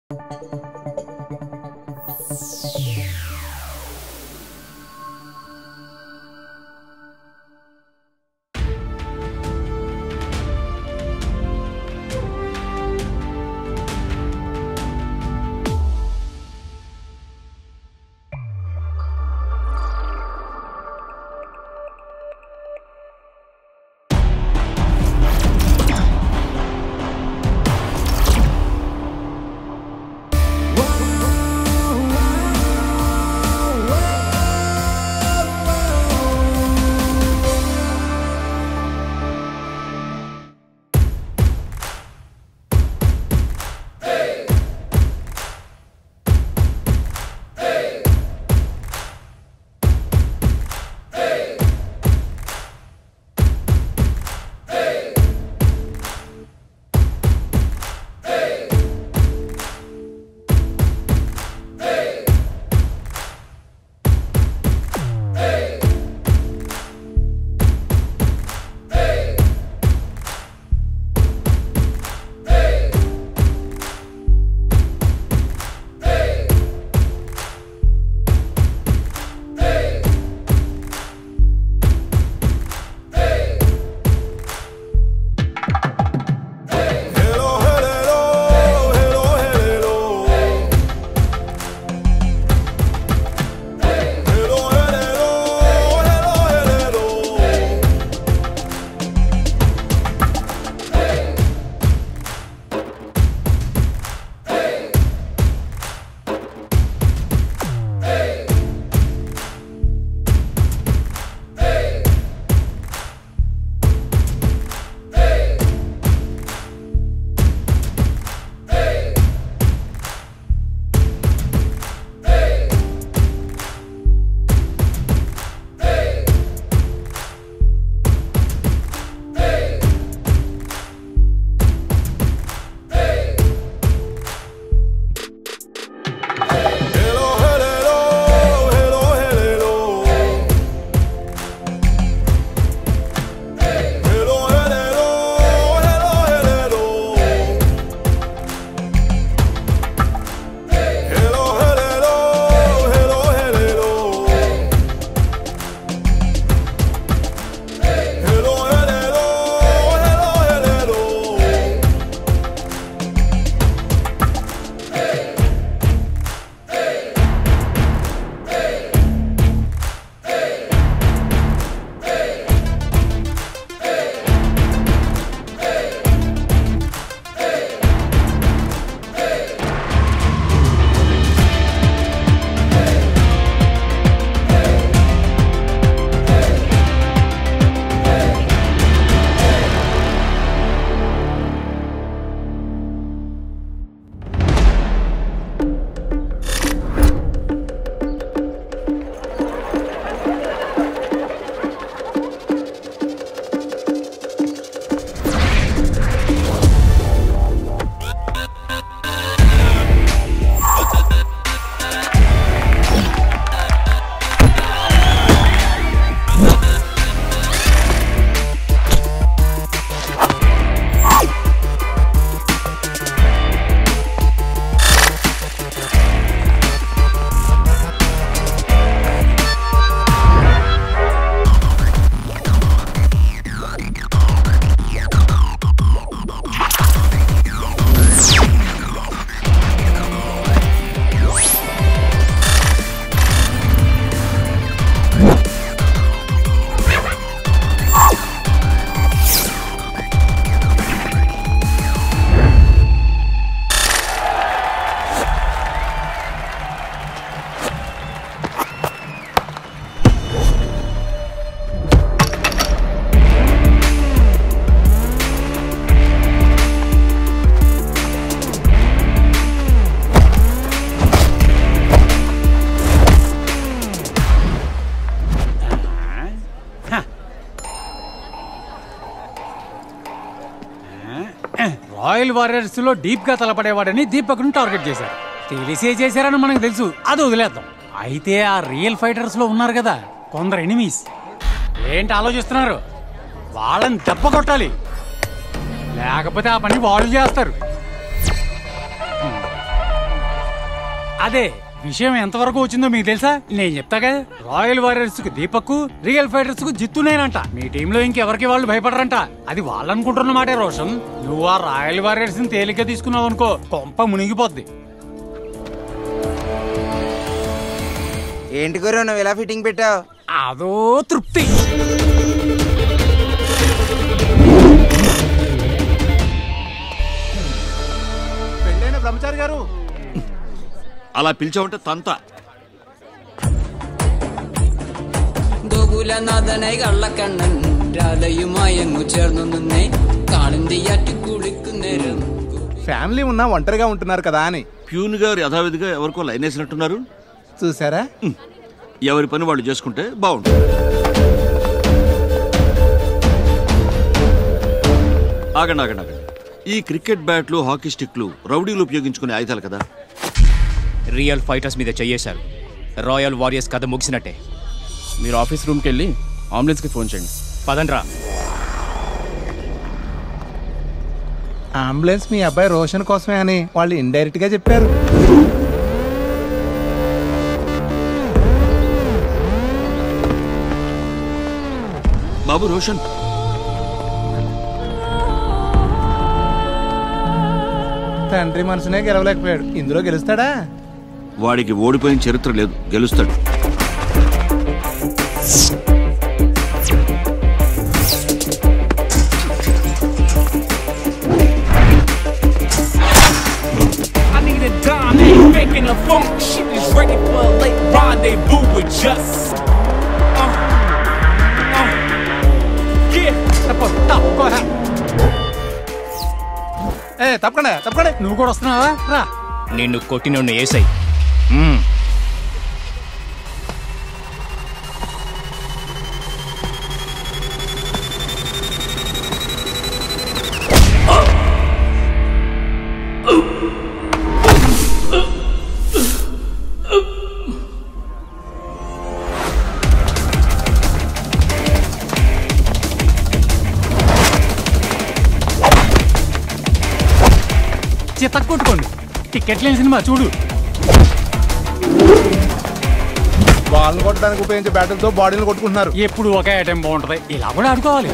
Hello, hello, hello, hello. Hello, hello, hello, hello. Hello, hello, hello, hello. Hello, hello, hello, hello. Hello, hello, hello, hello. Hello, hello, hello, hello. Royal Warriors లో deep గా తలపడేవాడని దీపక్ ను target చేశారు తెలిసే చేశారని మనకు తెలుసు అది వదిలేద్దాం అయితే ఆ రియల్ ఫైటర్స్ లో ఉన్నారు కదా కొందరు ఎనిమీస్ ఏంటి ఆలోచిస్తున్నారు వాళ్ళని దెబ్బ కొట్టాలి లేకపోతే ఆ పని వాళ్ళు చేస్తారు అదే విషయం ఎంతవరకు వచ్చిందో మీకు తెలుసా నేను చెప్తాగా రాయల్ వారియర్స్ కు దీపక్ రియల్ ఫైటర్స్ కు జిత్తునేనంట మీ టీంలో ఇంకెవరికి వాళ్ళు భయపడరంట అది వాళ్ళు అనుకుంటున్న మాటే రోషన్ నువ్వు ఆ రాయల్ వారియర్స్ ని తేలిగ్గా తీసుకున్నావు అనుకో కొంప మునిగిపోద్ది ఏంటి గురు నువ్వు ఇలా ఫిట్టింగ్ పెట్టావు అదో తృప్తి పెళ్ళైన బ్రహ్మచారి గారు అలా పిలిచావంటే తంత ഗോകുലനാഥനായി കള്ളക്കണ്ണൻ രാധയുമായങ്ങു ചേർന്നു നിന്നേ കാളിന്തിയാറ്റി കുളിക്കുന്നേരം ఫ్యామిలీ ఉన్నా ఒంటరిగా ఉంటున్నారు కదా అని ప్యూన్ గారు యథావిధిగా ఎవరికో లైన్ వేసినట్టున్నారు చూసారా ఎవరి పని వాళ్ళు చేసుకుంటే బాగుంటుంది ఆగండి ఆగండి ఆగండి ఈ క్రికెట్ బ్యాట్లు హాకీ స్టిక్లు రౌడీలు ఉపయోగించుకునే ఆయుధాలు కదా రియల్ ఫైటర్స్ మీద చెయ్యేశారు రాయల్ వారియర్స్ కథ ముగిసినట్టే మీరు ఆఫీస్ రూమ్కి వెళ్ళి అంబులెన్స్కి ఫోన్ చేయండి పదండ్రా అంబులెన్స్ మీ అబ్బాయి రోషన్ కోసమే అని వాళ్ళు ఇండైరెక్ట్ గా చెప్పారు బాబు రోషన్ తండ్రి మనసునే గెలవలేకపోయాడు ఇందులో గెలుస్తాడా వాడికి ఓడిపోయిన చరిత్ర లేదు గెలుస్తాడు I need a dime, ain't faking a funk. Shit is ready for a late rendezvous with just. Uh, uh, yeah. తప్పు, తప్పుకోరా. ఏ తప్పకుండా తప్పకుండా నువ్వు కూడా వస్తున్నావా రా నిన్ను కొట్టినోడిని ఏసై చిత్త కొట్టుకోండి టికెట్ లేని సినిమా చూడు వాళ్ళని కొట్టడానికి ఉపయోగించే బ్యాటరీతో బాడీని కొట్టుకుంటున్నారు ఎప్పుడు ఒకే ఐటెం బాగుంటది ఇలా కూడా ఆడుకోవాలి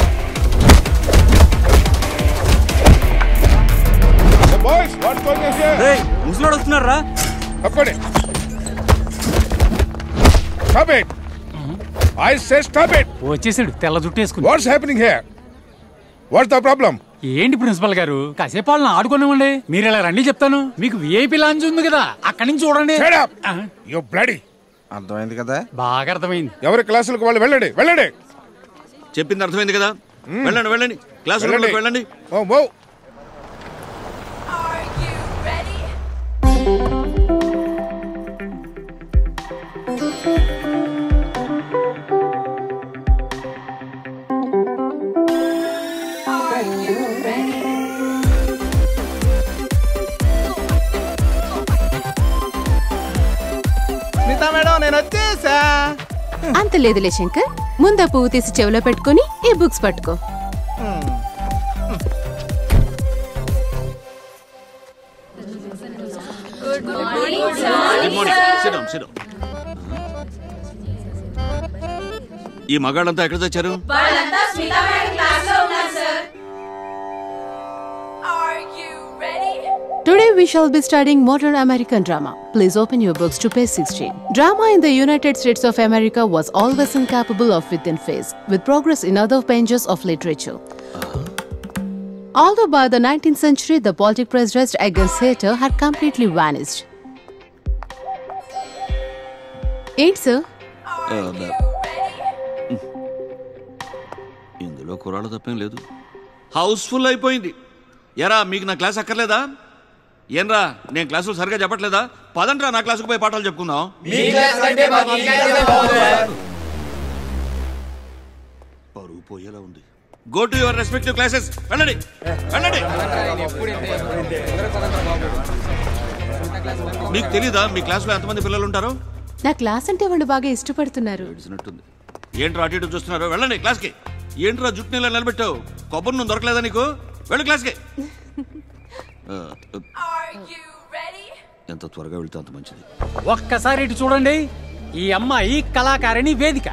Boys, what's going on here? ముసలోడు వస్తున్నారా తప్పండి Stop it! I say stop it! వచ్చేసాడు తెల్ల జుట్టు వేసుకుని What's happening here? What's the problem? ఏంటి ప్రిన్సిపల్ గారు కాసేపు వాళ్ళని ఆడుకోనివ్వండి మీరు ఇలా రండి చెప్తాను మీకు విఐపి లాంచ్ ఉంది కదా అక్కడి నుంచి చూడండి Shut up! ఆ, You bloody! అర్థమైంది కదా బాగా అర్థమైంది ఎవరి క్లాసులకు వాళ్ళు వెళ్ళండి వెళ్ళండి చెప్పింది అర్థమైంది కదా వెళ్ళండి వెళ్ళండి క్లాస్ వెళ్ళండి వెళ్ళండి ఓ మో స్మితా మేడం నేను వచ్చేసా అంత లేదులే శంకర్ ముందా పువ్వు తీసి చెవిలో పెట్టుకొని ఈ బుక్స్ పట్టుకో good morning sit down sit down ఈ మగాళ్ళంతా ఎక్కడ తెచ్చారు Today we shall be studying modern American drama. Please open your books to page 16. Drama in the United States of America was always incapable of within phase, with progress in other benches of literature. Although by the 19th century the politic prejudice against theatre had completely vanished. ఏంటి sir ఆ, దా- ఇందులో కురాలు తప్పేం లేదు Housefull అయిపోయింది ఎరా మీకు నా క్లాస్ అక్కర్లేదా ఏంరా నేను క్లాసులు సరిగా చెప్పట్లేదా పదండ్రా నా క్లాసుకు పోయి పాఠాలు చెప్పుకుందాం పరువు పోయేలా ఉంది go to your respective classes వెళ్ళండి వెళ్ళండి మీకు తెలీదా మీ క్లాసులో ఎంతమంది పిల్లలు ఉంటారో నా క్లాస్ అంటే వాళ్ళు బాగా ఇష్టపడుతున్నారు తెలిసినట్టుంది ఏంట్రా అటు ఇటు చూస్తున్నారు వెళ్ళండి క్లాస్కి ఏంట్రా జుట్టు నీళ్ళ నిలబెట్టావు కొబ్బరి నువ్వు దొరకలేదా నీకు వెళ్ళు క్లాస్కి ఆ, ఎంత త్వరగా వెళ్తే అంత మంచిది ఒక్కసారి ఇటు చూడండి ఈ అమ్మాయి కళాకారిణి వేదిక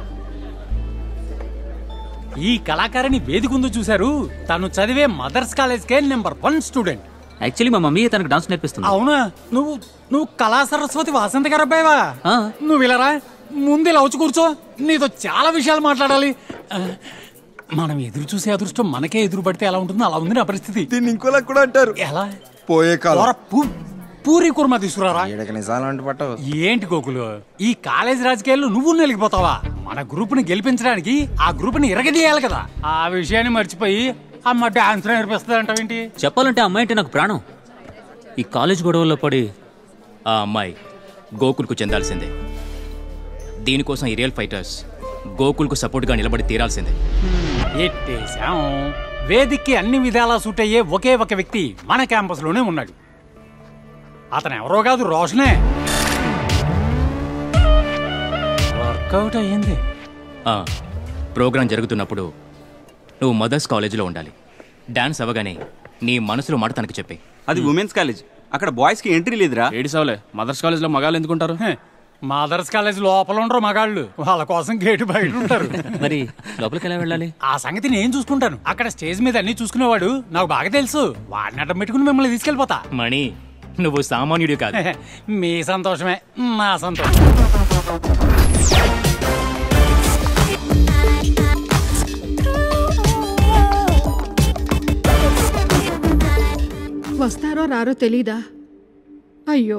ఈ కళాకారిణి వేదిక ఉందో చూశారు తను చదివే మదర్స్ కాలేజ్ కే నెంబర్ వన్ స్టూడెంట్ యాక్చువల్లీ మా మమ్మీ తనకు డాన్స్ నేర్పిస్తుంది అవునా నువ్వు నువ్వు కళా సరస్వతి వాసంత గారు అబ్బాయివా నువ్వు ఇలారా ముందు ఇలా వచ్చి కూర్చో నీతో చాలా విషయాలు మాట్లాడాలి ఆ, మనం ఎదురు చూసే అదృష్టం మనకే ఎదురు పడితే ఎలా ఉంటుందో అలా ఉంది నా పరిస్థితి దీన్ని ఇంకోలా కూడా అంటారు ఎలా పోయే కాలం కూర పూ- పూరి కుర్మా తీసుకురారా ఈడకి నిజాలు అంటు పట్టవు ఏంటి గోకులు ఈ కాలేజ్ రాజకీయాల్లో నువ్వు నెలిగిపోతావా మన గ్రూప్ ని గెలిపించడానికి ఆ గ్రూప్ ని ఇరగదీయాలి కదా ఆ విషయాన్ని మర్చిపోయి అమ్మ డాన్స్ నేర్పిస్తుంది అంటావేంటి చెప్పాలంటే ఆ అమ్మాయి అంటే నాకు ప్రాణం ఈ కాలేజ్ గొడవల్లో పడి ఆ అమ్మాయి గోకుల్కు చెందాల్సిందే దీనికోసం ఈ రియల్ ఫైటర్స్ గోకుల్కు సపోర్ట్గా నిలబడి తీరాల్సిందే ఎట్టేశాం వేదిక్కి అన్ని విధాలా సూట్ అయ్యే ఒకే ఒక వ్యక్తి మన క్యాంపస్ లోనే ఉన్నాడు అతను ఎవరో కాదు రోషనే వర్కౌట్ అయ్యింది ఆ, ప్రోగ్రాం జరుగుతున్నప్పుడు నువ్వు మదర్స్ కాలేజీలో ఉండాలి డాన్స్ అవ్వగానే నీ మనసులో మాట తనకు చెప్పే అది ఉమెన్స్ కాలేజ్ అక్కడ బాయ్స్ కి ఎంట్రీ లేదురా ఏడిసావులే మదర్స్ కాలేజ్ లో మగాళ్ళు ఎందుకుంటారు మదర్స్ కాలేజ్ లోపల ఉండరు మగాళ్ళు వాళ్ళ కోసం గేటు బయట ఉంటారు మరి లోపలికి ఎలా వెళ్ళాలి ఆ సంగతి నేను చూసుకుంటాను అక్కడ స్టేజ్ మీద అన్ని చూసుకునేవాడు నాకు బాగా తెలుసు వాడిని అడ్డం పెట్టుకుని మిమ్మల్ని తీసుకెళ్ళిపోతా మణి నువ్వు సామాన్యుడు కాదు మీ సంతోషమే నా సంతోషం వస్తారో రారో తెలీదా అయ్యో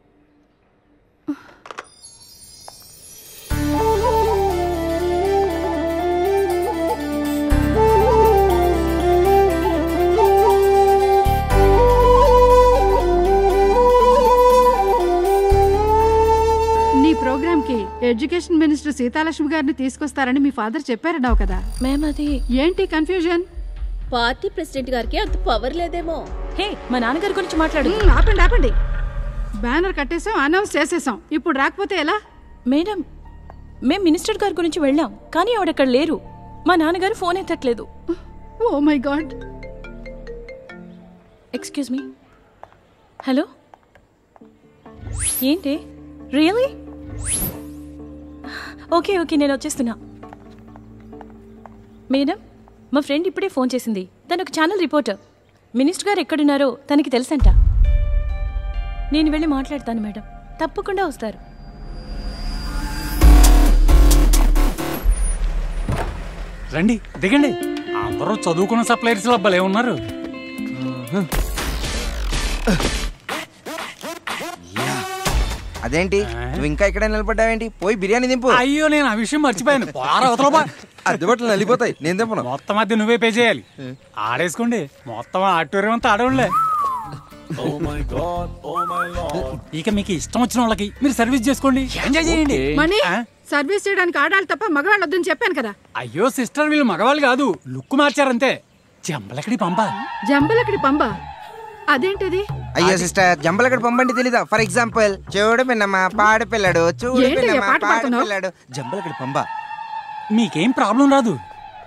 నీ ప్రోగ్రామ్కి ఎడ్యుకేషన్ మినిస్టర్ సీతాలక్ష్మి గారిని తీసుకొస్తారని మీ ఫాదర్ చెప్పారన్నావు కదా మేమది ఏంటి కన్ఫ్యూజన్ పార్టీ ప్రెసిడెంట్ గారికి అంత పవర్ లేదేమో హే మా నాన్నగారి గురించి మాట్లాడు మ్మ్, ఆపండి ఆపండి బ్యానర్ కట్టేసాం అనౌన్స్ చేసేసాం ఇప్పుడు రాకపోతే ఎలా మేడం మేం మినిస్టర్ గారి గురించి వెళ్ళాం కానీ ఆవిడక్కడ లేరు మా నాన్నగారు ఫోన్ ఎత్తట్లేదు oh my god excuse me hello ఏంటి రియలీ ఓకే ఓకే నేను వచ్చేస్తున్నా మేడం మా ఫ్రెండ్ ఇప్పుడే ఫోన్ చేసింది తను ఒక ఛానల్ రిపోర్టర్ మినిస్టర్ గారు ఎక్కడున్నారో తనకి తెలుసంట నేను వెళ్ళి మాట్లాడతాను మేడం తప్పకుండా వస్తారు రండి దిగండి అందరూ చదువుకున్న సప్లైర్స్ భలే ఉన్నారు అదేంటి నువ్వు ఇంకా ఇక్కడ నిలబడ్డావేంటి పోయి బిర్యానీ దింపు అయ్యో నేను ఆ విషయం మర్చిపోయాను పోరా అవతల బా. అద్దెబట్టలు నలిపోతాయి నేను దింపను మొత్తం అది నువ్వే పే చేయాలి ఆడేసుకోండి మొత్తం ఆటోరియం అంతా ఆడవాళ్ళే ఇక మీకు ఇష్టం వచ్చిన వాళ్ళకి మీరు సర్వీస్ చేసుకోండి ఎంజాయ్ చేయండి మణి ఆ? సర్వీస్ చేయడానికి ఆడాలి తప్ప మగవాళ్ళు వద్దని చెప్పాను కదా అయ్యో సిస్టర్ వీళ్ళు మగవాళ్ళు కాదు లుక్ మార్చారంతే జంబలకడి పంప జంబలక్కడి పంబ అదేంటిది అయ్యో సిస్టర్ జంబలక్కడ పంపండి తెలీదా ఫర్ ఎగ్జాంపుల్ చూడు పిన్నమ్మ పాడు పిల్లడు చూడు ఏంటి ఈ పిన్నమ్మ పాట పాడు పాడుతున్నావ్? పిల్లడు జంబలక్కడ పంప మీకేం ప్రాబ్లం రాదు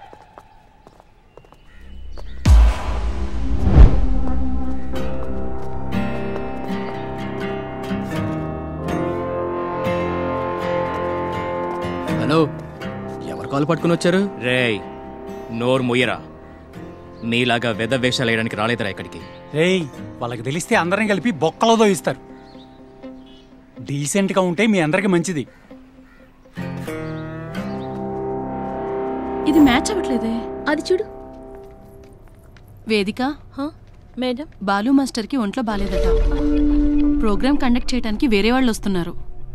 హలో ఎవరు కాలు పట్టుకుని వచ్చారు రేయ్ నోరు మొయ్యరా మీలాగా వెద వేషాలు వేయడానికి రాలేదురా ఇక్కడికి రేయ్ వాళ్ళకి తెలిస్తే అందరిని కలిపి బొక్కలో దోయిస్తారు డీసెంట్ గా ఉంటే మీ అందరికి మంచిది ఇది మ్యాచ్ అవ్వట్లేదే అది చూడు వేదిక మేడం బాలు మాస్టర్కి ఒంట్లో బాలేదట ప్రోగ్రామ్ కండక్ట్ చేయడానికి వేరే వాళ్ళు వస్తున్నారు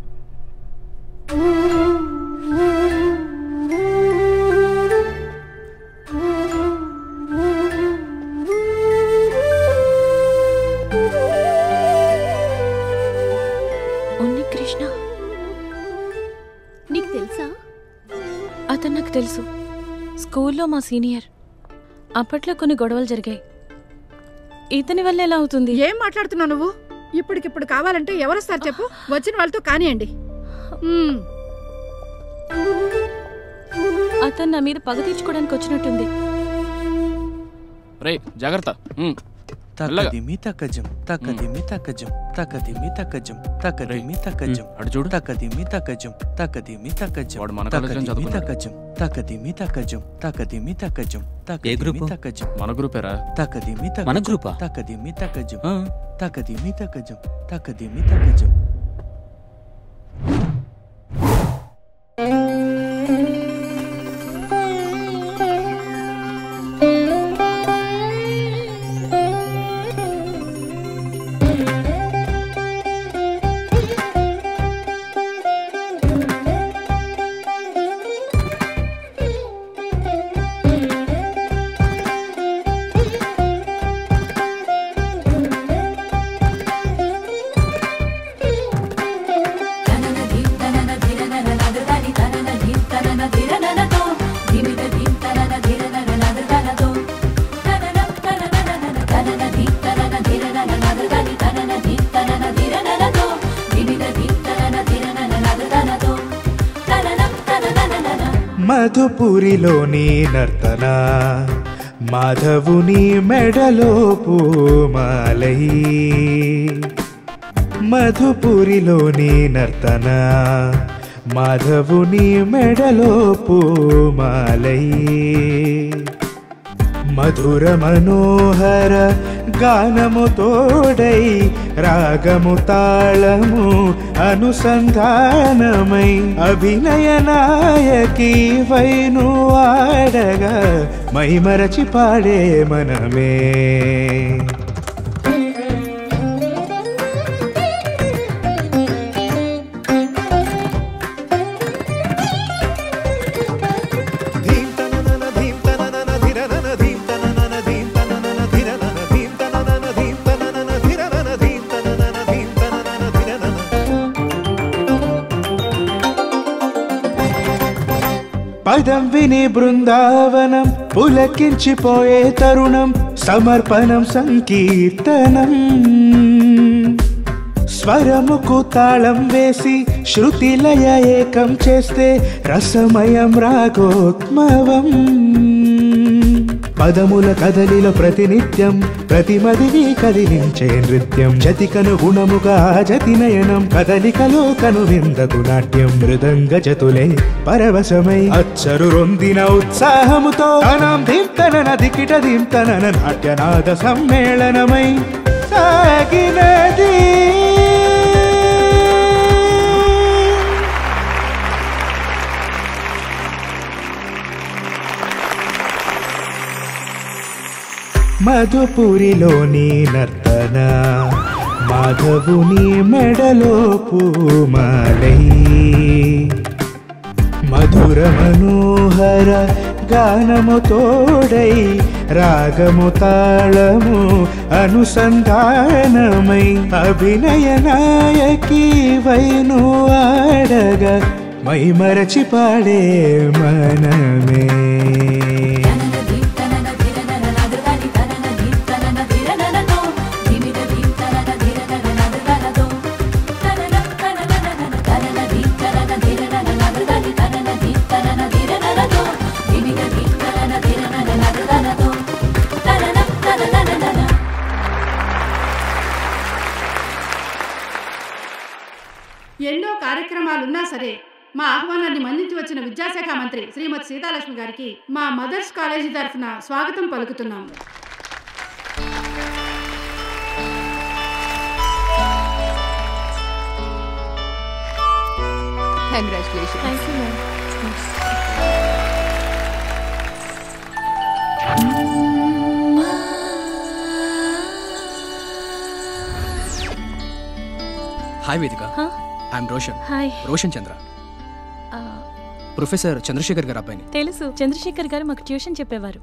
ఉన్ని కృష్ణ నీకు తెలుసా అతను నాకు తెలుసు స్కూల్లో మా సీనియర్ అప్పట్లో కొన్ని గొడవలు జరిగాయి ఇతని వల్ల ఎలా అవుతుంది ఏం మాట్లాడుతున్నావు నువ్వు ఇప్పటికిప్పుడు కావాలంటే ఎవరొస్తారు చెప్పు వచ్చిన వాళ్ళతో కానియండి మ్మ్. అతను నా మీద పగ తీర్చుకోవడానికి వచ్చినట్టుంది రే జాగ్రత్త ఉమ్. తకదిమి తకజం తకదిమి తకజం తకదిమి తకజం తకదిమి తకజం అటు చూడు తకదిమి తకజం తకదిమి తకజం వాడు మన కాలేజీలో తకదిమి చదువుకున్నాడు. తకజం తకదిమి తకజం తకదిమి తకజం తకదిమి గ్రూపు? తకజం మన గ్రూపేరా తకదిమి తకజం మన గ్రూపా? తకదిమి తకజం తకదిమి తకజం తకదిమి తకజం మధుపురిలోని నర్తన మాధవుని మెడలో పూమాలై మధుపురిలోని నర్తన మాధవుని మెడలో పూమాలై మధుర మనోహర గానము తోడై రాగము తాళము అనుసంధానమై అభినయ నాయకి వైను ఆడగా మైమరచి పాడే మనమే పదం విని బృందావనం పులకించిపోయే తరుణం సమర్పణం సంకీర్తనం స్వరముకు తాళం వేసి శృతిలయ ఏకం చేస్తే రసమయం రాగోత్మవం పదముల కదలిలో ప్రతినిత్యం ప్రతిమదిని కదిలించే నృత్యం జతికను గుణముగా జతి నయనం కదలికలో కను విందకు నాట్యం మృదంగ జతులే పరవశమై అచ్చరు రొందిన ఉత్సాహముతో తనం దింతన దికిట దింతన నాట్యనాద సమ్మేళనమై సాగినది మధుపురిలోని నర్తన మాధవుని మెడలో పూమాలై మధుర మనోహర గానము తోడై రాగము తాళము అనుసంధానమై అభినయ నాయకి వైను ఆడగా మై మరచి పాడే మనమే ఎన్నో కార్యక్రమాలున్నా సరే మా ఆహ్వానాన్ని మన్నించి వచ్చిన విద్యాశాఖ మంత్రి శ్రీమతి సీతాలక్ష్మి గారికి మా మదర్స్ కాలేజీ తరఫున స్వాగతం పలుకుతున్నాం Congratulations. Thank you, ma'am. Hi Vedika Huh? I'm Roshan hi Roshan Chandra ఆ, ప్రొఫెసర్ చంద్రశేఖర్ గారు అబ్బాయిని తెలుసు చంద్రశేఖర్ గారు మాకు ట్యూషన్ చెప్పేవారు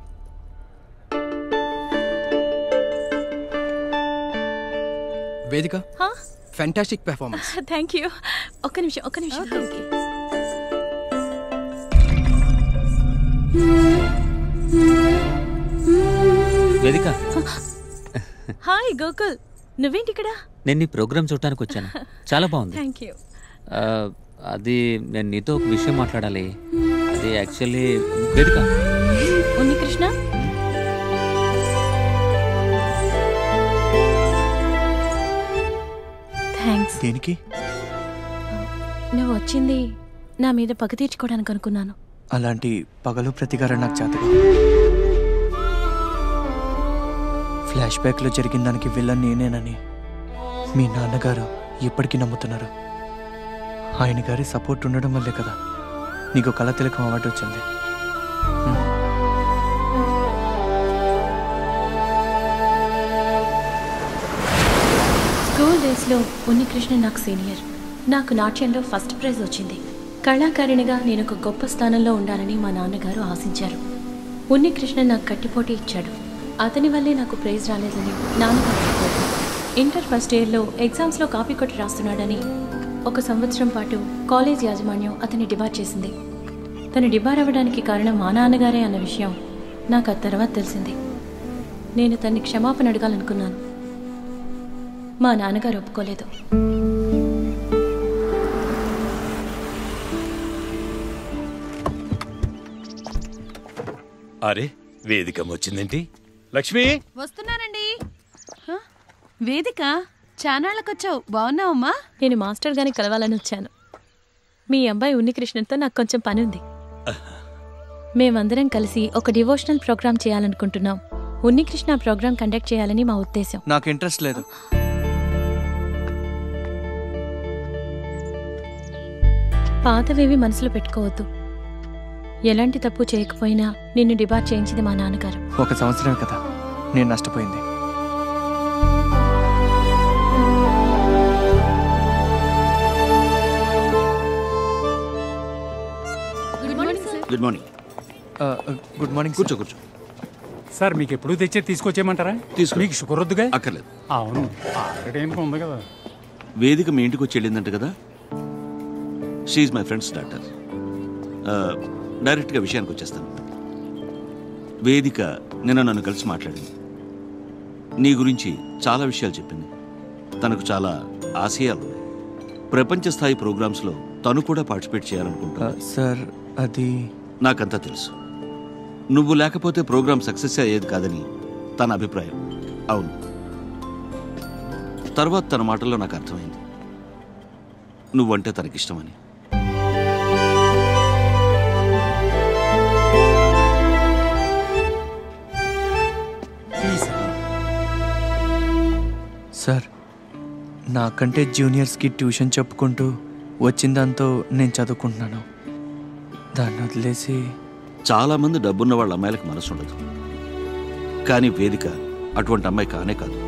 వేదిక ఫ్యాంటాస్టిక్ పెర్ఫార్మెన్స్ థ్యాంక్ యూ ఒక్క నిమిషం ఒక్క నిమిషం ఓకే వేదిక హాయ్ గోకుల్ నువ్వేంటి ఇక్కడ నేను నీ ప్రోగ్రామ్ చూడటానికి వచ్చాను చాలా బాగుంది థ్యాంక్ యూ ఆ, అది నేను నీతో ఒక విషయం మాట్లాడాలి అది యాక్చువల్లీ వేదిక ఉన్ని కృష్ణ థ్యాంక్స్ దేనికి నువ్వు వచ్చింది నా మీద పగ తీర్చుకోవడానికి అనుకున్నాను అలాంటి పగలు ప్రతీకారం నాకు చేతగా ఫ్లాష్ బ్యాక్లో జరిగిన దానికి విల్లన్ నేనేనని మీ నాన్నగారు ఇప్పటికీ నమ్ముతున్నారు ఆయన గారి సపోర్ట్ ఉండడం వల్లే కదా నీకు కళ తిలకం అవార్డు వచ్చింది స్కూల్ డేస్లో ఉన్నికృష్ణ నాకు సీనియర్ నాకు నాట్యంలో ఫస్ట్ ప్రైజ్ వచ్చింది కళాకారిణిగా నేను ఒక గొప్ప స్థానంలో ఉండాలని మా నాన్నగారు ఆశించారు ఉన్నికృష్ణ నాకు కట్టిపోటీ ఇచ్చాడు అతని వల్లే నాకు ప్రైజ్ రాలేదని నాన్నగారు చెప్పారు ఇంటర్ ఫస్ట్ ఇయర్లో ఎగ్జామ్స్లో కాపీ కొట్టి రాస్తున్నాడని ఒక సంవత్సరం పాటు కాలేజ్ యాజమాన్యం అతన్ని డిబార్ చేసింది తను డిబార్ అవ్వడానికి కారణం మా నాన్నగారే అన్న విషయం నాకు ఆ తర్వాత తెలిసింది నేను తన్ని క్షమాపణ అడగాలనుకున్నాను మా నాన్నగారు ఒప్పుకోలేదు అరే వేదికం వచ్చిందేంటి లక్ష్మి వస్తున్నానండి హ? వేదిక చానాళ్ళకొచ్చావు బాగున్నావమ్మా నేను మాస్టర్ గారిని కలవాలని వచ్చాను మీ అబ్బాయి ఉన్నికృష్ణన్తో నాకు కొంచెం పని ఉంది మేమందరం కలిసి ఒక డివోషనల్ ప్రోగ్రామ్ చేయాలనుకుంటున్నాం ఉన్నికృష్ణ ప్రోగ్రామ్ కండక్ట్ చేయాలని మా ఉద్దేశం నాకు ఇంట్రెస్ట్ లేదు పాతవేవి మనసులో పెట్టుకోవద్దు ఎలాంటి తప్పు చేయకపోయినా నిన్ను డిబార్ చేయించింది మా నాన్నగారు ఒక సంవత్సరమే కదా నేను నష్టపోయింది good morning sir good morning good morning కూర్చో కూర్చో సార్ మీకు ఎప్పుడు తెచ్చే తీసుకొచ్చేయమంటారా తీసుకో. మీకు షుగర్ వద్దుగా అక్కర్లేదు అవును ఆల్రెడీ ఏం ఉంది కదా వేదిక మీ ఇంటికి వచ్చి వెళ్ళిందంట కదా షీఈ్ మై ఫ్రెండ్స్ డాక్టర్ డైరెక్ట్గా విషయానికి వచ్చేస్తాను వేదిక నిన్న నన్ను కలిసి మాట్లాడింది నీ గురించి చాలా విషయాలు చెప్పింది తనకు చాలా ఆశయాలు ఉన్నాయి ప్రపంచ స్థాయి ప్రోగ్రామ్స్లో తను కూడా పార్టిసిపేట్ చేయాలనుకుంటున్నా సార్ అది నాకంతా తెలుసు నువ్వు లేకపోతే ప్రోగ్రామ్ సక్సెస్ అయ్యేది కాదని తన అభిప్రాయం అవును తర్వాత తన మాటల్లో నాకు అర్థమైంది నువ్వంటే తనకిష్టమని ప్లీజ్ సార్ నాకంటే జూనియర్స్కి ట్యూషన్ చెప్పుకుంటూ వచ్చిన దాంతో నేను చదువుకుంటున్నాను దాన్ని వదిలేసి చాలా మంది డబ్బున్న వాళ్ళ అమ్మాయిలకు మనసు ఉండదు కానీ వేదిక అటువంటి అమ్మాయి కానే కాదు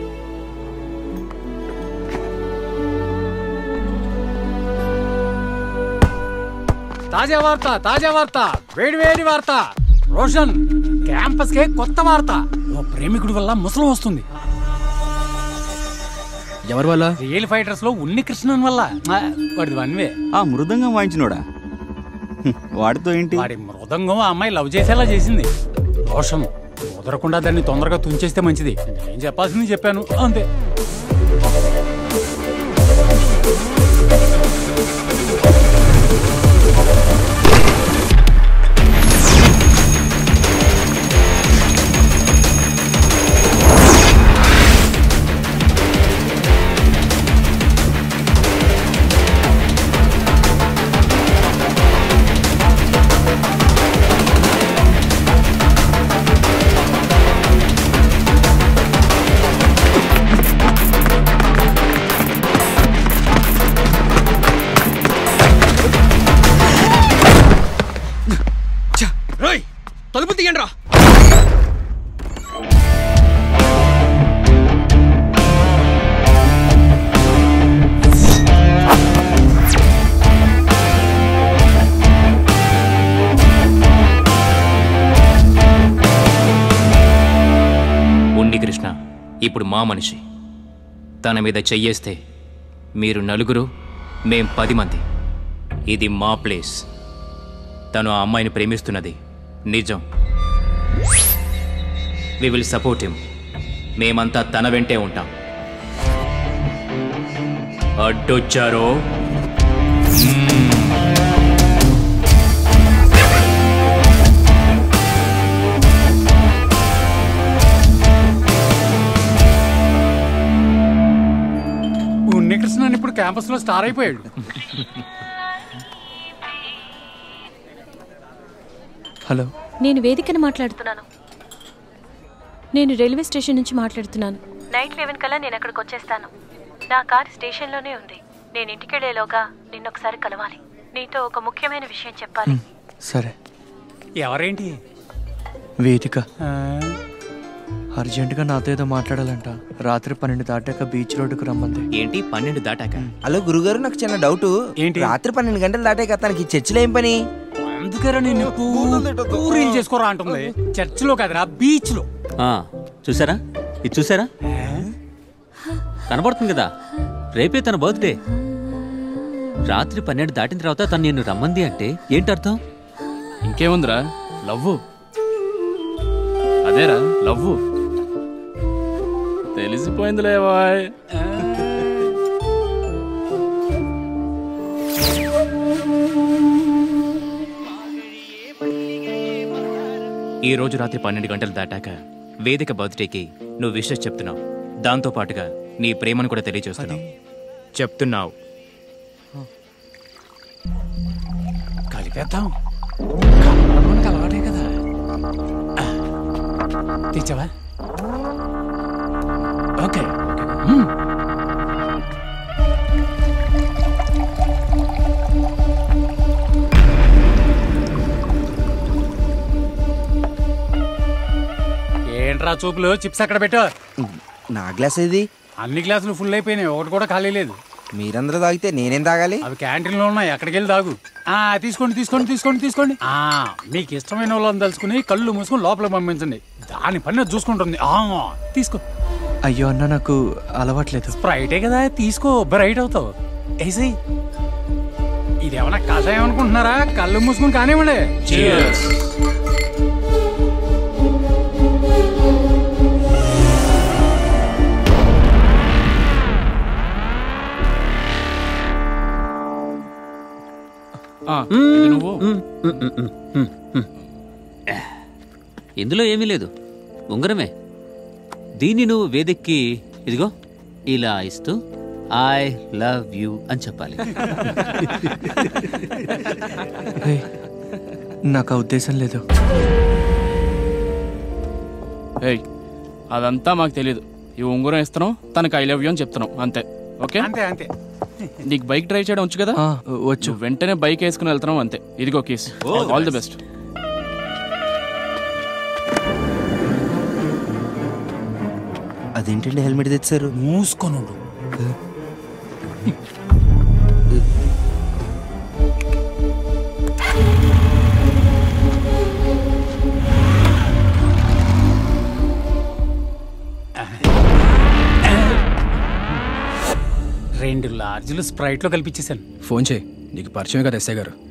తాజా వార్త తాజా వార్త వేడి వేడి వార్త రోషన్ క్యాంపస్ కే కొత్త వార్త ఓ ప్రేమికుడి వల్ల ముసలం వస్తుంది ఎవరి వల్ల రియల్ ఫైటర్స్ లో ఉన్ని కృష్ణన్ వల్ల ఆ, వాడిది వన్ వే ఆ మృదంగం వాయించినోడా హ్మ్, వాడితో ఏంటి వాడి మృదంగం ఆ అమ్మాయి లవ్ చేసేలా చేసింది రోషన్ కుదరకుండా దాన్ని తొందరగా తుంచేస్తే మంచిది నేను చెప్పాల్సింది చెప్పాను అంతే రోయ్ తలుపు తీయండి రా ఉండి కృష్ణ ఇప్పుడు మా మనిషి తన మీద చెయ్యేస్తే మీరు నలుగురు మేం పది మంది ఇది మా ప్లేస్ తను ఆ అమ్మాయిని ప్రేమిస్తున్నది నిజం వి విల్ సపోర్ట్ హిమ్ మేమంతా తన వెంటే ఉంటాం అడ్డొచ్చారో ఉన్ని కృష్ణని క్యాంపస్ లో స్టార్ అయిపోయాడు హలో నేను వేదికను మాట్లాడుతున్నాను నేను రైల్వే స్టేషన్ నుంచి మాట్లాడుతున్నాను నైట్ లెవెన్ కల్లా నేను అక్కడికి వచ్చేస్తాను నా కార్ స్టేషన్లోనే ఉంది నేను ఇంటికి వెళ్ళేలోగా నిన్నొకసారి కలవాలి నీతో ఒక ముఖ్యమైన విషయం చెప్పాలి సరే ఎవరేంటి వేదిక అర్జెంటుగా నాతో ఏదో మాట్లాడాలంట రాత్రి పన్నెండు దాటాక బీచ్ రోడ్డుకు రమ్మంది ఏంటి పన్నెండు దాటాక హలో గురుగారు నాకు చిన్న డౌట్ ఏంటి రాత్రి పన్నెండు గంటలు దాటాక తనకి చర్చిలో ఏం పని అందుకరా నేను పూరీలు చేసుకోరా అంటుంది చర్చ్ లో కదరా బీచ్ లో ఆ, చూసారా ఇది చూసారా కనబడుతుంది కదా రేపే తన బర్త్డే రాత్రి పన్నెండు దాటిన తర్వాత తను నేను రమ్మంది అంటే ఏంటి అర్థం ఇంకేముందిరా లవ్వు అదేరా లవ్వు తెలిసిపోయిందిలే బాయ్ ఈ రోజు రాత్రి పన్నెండు గంటలు దాటాక వేదిక బర్త్డేకి నువ్వు విషెస్ చెప్తున్నావు దాంతో పాటుగా నీ ప్రేమను కూడా తెలియజేస్తున్నావు చెప్తున్నావు కలిపేద్దాం కలవడానికి అలవాటే కదా తెచ్చావా ఓకే మ్మ్. ఏంట్రా చూపులు చిప్స్ అక్కడ పెట్టు నా గ్లాస్ ఏది అన్ని గ్లాసులు ఫుల్ అయిపోయినాయి ఒకటి కూడా ఖాళీ లేదు మీరందరూ తాగితే నేనేం తాగాలి అవి క్యాంటీన్ లో ఉన్నాయి ఎక్కడికి వెళ్ళి తాగు ఆ తీసుకోండి తీసుకోండి తీసుకోండి తీసుకోండి ఆ మీకు ఇష్టమైన వాళ్ళని తలుచుకుని కళ్ళు మూసుకొని లోపల పంపించండి దాని పని అది చూసుకుంటుంది ఆ తీసుకో అయ్యో అన్న నాకు అలవాట్లేదు స్ప్రైటే కదా తీసుకో బ్రైట్ అవుతావు ఏసీ ఇదేమన్నా కషాయం అనుకుంటున్నారా కళ్ళు మూసుకుని కానివ్వండి ఇది నువ్వు ఇందులో ఏమీ లేదు ఉంగరమే దీన్ని నువ్వు వేదిక్కి ఇదిగో ఇలా ఇస్తూ ఐ లవ్ యూ అని చెప్పాలి ఏయ్, నాకు ఆ ఉద్దేశం లేదు ఏయ్ అదంతా మాకు తెలియదు ఈ ఉంగరం ఇస్తున్నాం తనకి ఐ లవ్ యూ అని చెప్తున్నాం అంతే ఓకే అంతే అంతే నీకు బైక్ డ్రైవ్ చేయడం వచ్చు కదా వచ్చు వెంటనే బైక్ వేసుకుని వెళ్తున్నాం అంతే ఇదిగో కేస్ ఆల్ ది బెస్ట్ అదేంటండి హెల్మెట్ తెచ్చారు మూసుకొని రెండు లార్జ్లు స్ప్రైట్ లో కల్పించేశాను ఫోన్ చేయి నీకు పరిచయం కదా ఎస్ఐ గారు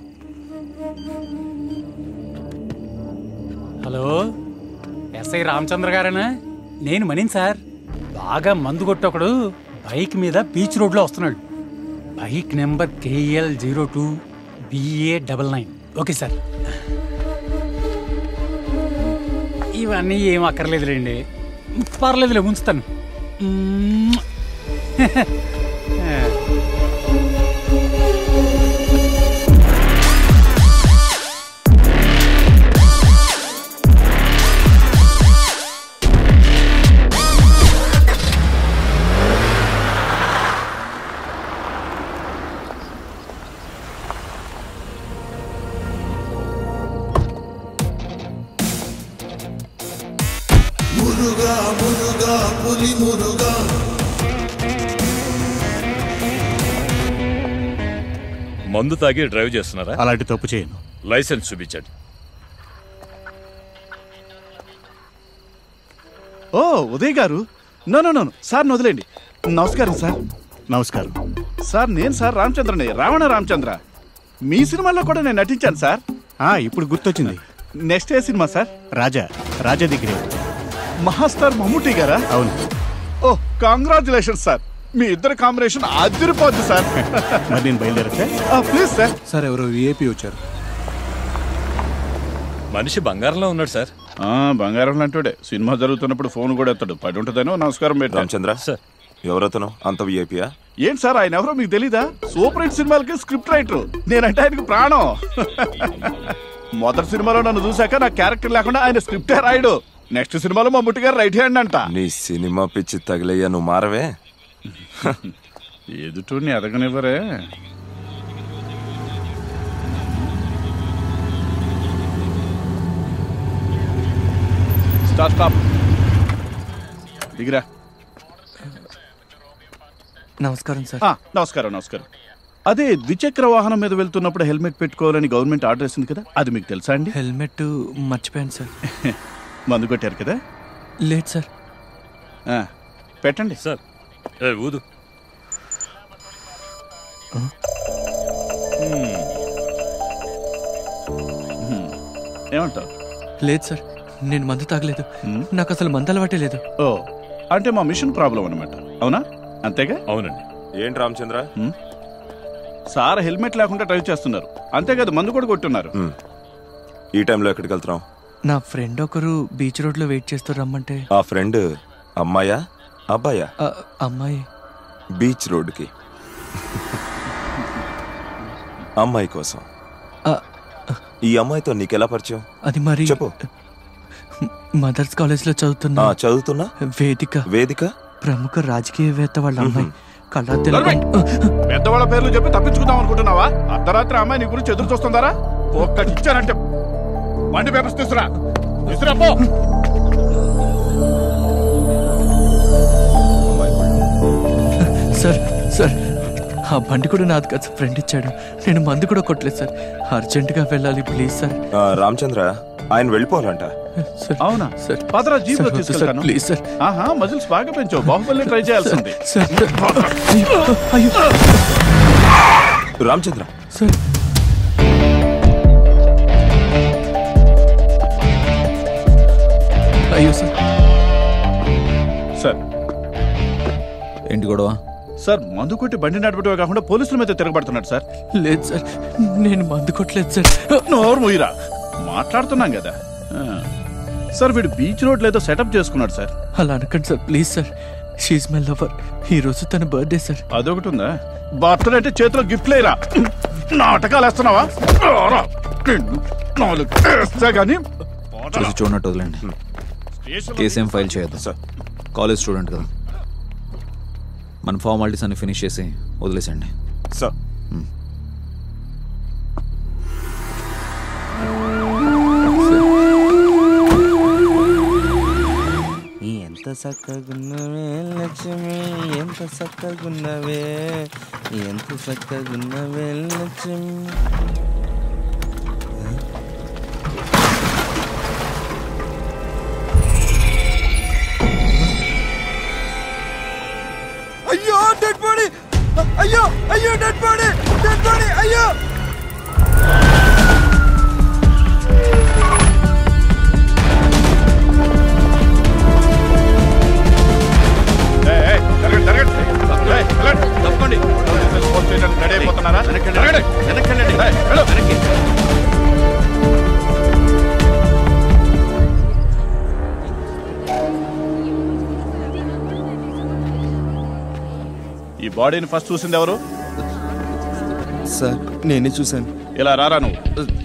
హలో ఎస్ఐ రామచంద్ర గారేనా నేను మణిన్ సార్ బాగా మందు కొట్టొకడు బైక్ మీద బీచ్ రోడ్లో వస్తున్నాడు bike number KL zero two BA double nine okay sir ఇవన్నీ ఏం అక్కర్లేదులేండి పర్లేదులే ఉంచుతాను మ్మ్. మురుగా మురుగా పులి మురుగా మందు తాగి డ్రైవ్ చేస్తున్నారా అలాంటి తప్పు చేయను లైసెన్స్ చూపించండి ఓ ఉదయ్ గారు నో నో నో సార్ వదిలేండి నమస్కారం సార్ నమస్కారం సార్ నేను సార్ రామచంద్రని రావణ రామచంద్ర మీ సినిమాలో కూడా నేను నటించాను సార్ ఇప్పుడు గుర్తొచ్చింది నెక్స్ట్ ఏ సినిమా సార్ రాజా రాజా దగ్గరే మహాస్టార్ మమ్ముట్టి గారా అవును ఓ కంగ్రాచులేషన్ సార్ మీ ఇద్దరు కాంబినేషన్ అదిరిపోద్ది సార్ మరి నేను బయలుదేరచ్చా ప్లీజ్ సార్ సార్ ఎవరో విఐపి వచ్చారు మనిషి బంగారంలో ఉన్నాడు సార్ బంగారం లాంటివాడే సినిమా జరుగుతున్నప్పుడు ఫోన్ కూడా ఎత్తాడు పడి ఉంటుందేనో నమస్కారం పెట్టాను రామచంద్ర ఎవరతను అంత విఐపియా ఏంటి సార్ ఆయన ఎవరో మీకు తెలీదా సూపర్ హిట్ సినిమాలకి స్క్రిప్ట్ రైటర్ నేనంటే ఆయనకు ప్రాణం మొదటి సినిమాలో నన్ను చూశాక నా క్యారెక్టర్ లేకుండా ఆయన స్క్రిప్టే రాయడు నెక్స్ట్ సినిమాలో మమ్ముట్టి గారు రైట్ హ్యాండ్ అంట నీ సినిమా పిచ్చి తగిలయ్యా నువ్వు మారవే ఎదుటూని ఎదగనివ్వరే స్టాప్ స్టాప్ దిగిరా నమస్కారం సార్ ఆ, నమస్కారం నమస్కారం అదే ద్విచక్ర వాహనం మీద వెళ్తున్నప్పుడు హెల్మెట్ పెట్టుకోవాలని గవర్నమెంట్ ఆర్డర్ వేసింది కదా అది మీకు తెలుసా అండి హెల్మెట్ మర్చిపోయాను సార్ మందు కొట్టారు కదా లేదు సార్ ఆ, పెట్టండి సార్ ఊదు ఏమంటావు లేదు సార్ నేను మందు తాగలేదు నాకు అసలు మందు అలవాటే లేదు ఓ అంటే మా మిషన్ ప్రాబ్లం అనమాట అవునా అంతేగా అవునండి ఏంటి రామచంద్ర సార్ హెల్మెట్ లేకుండా డ్రైవ్ చేస్తున్నారు అంతేకాదు మందు కూడా కొట్టున్నారు ఈ టైంలో ఎక్కడికి వెళ్తున్నావు నా ఫ్రెండ్ ఒకరు బీచ్ రోడ్ లో వెయిట్ చేస్తూ రమ్మంటే ఆ ఫ్రెండ్ అమ్మాయా అబ్బాయా ఆ, అమ్మాయి బీచ్ రోడ్డుకి అమ్మాయి కోసం ఆ, ఈ అమ్మాయితో నీకెలా పరిచయం అది మరి చెప్పు మదర్స్ కాలేజ్ లో చదువుతున్నా ఆ, చదువుతున్నా వేదిక వేదిక ప్రముఖ రాజకీయవేత్త వాళ్ళ అమ్మాయి కళా నడవండి. తెలుగు పెద్దవాళ్ళ పేర్లు చెప్పి తప్పించుకుందాం అనుకుంటున్నావా అర్ధరాత్రి అమ్మాయి నీ గురించి ఎదురు చూస్తుందారా ఒక్కటి ఇచ్చానంటే బండి పేపర్స్ తీసురా తీసురా పో సార్ సార్ ఆ బండి కూడా నాది కాదు సార్ ఫ్రెండ్ ఇచ్చాడు నేను మందు కూడా కొట్టలేదు సార్ అర్జెంటుగా వెళ్ళాలి ప్లీజ్ సార్ ఆ, రామచంద్ర ఆయన వెళ్ళిపోవాలంట సార్ అవునా సార్ పదరా జీప్ సార్, లో వద్దు సార్, తీసుకెళ్తాను ప్లీజ్ సార్ ఆహా మజిల్స్ బాగా పెంచావు బాహుబలి ట్రై చేయాల్సింది సార్ అయ్యో, అయ్యో రామచంద్ర సార్ అయ్యో సార్ సార్ ఏంటి గొడవ సార్ మందు కొట్టి బండి నడపడమే కాకుండా పోలీసుల మీద తిరగబడుతున్నాడు సార్ లేదు సార్ నేను మందు కొట్టలేదు సార్ నోరు ముయిరా మాట్లాడుతున్నాం కదా ఆ. సార్ వీడు బీచ్ రోడ్ లేదో సెటప్ చేసుకున్నాడు సార్ అలా అనకండి sir please sir she's my lover ఈ రోజు తన బర్త్డే సార్ అదొకటి ఉందా బర్త్డే అంటే చేతిలో గిఫ్ట్ లేరా నాటకాలు వేస్తున్నావా రారా. నిన్ను నాలుగు వేస్తా గానీ చూసి చూడనట్టు వదిలేండి కేసు ఏం ఫైల్ చేయొద్దు సార్ కాలేజ్ స్టూడెంట్ కదా మన ఫార్మాలిటీస్ అన్ని ఫినిష్ చేసి వదిలేసండి సార్ ఎంత చక్కగున్నవే లక్ష్మి ఎంత చక్కగున్నవే ఎంత చక్కగున్నవే లక్ష్మి అయ్యో డెడ్ బాడీ అయ్యో అయ్యో డెడ్ బాడీ డెడ్ బాడీ అయ్యో ఏయ్, ఏయ్, జరగండి, జరగండి. ఏయ్, వెళ్ళండి, తప్పండి. పోస్ట్ చేయడానికి రెడీ అయిపోతున్నారా? జరగండి. ఏయ్, వెళ్ళు. ఈ బాడీని ఫస్ట్ చూసింది ఎవరు సార్ నేనే చూశాను ఇలా రారా నువ్వు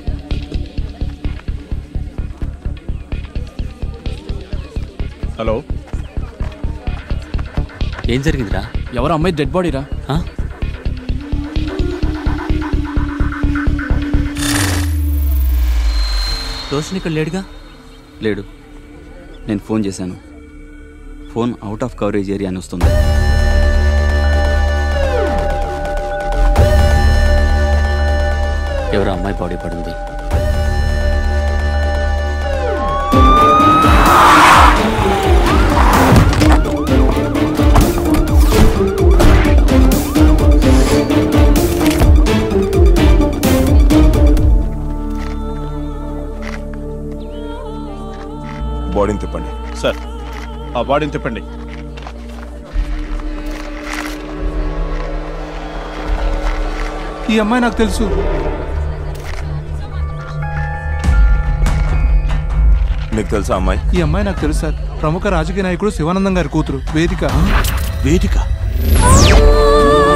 హలో ఏం జరిగిందిరా ఎవరు అమ్మాయి డెడ్ బాడీరా రోషన్ ఇక్కడ లేడుగా లేడు నేను ఫోన్ చేశాను phone out of coverage area అని వస్తుంది ఎవరు అమ్మాయి బాడీ పడింది బాడీని తిప్పండి సార్ ఆ బాడీని తిప్పండి ఈ అమ్మాయి నాకు తెలుసు నీకు తెలుసా అమ్మాయి ఈ అమ్మాయి నాకు తెలుసు సార్ ప్రముఖ రాజకీయ నాయకుడు శివానందం గారి కూతురు వేదిక వేదిక ఆ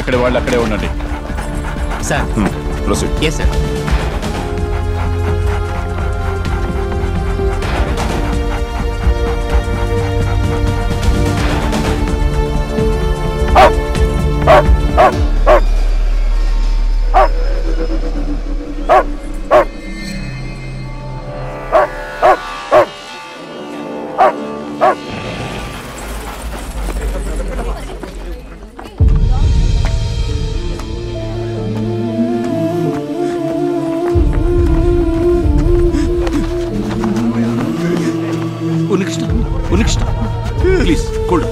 ఎక్కడి వాళ్ళు అక్కడే ఉండండి sir proceed yes sir Unnikrishna Unnikrishna please cool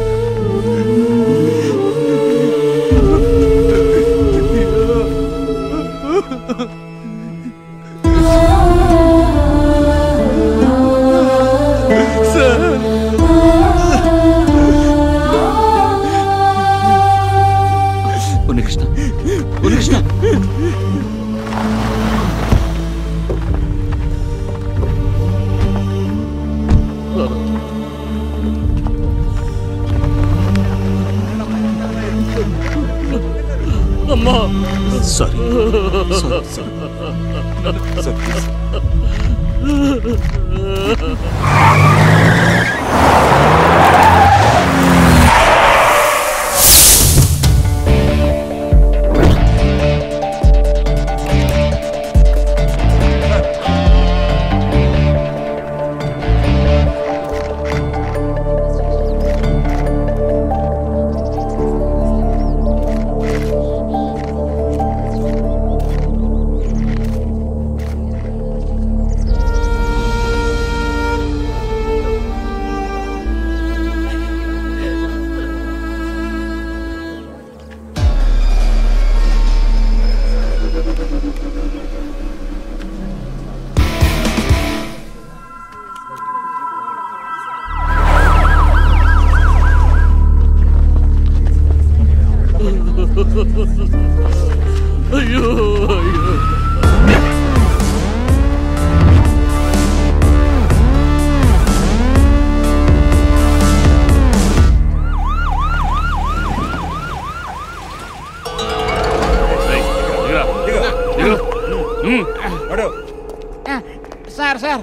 Unnikrishna Unnikrishna అమ్మా సారీ సారీ సారీ అయ్యో అయ్యో సార్ సార్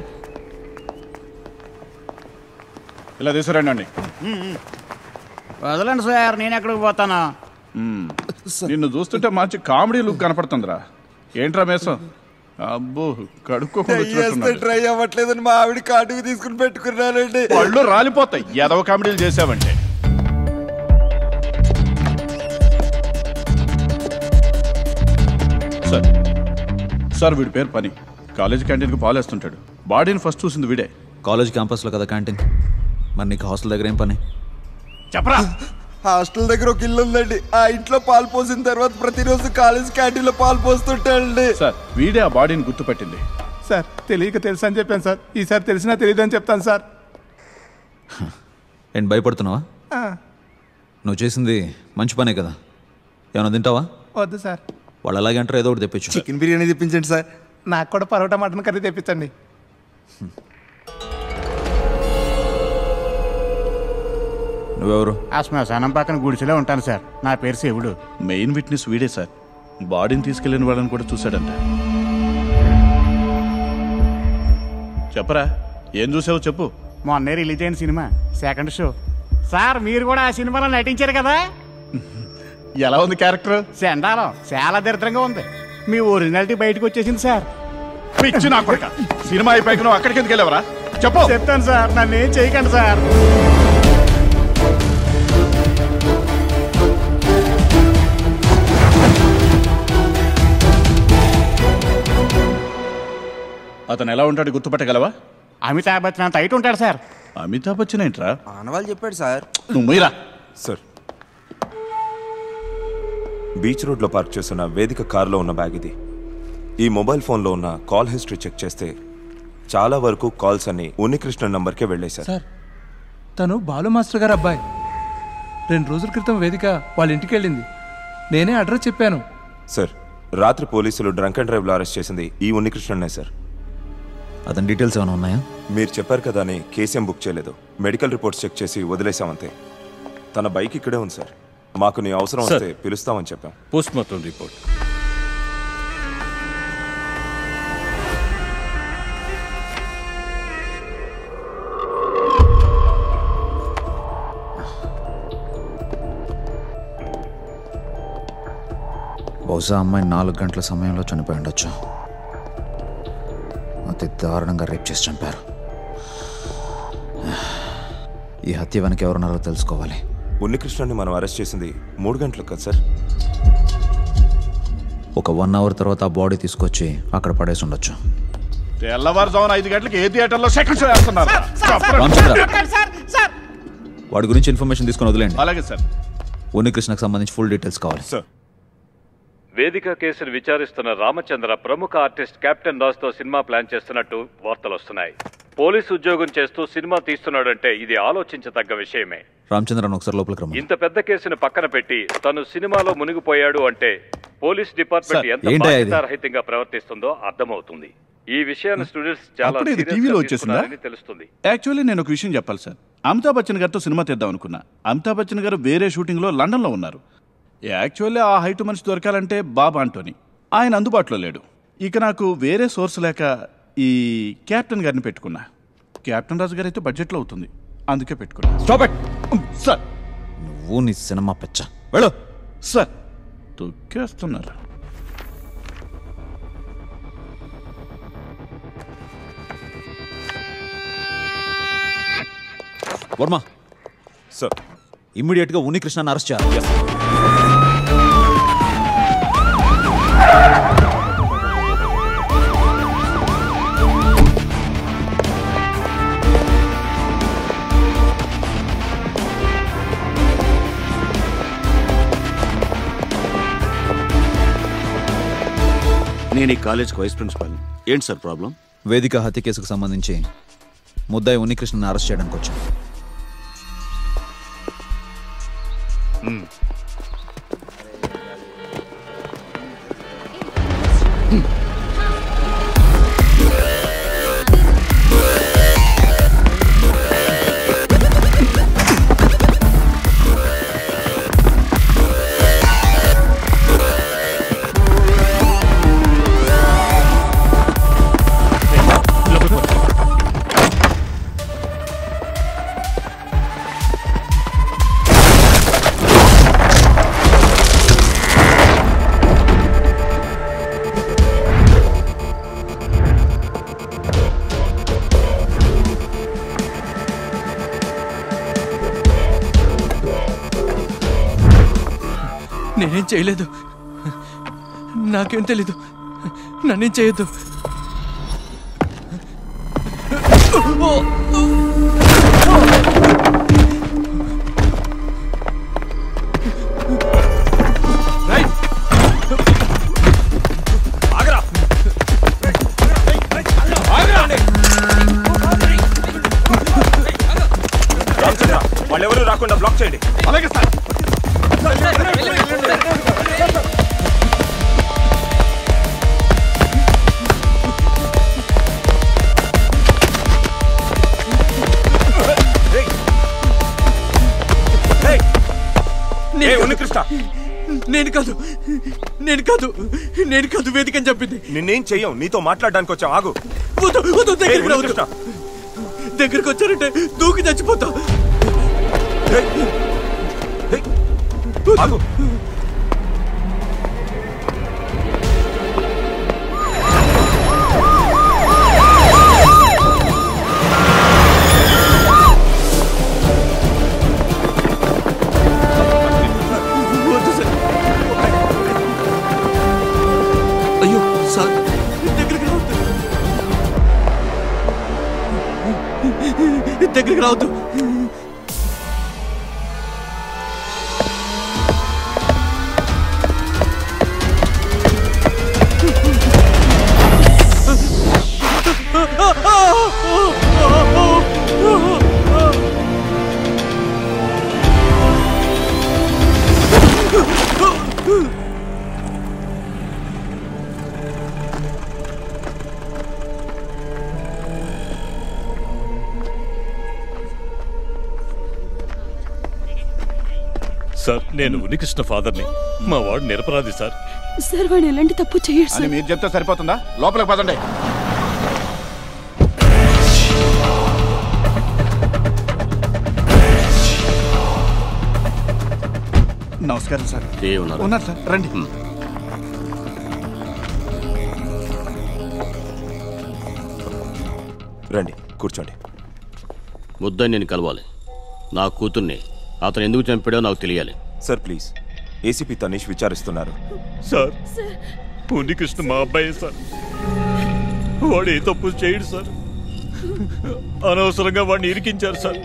ఇలా తీసుకురండి వదలండి సార్ నేను ఎక్కడికి పోతాను నిన్ను చూస్తుంటే మంచి కామెడీ లుక్ కనపడుతుందిరా ఏంట్రా మేసం అబ్బో కడుక్కోకుండా చేస్తే వచ్చినట్టున్నాడు. ట్రై అవ్వట్లేదని మా ఆవిడ కాటుకు తీసుకుని పెట్టుకున్నానండి పళ్ళు రాలిపోతాయి ఎదవ కామెడీలు చేసావంటే సార్ సార్ వీడి పేరు పని కాలేజ్ క్యాంటీన్కి పాలేస్తుంటాడు బాడీని ఫస్ట్ చూసింది వీడే కాలేజ్ క్యాంపస్లో కదా క్యాంటీన్ మరి నీకు హాస్టల్ దగ్గర ఏం పని చెప్పరా హాస్టల్ దగ్గర ఒక ఇల్లు ఉందండి ఆ ఇంట్లో పాలు పోసిన తర్వాత ప్రతిరోజు కాలేజ్ క్యాంటీన్ లో పాలు పోస్తుంటాడండి సార్ వీడే ఆ బాడీని గుర్తుపట్టింది సార్ తెలియక తెలుసు అని చెప్పాను సార్ ఈసారి తెలిసినా తెలియదు అని చెప్తాను సార్ ఏంటి భయపడుతున్నావా ఆ, నువ్వు చేసింది మంచి పనే కదా ఏమైనా తింటావా వద్దు సార్ వాళ్ళు అలాగే అంటారు ఏదో ఒకటి తెప్పించు చికెన్ బిర్యానీ తెప్పించండి సార్ నాకు కూడా పరోటా మటన్ కర్రీ తెప్పించండి నువ్వెవరు ఆ శ్మశానం పక్కన గుడిసెలో ఉంటాను సార్ నా పేరు శివుడు మెయిన్ విట్నెస్ వీడే సార్ బాడీని తీసుకెళ్లిన వాళ్ళని కూడా చూశాడంట చెప్పరా ఏం చూసావో చెప్పు మొన్నే రిలీజ్ అయిన సినిమా సెకండ్ షో సార్ మీరు కూడా ఆ సినిమాలో నటించారు కదా ఎలా ఉంది క్యారెక్టర్ చండాలం చాలా దరిద్రంగా ఉంది మీ ఒరిజినాలిటీ బయటకు వచ్చేసింది సార్ పిచ్చి నా కొడుక సినిమా అయిపోయాక నువ్వు అక్కడికి ఎందుకు వెళ్ళావరా చెప్పు చెప్తాను సార్ నన్ను ఏం చేయకండి సార్ అతను ఎలా ఉంటాడు గుర్తుపట్టగలవా అమితాబ్ బచ్చన్ అంత హైట్ ఉంటాడు సార్ అమితాబ్ బచ్చన్ ఏంట్రా ఆనవాళ్ళు చెప్పాడు సార్ నువ్వు మొయ్యరా సార్ బీచ్ రోడ్లో పార్క్ చేస్తున్న వేదిక కారులో ఉన్న బ్యాగ్ ఇది ఈ మొబైల్ ఫోన్లో ఉన్న కాల్ హిస్టరీ చెక్ చేస్తే చాలా వరకు కాల్స్ అన్ని ఉన్నికృష్ణ నంబర్కే వెళ్ళాయి సార్ సార్ తను బాలు మాస్టర్ గారు అబ్బాయి రెండు రోజుల క్రితం వేదిక వాళ్ళ ఇంటికి వెళ్ళింది నేనే అడ్రస్ చెప్పాను సార్ రాత్రి పోలీసులు డ్రంక్ అండ్ డ్రైవ్లో అరెస్ట్ చేసింది ఈ ఉన్నికృష్ణనే సార్ అతని డీటెయిల్స్ ఏమైనా ఉన్నాయా మీరు చెప్పారు కదా అని కేసీఎం బుక్ చేయలేదు మెడికల్ రిపోర్ట్స్ చెక్ చేసి వదిలేసామంతే తన బైక్ ఇక్కడే ఉంది సార్ మాకు నీ అవసరం సార్. వస్తే పిలుస్తామని చెప్పాం పోస్ట్ మార్టం రిపోర్ట్ బహుశా అమ్మాయి నాలుగు గంటల సమయంలో చనిపోయి ఉండొచ్చు అతి దారుణంగా రేప్ చేసి చంపారు ఈ హత్య వెనక ఎవరున్నారో తెలుసుకోవాలి ఉన్నికృష్ణని మనం అరెస్ట్ చేసింది మూడు గంటలకు కదా సార్ ఒక వన్ అవర్ తర్వాత ఆ బాడీ తీసుకొచ్చి అక్కడ పడేసి ఉండొచ్చు తెల్లవారుజామున ఐదు గంటలకు ఏ థియేటర్లో సెకండ్ షో వేస్తున్నారు రామచంద్ర. వాడి గురించి ఇన్ఫర్మేషన్ తీసుకొని వదిలేండి అలాగే సార్ ఉన్నికృష్ణకు సంబంధించి ఫుల్ డీటెయిల్స్ కావాలి సార్ వేదిక కేసును విచారిస్తున్న రామచంద్ర ప్రముఖ ఆర్టిస్ట్ కెప్టెన్ దాస్తో సినిమా ప్లాన్ చేస్తున్నట్టు వార్తలు వస్తున్నాయి పోలీసు ఉద్యోగం చేస్తూ సినిమా తీస్తున్నాడంటే ఇది ఆలోచించదగ్గ విషయమే రామచంద్రన్ ఒకసారి లోపలికి రమ్మని ఇంత పెద్ద కేసును పక్కన పెట్టి తను సినిమాలో మునిగిపోయాడు అంటే పోలీస్ డిపార్ట్మెంట్ సార్, ఎంత ఏంటయ్యా ఇది? బాధ్యతారహితంగా ప్రవర్తిస్తుందో అర్థమవుతుంది ఈ విషయాన్ని స్టూడెంట్స్ చాలా అప్పుడే ఇది serious గా టీవీలో వచ్చేసిందా? తీసుకున్నారని తెలుస్తుంది యాక్చువల్లీ నేను ఒక విషయం చెప్పాలి సార్ అమితాబ్ బచ్చన్ గారితో సినిమా తీద్దాం అనుకున్నా అమితాబ్ బచ్చన్ గారు వేరే షూటింగ్లో లండన్లో ఉన్నారు యాక్చువల్లీ ఆ హైట్ మనిషి దొరకాలంటే బాబా ఆంటోనీ ఆయన అందుబాటులో లేడు ఇక నాకు వేరే సోర్స్ లేక ఈ కెప్టెన్ గారిని పెట్టుకున్నా కెప్టెన్ రాజు గారు అయితే బడ్జెట్లో అవుతుంది అందుకే పెట్టుకున్నా స్టాప్ ఇట్ సార్ నువ్వు నీ సినిమా పెచ్చ వెళ్ళు సార్ తొక్కేస్తున్నారు వర్మ సార్ ఇమ్మీడియట్ గా ఉన్నికృష్ణని అరెస్ట్ చేయాలి నేను ఈ కాలేజ్కి వైస్ ప్రిన్సిపాల్ ఏంటి సార్ ప్రాబ్లం వేదిక హత్య కేసుకు సంబంధించి ముద్దాయి ఉన్నికృష్ణని అరెస్ట్ చేయడానికి వచ్చాం నేనేం చేయలేదు నాకేం తెలీదు నన్నేం చేయొద్దు రామచంద్ర వాళ్ళెవరూ రాకుండా బ్లాక్ చేయండి అలాగే సార్ ఉన్నికృష్ణ నేను కాదు నేను కాదు నేను కాదు వేదిక అని చెప్పింది నిన్నేం చెయ్యం నీతో మాట్లాడడానికి వచ్చాం ఆగు వద్దు వద్దు దగ్గరికి ఏయ్, రావద్దు ఉన్నికృష్ణ. దగ్గరికి వచ్చారంటే దూకి చచ్చిపోతా ఆగు వద్దు సార్ అయ్యో సార్ దగ్గరికి రావద్దు దగ్గరికి రావద్దు సార్ నేను ఉనికృష్ణ ఫాదర్ని మా వాడు నిరపరాధి సార్ సార్ వాడు ఎలాంటి తప్పు చేయడు అని మీరు చెప్తే సరిపోతుందా లోపలికి పదండి నమస్కారం సార్ ఏమన్నారు ఉన్నారు సార్ రండి రండి కూర్చోండి ముద్దని నేను కలవాలి నా కూతుర్ని అతను ఎందుకు చంపాడో నాకు తెలియాలి సార్ ప్లీజ్ ఏసీపీ తనీష్ విచారిస్తున్నారు సార్ ఉనికృష్ణ మా అబ్బాయి సార్ వాడు ఏ తప్పు చేయడు సార్ అనవసరంగా వాడిని ఇరికించారు సార్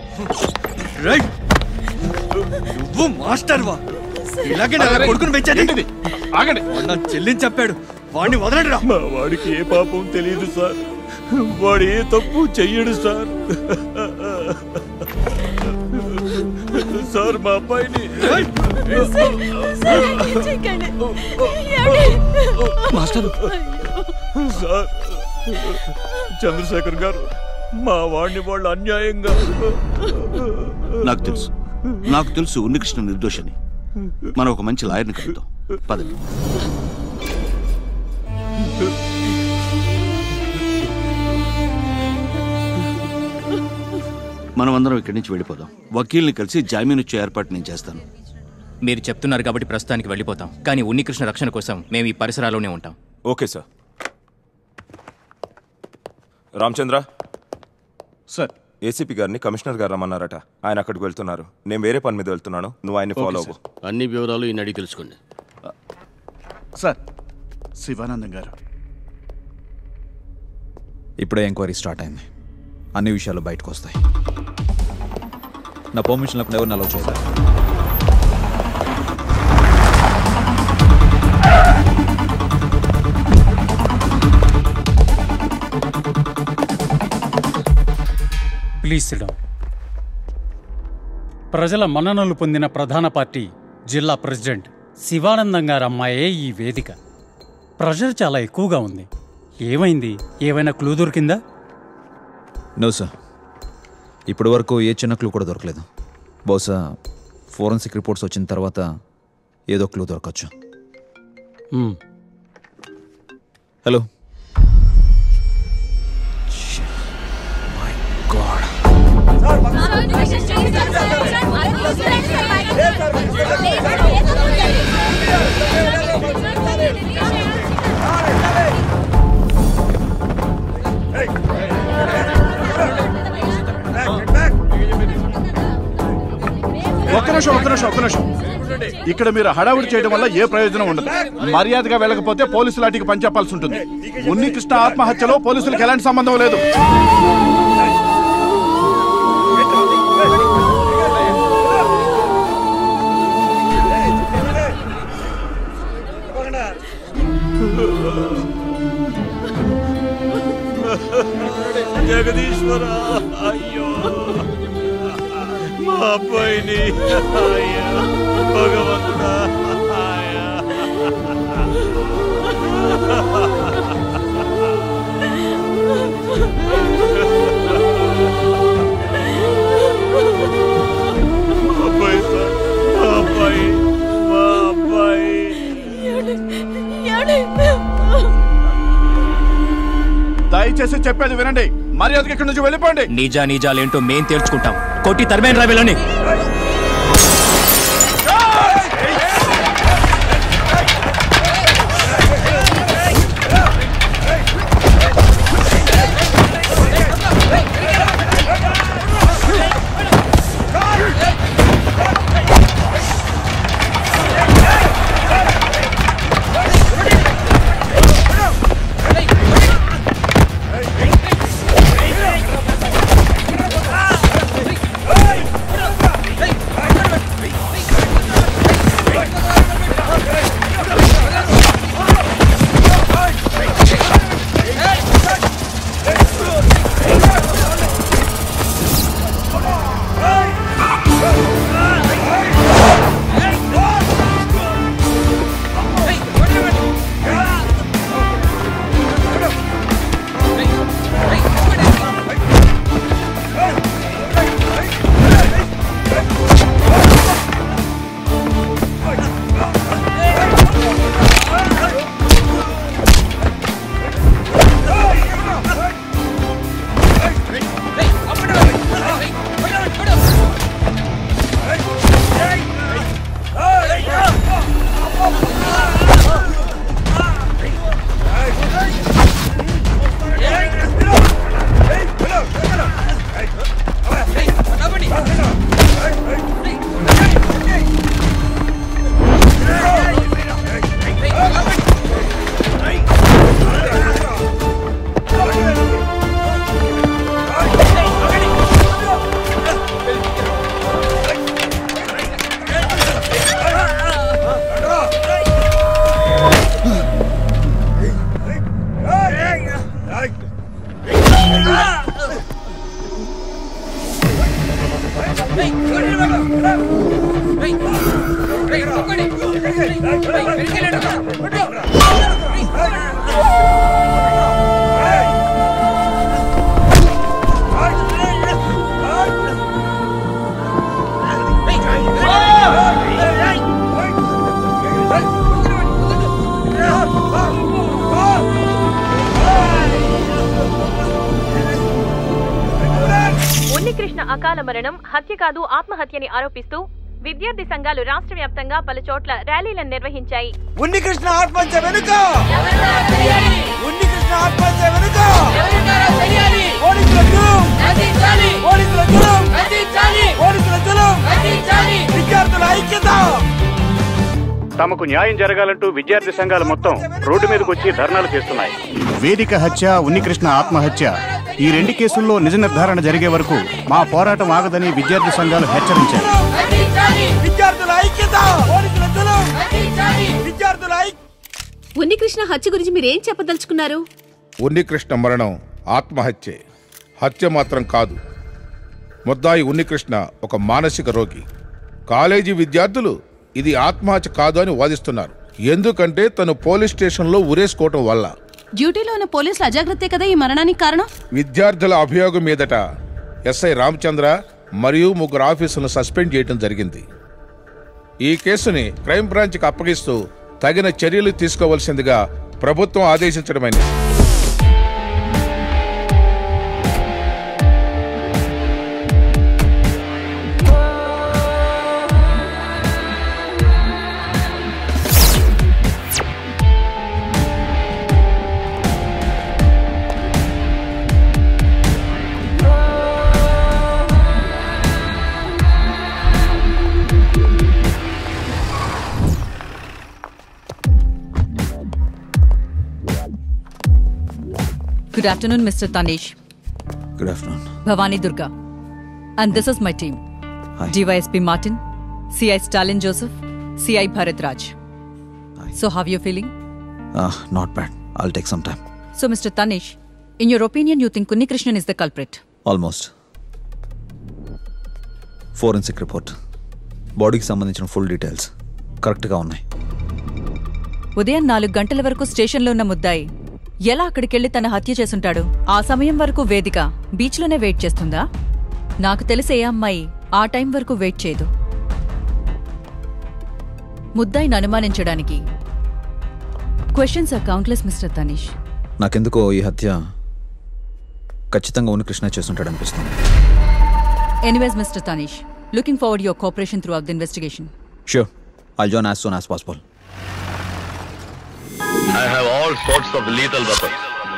నువ్వు మాస్టర్ వా ఇలాగే నా కొడుకుని పెంచాడు ఆగండి నా చెల్లిని చెప్పాడు వాడిని వదలండి రా మా వాడికి ఏ పాపం తెలియదు సార్ వాడు ఏ తప్పు చెయ్యడు సార్ సార్ మా అబ్బాయిని మాస్టర్ సార్ చంద్రశేఖర్ గారు మా వాడిని వాళ్ళు అన్యాయంగా నాకు తెలుసు నాకు తెలుసు ఉన్నికృష్ణ నిర్దోషని మనం ఒక మంచి లాయర్ని కలుద్దాం పదండి మనం అందరం ఇక్కడి నుంచి వెళ్ళిపోదాం వకీల్ని కలిసి జామీన్ వచ్చే ఏర్పాటు నేను చేస్తాను మీరు చెప్తున్నారు కాబట్టి ప్రస్తుతానికి వెళ్ళిపోతాం కానీ ఉన్నికృష్ణ రక్షణ కోసం మేము ఈ పరిసరాల్లోనే ఉంటాం okay sir Ramachandra sir ACP గారిని కమిషనర్ గారు రమ్మన్నారట ఆయన అక్కడికి వెళ్తున్నారు నేను వేరే పని మీద వెళ్తున్నాను నువ్వు ఆయన్ని ఫాలో అవ్వు అన్ని వివరాలు ఈయన అడిగి తెలుసుకోండి సార్ శివానందం గారు ఇప్పుడే ఎంక్వైరీ స్టార్ట్ అయింది అన్ని విషయాలు బయటకు వస్తాయి నా పర్మిషన్ లేకుండా ఎవరిని అలౌ చేయలేదు ప్లీజ్ సిడౌన్ ప్రజల మన్ననలు పొందిన ప్రధాన పార్టీ జిల్లా ప్రెసిడెంట్ శివానందం గారు అమ్మాయే ఈ వేదిక ప్రెషర్ చాలా ఎక్కువగా ఉంది ఏమైంది ఏమైనా క్లూ దొరికిందా నో సార్ ఇప్పటి వరకు ఏ చిన్న క్లూ కూడా దొరకలేదు బహుశా ఫోరెన్సిక్ రిపోర్ట్స్ వచ్చిన తర్వాత ఏదో క్లూ దొరకచ్చు మ్మ్. హలో ఒక్క నిమిషం ఒక్క నిమిషం ఒక్క నిమిషం ఇక్కడ మీరు హడావుడి చేయడం వల్ల ఏ ప్రయోజనం ఉండదు మర్యాదగా వెళ్ళకపోతే పోలీసులు వాటికి పనిచెప్పాల్సి ఉంటుంది ఉన్ని కృష్ణ ఆత్మహత్యలో పోలీసులకు ఎలాంటి సంబంధం లేదు జగదీశ్వర అయ్యో మా అబ్బాయిని అయ్యా భగవంతుడా అయ్యా. మా అబ్బాయి సార్ మా అబ్బాయి మా అబ్బాయి దయచేసి చెప్పేది వినండి మర్యాదగా ఇక్కడి నుంచి వెళ్ళిపోండి నిజా నిజాలేంటో మేం తేల్చుకుంటాం కొట్టి తరిమేన్ రా వీళ్ళని Hey! అకాల మరణం హత్య కాదు ఆత్మహత్యని ఆరోపిస్తూ విద్యార్థి సంఘాలు రాష్ట్ర వ్యాప్తంగా పలు చోట్ల ర్యాలీలను నిర్వహించాయి ఉన్నికృష్ణ ఆత్మహత్య వెనుక ఉన్నికృష్ణ ఆత్మహత్య వెనుక పోలీసుల జులుం పోలీసుల జులుం పోలీసుల జులుం విద్యార్థుల ఐక్యత తమకు న్యాయం జరగాలంటూ విద్యార్థి సంఘాలు మొత్తం రోడ్డు మీదకి వచ్చి ధర్నాలు చేస్తున్నాయి వేదిక హత్య ఉన్నికృష్ణ ఆత్మహత్య ఈ రెండు కేసుల్లో నిజ నిర్ధారణ జరిగే వరకు మా పోరాటం ఆగదని విద్యార్థి సంఘాలు హెచ్చరించాయి విద్యార్థుల ఐక్యత పోలీసుల జులుం విద్యార్థుల ఐక్యత ఉన్నికృష్ణ హత్య గురించి మీరేం చెప్పదలుచుకున్నారు ఉన్నికృష్ణ మరణం ఆత్మహత్యే హత్య మాత్రం కాదు ముద్దాయి ఉన్నికృష్ణ ఒక మానసిక రోగి కాలేజీ విద్యార్థులు ఇది ఆత్మహత్య కాదు అని వాదిస్తున్నారు ఎందుకంటే తను పోలీస్ స్టేషన్లో ఉరేసుకోవటం వల్ల డ్యూటీలో ఉన్న పోలీసుల అజాగ్రత్తే కదా ఈ మరణానికి కారణం విద్యార్థుల అభియోగం మీదట ఎస్ఐ రామచంద్ర మరియు ముగ్గురు ఆఫీసులను సస్పెండ్ చేయడం జరిగింది ఈ కేసుని క్రైమ్ బ్రాంచ్కి అప్పగిస్తూ తగిన చర్యలు తీసుకోవలసిందిగా ప్రభుత్వం ఆదేశించడమైనది Good afternoon, Mr. Tanish. Good afternoon Bhavani Durga. And this is my team. Hi. DYSP Martin, CI Stalin Joseph, CI Bharat Raj. So how are you feeling? Not bad I'll take some time So, Mr. Tanish, in your opinion, you think Kunni Krishnan is the culprit? Almost forensic report బాడీకి సంబంధించిన full details కరెక్ట్గా ఉన్నాయి ఉదయం నాలుగు గంటల వరకు స్టేషన్లో ఉన్న ముద్దాయి ఎలా అక్కడికెళ్లి తన హత్య చేసుంటాడు ఆ సమయం వరకు వేదిక బీచ్లోనే వెయిట్ చేస్తుందా నాకు తెలిసి ఏ అమ్మాయి ఆ టైం వరకు వెయిట్ చేయదు ముద్దాయిని అనుమానించడానికి questions are countless mister Tanish నాకెందుకో ఈ హత్య ఖచ్చితంగా ఉన్ని కృష్ణ చేస్తుంటాడు అనిపిస్తుంది anyways mister Tanish looking forward your cooperation throughout the investigation sure I'll join as soon as possible I have all sorts of lethal weapons.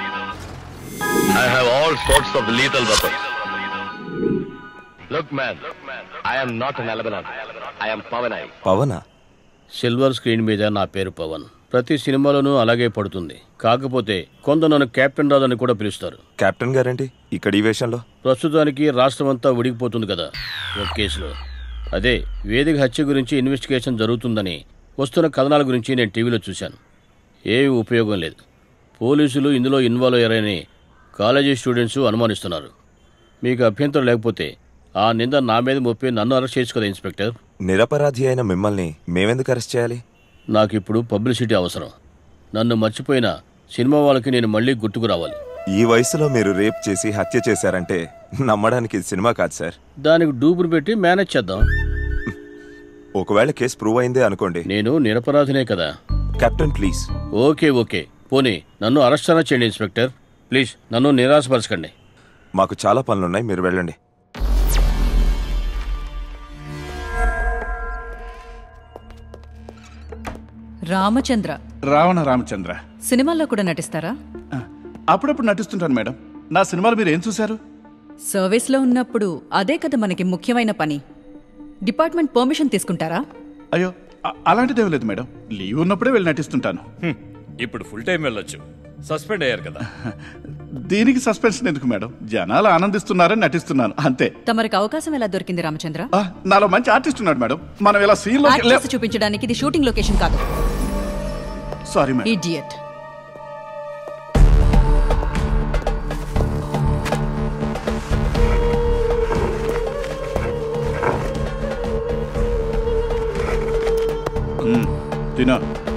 I have all sorts of lethal weapons. Look, man, I am not an Albanan. I am Pavanai. Pavana silver screen మీద నా పేరు పవన్ ప్రతి సినిమాలోనూ అలాగే పడుతుంది కాకపోతే కొందరు నన్ను captain రాజు అని కూడా పిలుస్తారు కెప్టెన్ గారేంటి ఇక్కడ ఈ వేషంలో ప్రస్తుతానికి రాష్ట్రం అంతా ఉడికిపోతుంది కదా ఒక కేసులో అదే వేదిక హత్య గురించి ఇన్వెస్టిగేషన్ జరుగుతుందని వస్తున్న కథనాల గురించి నేను టీవీలో చూశాను ఏమీ ఉపయోగం లేదు పోలీసులు ఇందులో ఇన్వాల్వ్ అయ్యారని కాలేజీ స్టూడెంట్స్ అనుమానిస్తున్నారు మీకు అభ్యంతరం లేకపోతే ఆ నింద నా మీద ముప్పి నన్ను అరెస్ట్ చేయొచ్చు కదా ఇన్స్పెక్టర్ నిరపరాధి అయిన మిమ్మల్ని మేమెందుకు అరెస్ట్ చేయాలి నాకు ఇప్పుడు పబ్లిసిటీ అవసరం నన్ను మర్చిపోయిన సినిమా వాళ్ళకి నేను మళ్ళీ గుర్తుకు రావాలి ఈ వయసులో మీరు రేప్ చేసి హత్య చేశారంటే నమ్మడానికి ఇది సినిమా కాదు సార్ దానికి డూపును పెట్టి మేనేజ్ చేద్దాం ఒకవేళ కేసు ప్రూవ్ అయిందే అనుకోండి నేను నిరపరాధినే కదా కెప్టెన్ ప్లీజ్ ఓకే ఓకే పోనీ నన్ను అరెస్ట్ అన్న చేయండి ఇన్స్పెక్టర్ ప్లీజ్ నన్ను నిరాశపరచకండి మాకు చాలా పనులున్నాయి మీరు వెళ్ళండి రామచంద్ర రావణ రామచంద్ర సినిమాల్లో కూడా నటిస్తారా అప్పుడప్పుడు నటిస్తుంటాను మేడం నా సినిమాలు మీరు ఏం చూశారు సర్వీస్లో ఉన్నప్పుడు అదే కదా మనకి ముఖ్యమైన పని డిపార్ట్మెంట్ పర్మిషన్ తీసుకుంటారా అయ్యో అ- అలాంటిదేం లేదు మేడం లీవ్ ఉన్నప్పుడే వెళ్ళి నటిస్తుంటాను ఇప్పుడు ఫుల్ టైం వెళ్ళొచ్చు సస్పెండ్ అయ్యారు కదా దీనికి సస్పెన్షన్ ఎందుకు మేడం జనాలు ఆనందిస్తున్నారని నటిస్తున్నాను అంతే తమరికి అవకాశం ఎలా దొరికింది రామచంద్ర ఆ, నాలో మంచి ఆర్టిస్ట్ ఉన్నాడు మేడం మనం ఇలా సీన్ యాక్ట్ చేసి చూపించడానికి ఇది షూటింగ్ లొకేషన్ కాదు సారీ మేడం ఇడియట్ మ్మ్, తినో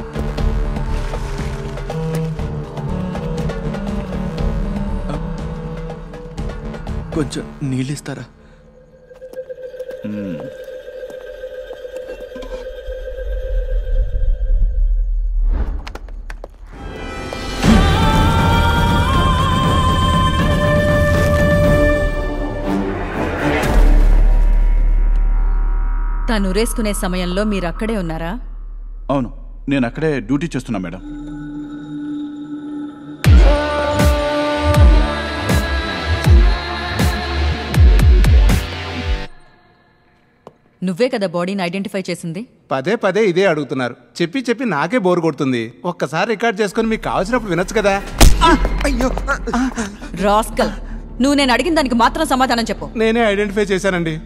కొంచెం నీళ్ళు ఇస్తారా మ్మ్. తాను ఉరేసుకునే సమయంలో మీరు అక్కడే ఉన్నారా అవును నేను అక్కడే డ్యూటీ చేస్తున్నా మేడం నువ్వే కదా బాడీని ఐడెంటిఫై చేసింది పదే పదే ఇదే అడుగుతున్నారు చెప్పి చెప్పి నాకే బోర్ కొడుతుంది ఒక్కసారి రికార్డ్ చేసుకొని మీకు కావాల్సినప్పుడు వినొచ్చు కదా అయ్యో రాస్కల్ నువ్వు నేను అడిగిన దానికి మాత్రం సమాధానం చెప్పు నేనే ఐడెంటిఫై చేశానండి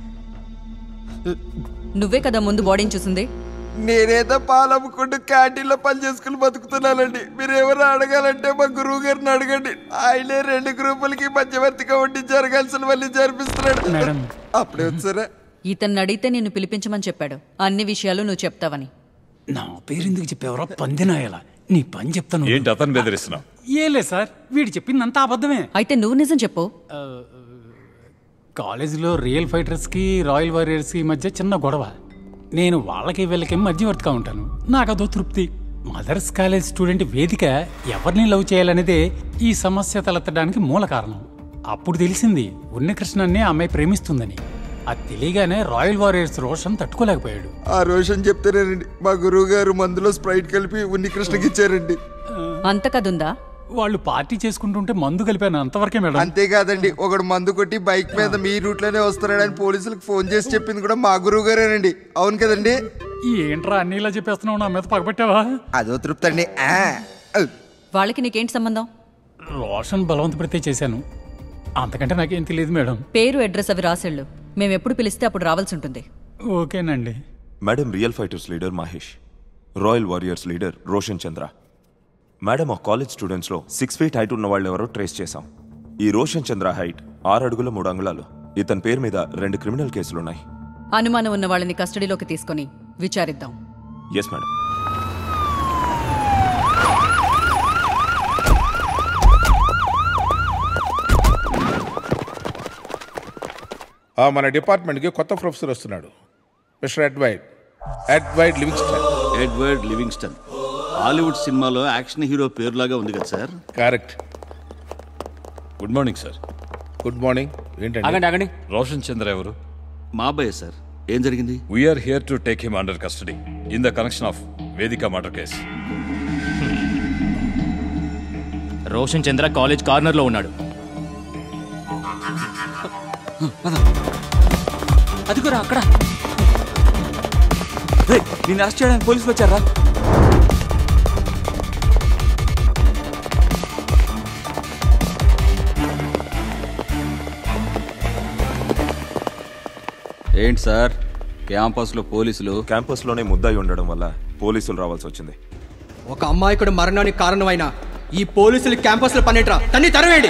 నువ్వే కదా ముందు బాడీని చూసింది నేనేదో పాలు అమ్ముకుంటూ క్యాంటీన్లో పని చేసుకుని బతుకుతున్నానండి మీరు ఎవరు అడగాలంటే మా గురువు గారిని అడగండి ఆయనే రెండు గ్రూపులకి మధ్యవర్తిగా ఉండి జరగాల్సిన మళ్ళీ జరిపిస్తున్నాడు మేడం. అప్పుడే వచ్చారా ఇతన్ని అడిగితే నిన్ను పిలిపించమని చెప్పాడు అన్ని విషయాలు నువ్వు చెప్తావని నా పేరు ఎందుకు చెప్పేవరా పందినాయలా నీ పని చెప్తాను ఏంటి అతను బెదిరిస్తున్నావు ఏ లేదు సార్ వీడు చెప్పిందంతా అబద్ధమే అయితే నువ్వు నిజం చెప్పు కాలేజీలో రియల్ ఫైటర్స్కి రాయల్ వారియర్స్కి మధ్య చిన్న గొడవ నేను వాళ్ళకి వీళ్ళకి మధ్యవర్తిగా ఉంటాను నాకు అదో తృప్తి మదర్స్ కాలేజ్ స్టూడెంట్ వేదిక ఎవరిని లవ్ చేయాలనేదే ఈ సమస్య తలెత్తడానికి మూల కారణం అప్పుడు తెలిసింది ఉన్నకృష్ణన్ని ఆ అమ్మాయి ప్రేమిస్తుందని అది తెలియగానే రాయల్ వారియర్స్ రోషన్ తట్టుకోలేకపోయాడు ఆ రోషన్ చెప్తేనేనండి మా గురువు గారు మందులో స్ప్రైట్ కలిపి ఉన్ని కృష్ణకి ఇచ్చారండి అంత కదుందా వాళ్ళు పార్టీ చేసుకుంటుంటే మందు కలిపాను అంతవరకే మేడం అంతేకాదండి ఒకడు మందు కొట్టి బైక్ మీద మీ రూట్ లోనే వస్తున్నాడని పోలీసులకు ఫోన్ చేసి చెప్పింది కూడా మా గురువు గారేనండి అవును కదండి ఏంట్రా అన్ని ఇలా చెప్పేస్తున్నావు నా మీద పగబట్టావా అదో తృప్తి అండి వాళ్ళకి నీకేంటి సంబంధం రోషన్ బలవంత పెడితే చేశాను అంతకంటే నాకేం తెలియదు మేడం పేరు అడ్రస్ అవి రాసేళ్ళు మేము ఎప్పుడు పిలిస్తే అప్పుడు రావాల్సి ఉంటుంది ఓకేనండి madam real fighters leader Mahesh Royal Warriors leader Roshan Chandra madam ఆ కాలేజ్ స్టూడెంట్స్లో సిక్స్ ఫీట్ హైట్ ఉన్న వాళ్ళు ఎవరో ట్రేస్ చేశాం ఈ రోషన్ చంద్ర హైట్ ఆరు అడుగుల మూడు అంగుళాలు ఇతని పేరు మీద రెండు క్రిమినల్ కేసులున్నాయి అనుమానం ఉన్న వాళ్ళని కస్టడీలోకి తీసుకొని విచారిద్దాం ఎస్ మేడం ఆ, మన డిపార్ట్మెంట్కి కొత్త ప్రొఫెసర్ వస్తున్నాడు mister ఎడ్వైడ్ ఎడ్వైడ్ Livingstone Edward Livingstone Hollywood సినిమాలో యాక్షన్ హీరో పేరులాగా ఉంది కదా sir correct good morning sir good morning ఏంటండి ఆగండి ఆగండి రోషన్ చంద్ర ఎవరు మా అబ్బాయి సార్ ఏం జరిగింది we're here to take him under custody in the connection of Vedika murder case Roshan Chandra college కార్నర్లో ఉన్నాడు అదిగురా అక్కడ నేను అరెస్ట్ చేయడానికి పోలీసులు వచ్చారా ఏంటి సార్ క్యాంపస్లో పోలీసులు క్యాంపస్లోనే ముద్దాయి ఉండడం వల్ల పోలీసులు రావాల్సి వచ్చింది ఒక అమ్మాయికుడు మరణానికి కారణమైన ఈ పోలీసులు క్యాంపస్ లో పనిట్రా తన్ని తరవేయండి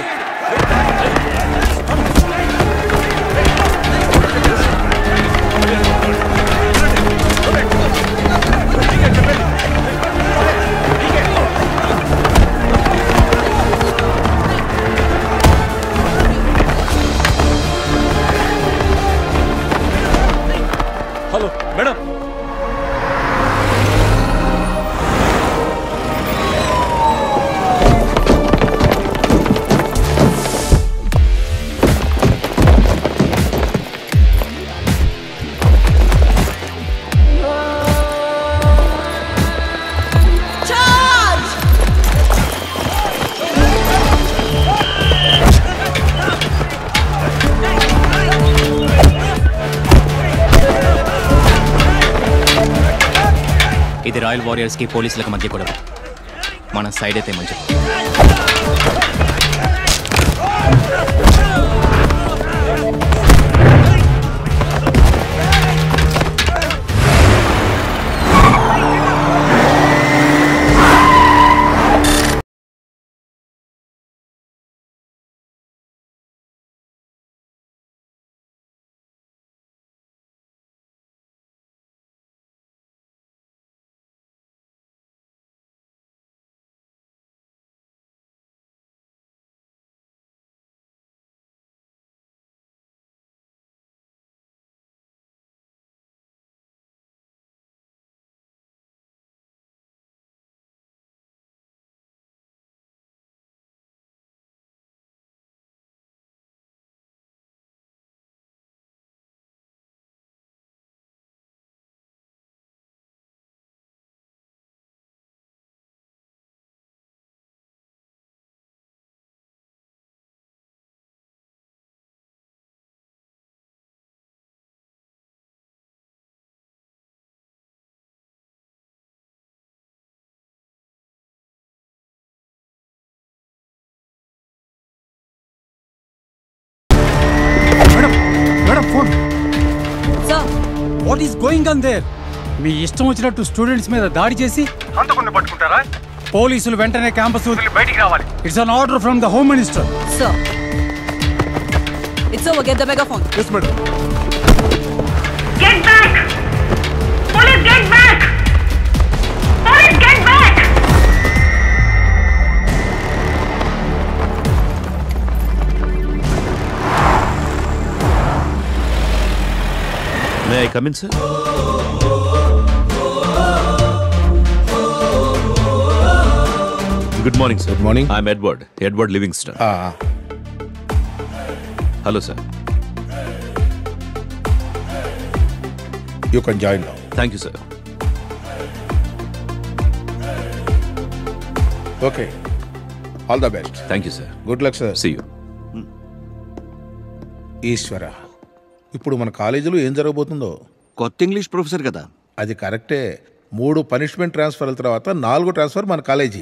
హలో మేడం ఇది రాయల్ వారియర్స్కి పోలీసులకు మధ్య గొడవ మన సైడ్ అయితే మంచిది what is going on there మీ ఇష్టం వచ్చినట్టు స్టూడెంట్స్ మీద దాడి చేసి హంతకుండా పట్టుకుంటారా పోలీసులు వెంటనే క్యాంపస్ వదిలి బయటికి రావాలి it's an order from the home minister Sir. It's over. Get the megaphone. Yes, madam. Get back! Police, get back! Police, get back! May I come in sir good morning sir good morning I'm Edward Edward Livingston hello sir you can join now thank you sir okay all the best thank you sir good luck sir see you Eeshwara ఇప్పుడు మన కాలేజీలో ఏం జరగబోతుందో కొత్త English professor కదా అది కరెక్టే మూడు పనిష్మెంట్ ట్రాన్స్ఫర్ల తర్వాత నాలుగో ట్రాన్స్ఫర్ మన కాలేజీ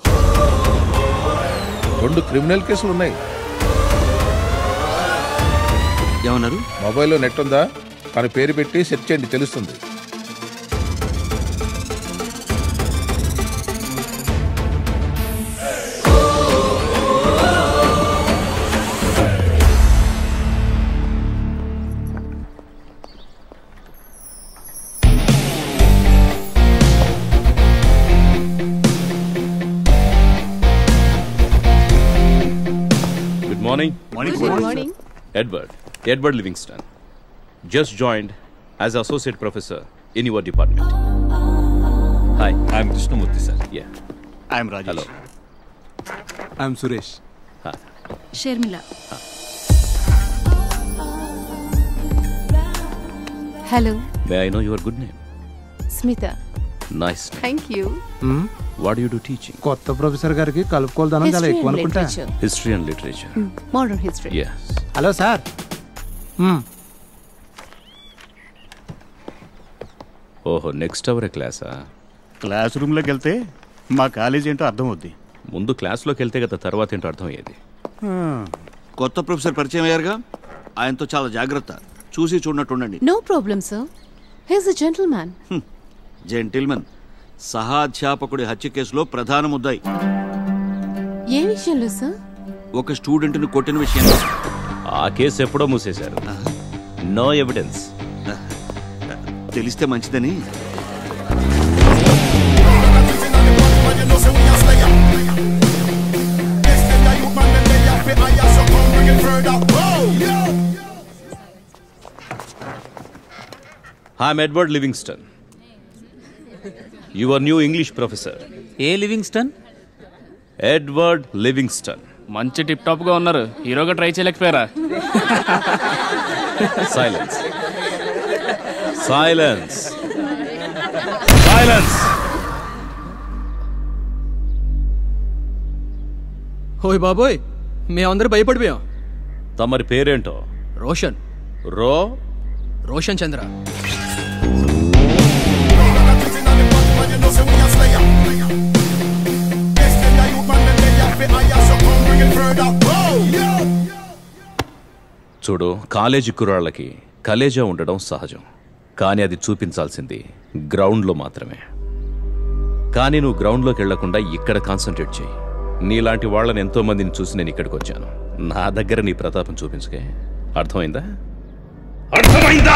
రెండు క్రిమినల్ కేసులు ఉన్నాయి ఏమన్నారు మొబైల్లో నెట్ ఉందా తన పేరు పెట్టి సెర్చ్ చేయండి తెలుస్తుంది good morning Morning, Good sir. morning. Edward. Edward Livingston. Just joined as associate professor in your department. Hi. I'm Krishnamurthy, sir. Yeah. I'm Rajesh. Hello. I'm Suresh. Hi. Sharmila hello May I know your good name? Smitha Nice. name. Thank you What do you do teaching? కొత్త ప్రొఫెసర్ గారికి కలుపుకోలుదనం చాలా History ఎక్కువ and అనుకుంటా literature. History and literature. Modern history Yes. Hello sir ఓహో next hour క్లాసా class రూమ్లోకి వెళ్తే మా కాలేజ్ ఏంటో అర్థం అవుద్ది ముందు క్లాస్లోకి వెళ్తే కదా తర్వాత ఏంటో అర్థమయ్యేది కొత్త ప్రొఫెసర్ పరిచయం అయ్యారుగా ఆయనతో చాలా జాగ్రత్త చూసి చూడనట్టు ఉండండి no problem sir he's a gentleman gentleman సహాధ్యాపకుడి హత్య కేసులో ప్రధాన ముద్దాయి ఏ విషయంలో సార్ ఒక స్టూడెంట్ను కొట్టిన విషయంలో ఆ కేసు ఎప్పుడో మూసేశారు నో ఎవిడెన్స్ తెలిస్తే మంచిదని I'm Edward Livingston your new English professor ఏ లివింగ్స్టన్ ఎడ్వర్డ్ లివింగ్స్టన్ మంచి టిప్ టాప్ గా ఉన్నారు హీరోగా ట్రై చేయలేకపోయారా సైలెన్స్ సైలెన్స్ సైలెన్స్ ఓయ్ బాబోయ్ మేమందరూ భయపడిపోయాం తమరి పేరేంటో రోషన్ రో రోషన్ చంద్ర చూడు కాలేజీ కుర్రాళ్ళకి కలేజా ఉండడం సహజం కానీ అది చూపించాల్సింది గ్రౌండ్లో మాత్రమే కానీ నువ్వు గ్రౌండ్లోకి వెళ్లకుండా ఇక్కడ కాన్సన్ట్రేట్ చేయి నీలాంటి వాళ్ళని ఎంతో మందిని చూసి నేను ఇక్కడికి వచ్చాను నా దగ్గర నీ ప్రతాపం చూపించకే అర్థమైందా అర్థమైందా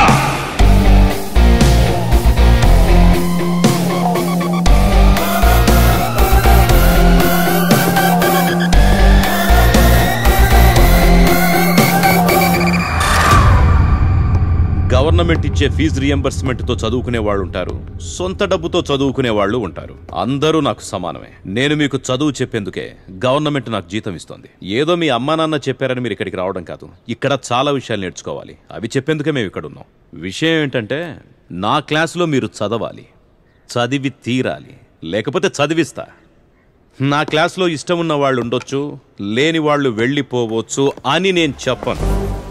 గవర్నమెంట్ ఇచ్చే ఫీజు రియంబర్స్మెంట్తో చదువుకునే వాళ్ళు ఉంటారు సొంత డబ్బుతో చదువుకునే వాళ్ళు ఉంటారు అందరూ నాకు సమానమే నేను మీకు చదువు చెప్పేందుకే గవర్నమెంట్ నాకు జీతం ఇస్తోంది ఏదో మీ అమ్మా నాన్న చెప్పారని మీరు ఇక్కడికి రావడం కాదు ఇక్కడ చాలా విషయాలు నేర్చుకోవాలి అవి చెప్పేందుకే మేము ఇక్కడ ఉన్నాం విషయం ఏంటంటే నా క్లాసులో మీరు చదవాలి చదివి తీరాలి లేకపోతే చదివిస్తా నా క్లాస్లో ఇష్టం ఉన్న వాళ్ళు ఉండొచ్చు లేని వాళ్ళు వెళ్ళిపోవచ్చు అని నేను చెప్పను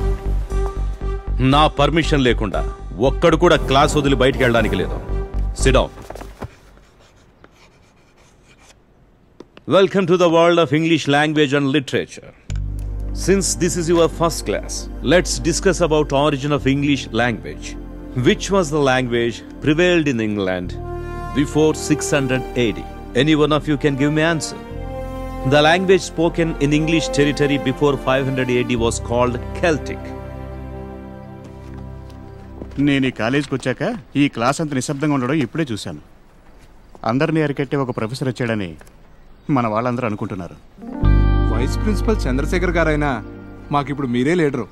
నా పర్మిషన్ లేకుండా ఒక్కడు కూడా క్లాస్ వదిలి బయటికి వెళ్ళడానికి లేదు sit down welcome to the world of English language and literature since this is your first class let's discuss about origin of English language Which was the language prevailed in England before 600 AD? Any one of you can give me answer. The language spoken in English territory before 500 AD was called Celtic. నేను ఈ కాలేజీకి వచ్చాక ఈ class అంత నిశ్శబ్దంగా ఉండడం ఇప్పుడే చూశాను అందరినీ అరికెట్టే ఒక ప్రొఫెసర్ వచ్చాడని మన వాళ్ళందరూ అనుకుంటున్నారు వైస్ ప్రిన్సిపల్ చంద్రశేఖర్ గారైనా మాకిప్పుడు మీరే లీడరు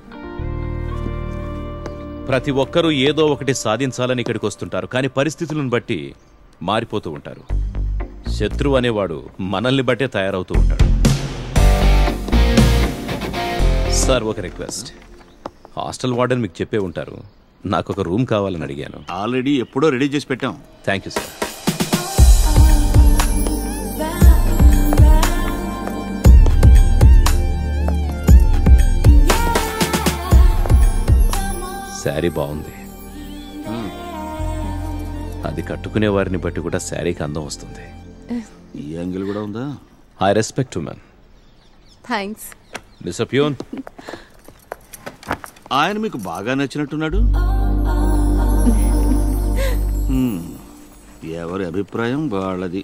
ప్రతి ఒక్కరూ ఏదో ఒకటి సాధించాలని ఇక్కడికి వస్తుంటారు కానీ పరిస్థితులను బట్టి మారిపోతూ ఉంటారు శత్రువు అనేవాడు మనల్ని బట్టే తయారవుతూ ఉంటాడు సార్ ఒక రిక్వెస్ట్ హాస్టల్ వార్డెన్ మీకు చెప్పే ఉంటారు నాకు ఒక రూమ్ కావాలని అడిగాను ఆల్రెడీ ఎప్పుడో రెడీ చేసి పెట్టాం థ్యాంక్ యూ సార్ శారీ బాగుంది అది కట్టుకునే వారిని బట్టి కూడా శారీకి అందం వస్తుంది ఈ యాంగిల్ కూడా ఉందా I respect man thanks mister peon ఆయన మీకు బాగా నచ్చినట్టున్నాడు హ్మ్. ఎవరి అభిప్రాయం వాళ్ళది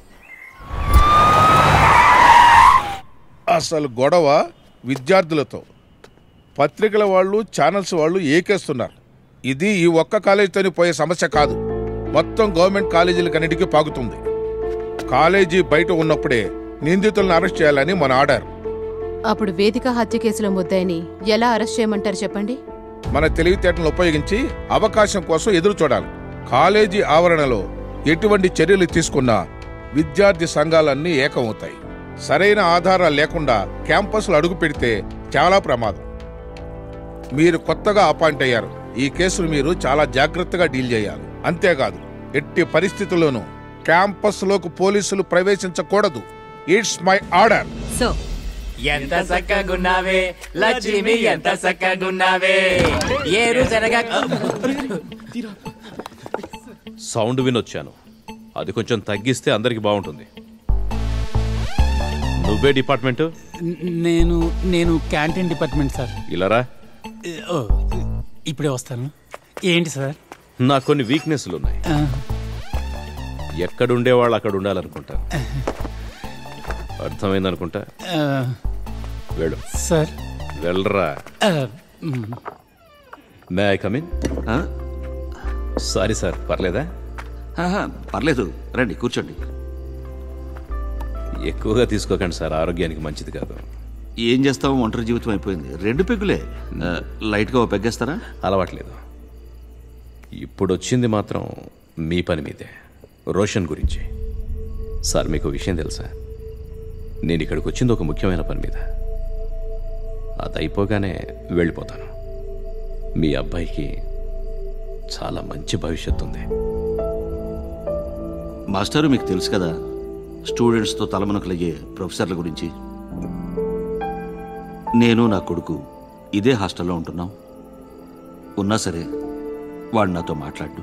అసలు గొడవ విద్యార్థులతో పత్రికల వాళ్ళు ఛానల్స్ వాళ్ళు ఏకేస్తున్నారు ఇది ఈ ఒక్క కాలేజీతోని పోయే సమస్య కాదు మొత్తం గవర్నమెంట్ కాలేజీలకన్నిటికీ పాకుతుంది కాలేజీ బయట ఉన్నప్పుడే నిందితులను అరెస్ట్ చేయాలని మన ఆర్డర్ అప్పుడు వేదిక హత్య కేసులో ముద్దాయిని ఎలా అరెస్ట్ చేయమంటారు చెప్పండి మన తెలివితేటలను ఉపయోగించి అవకాశం కోసం ఎదురు చూడాలి కాలేజీ ఆవరణలో ఎటువంటి చర్యలు తీసుకున్నా విద్యార్థి సంఘాలన్నీ ఏకమవుతాయి సరైన ఆధారాలు లేకుండా క్యాంపస్లో అడుగు పెడితే చాలా ప్రమాదం మీరు కొత్తగా అపాయింట్ అయ్యారు ఈ కేసును మీరు చాలా జాగ్రత్తగా డీల్ చేయాలి అంతేకాదు ఎట్టి పరిస్థితుల్లోనూ క్యాంపస్లోకి పోలీసులు ప్రవేశించకూడదు ఇట్స్ మై ఆర్డర్ సో ఎంత చక్కగున్నావే లక్ష్మి ఎంత చక్కగున్నావే ఏరు జరగా సౌండ్ వినొచ్చాను అది కొంచెం తగ్గిస్తే అందరికి బాగుంటుంది నువ్వే డిపార్ట్మెంట్ నేను నేను క్యాంటీన్ డిపార్ట్మెంట్ సార్ ఇలారా ఓ, ఇప్పుడే వస్తాను ఏంటి సార్ నాకు కొన్ని వీక్నెస్లు ఉన్నాయి ఆ, ఎక్కడుండేవాళ్ళు అక్కడ ఉండాలనుకుంటా అర్థమైందనుకుంటా ఆ, వెళ్ళు సార్ వెళ్ళరా ఆ, మ్, may I come in sorry sir పర్లేదా ఆహా, పర్లేదు రండి కూర్చోండి ఎక్కువగా తీసుకోకండి సార్ ఆరోగ్యానికి మంచిది కాదు ఏం చేస్తావు ఒంటరి జీవితం అయిపోయింది రెండు పెగ్గులే ఆ, లైట్గా ఓ పెగ్గేస్తారా అలవాట్లేదు ఇప్పుడు వచ్చింది మాత్రం మీ పని మీదే రోషన్ గురించి సార్ మీకు విషయం తెలుసా నేను ఇక్కడికి వచ్చింది ఒక ముఖ్యమైన పని మీద అది అయిపోగానే వెళ్ళిపోతాను మీ అబ్బాయికి చాలా మంచి భవిష్యత్తు ఉంది మాస్టారు మీకు తెలుసు కదా స్టూడెంట్స్తో తలమునకలయ్యే ప్రొఫెసర్ల గురించి నేను నా కొడుకు ఇదే హాస్టల్లో ఉంటున్నాం ఉన్నా సరే వాడు నాతో మాట్లాడు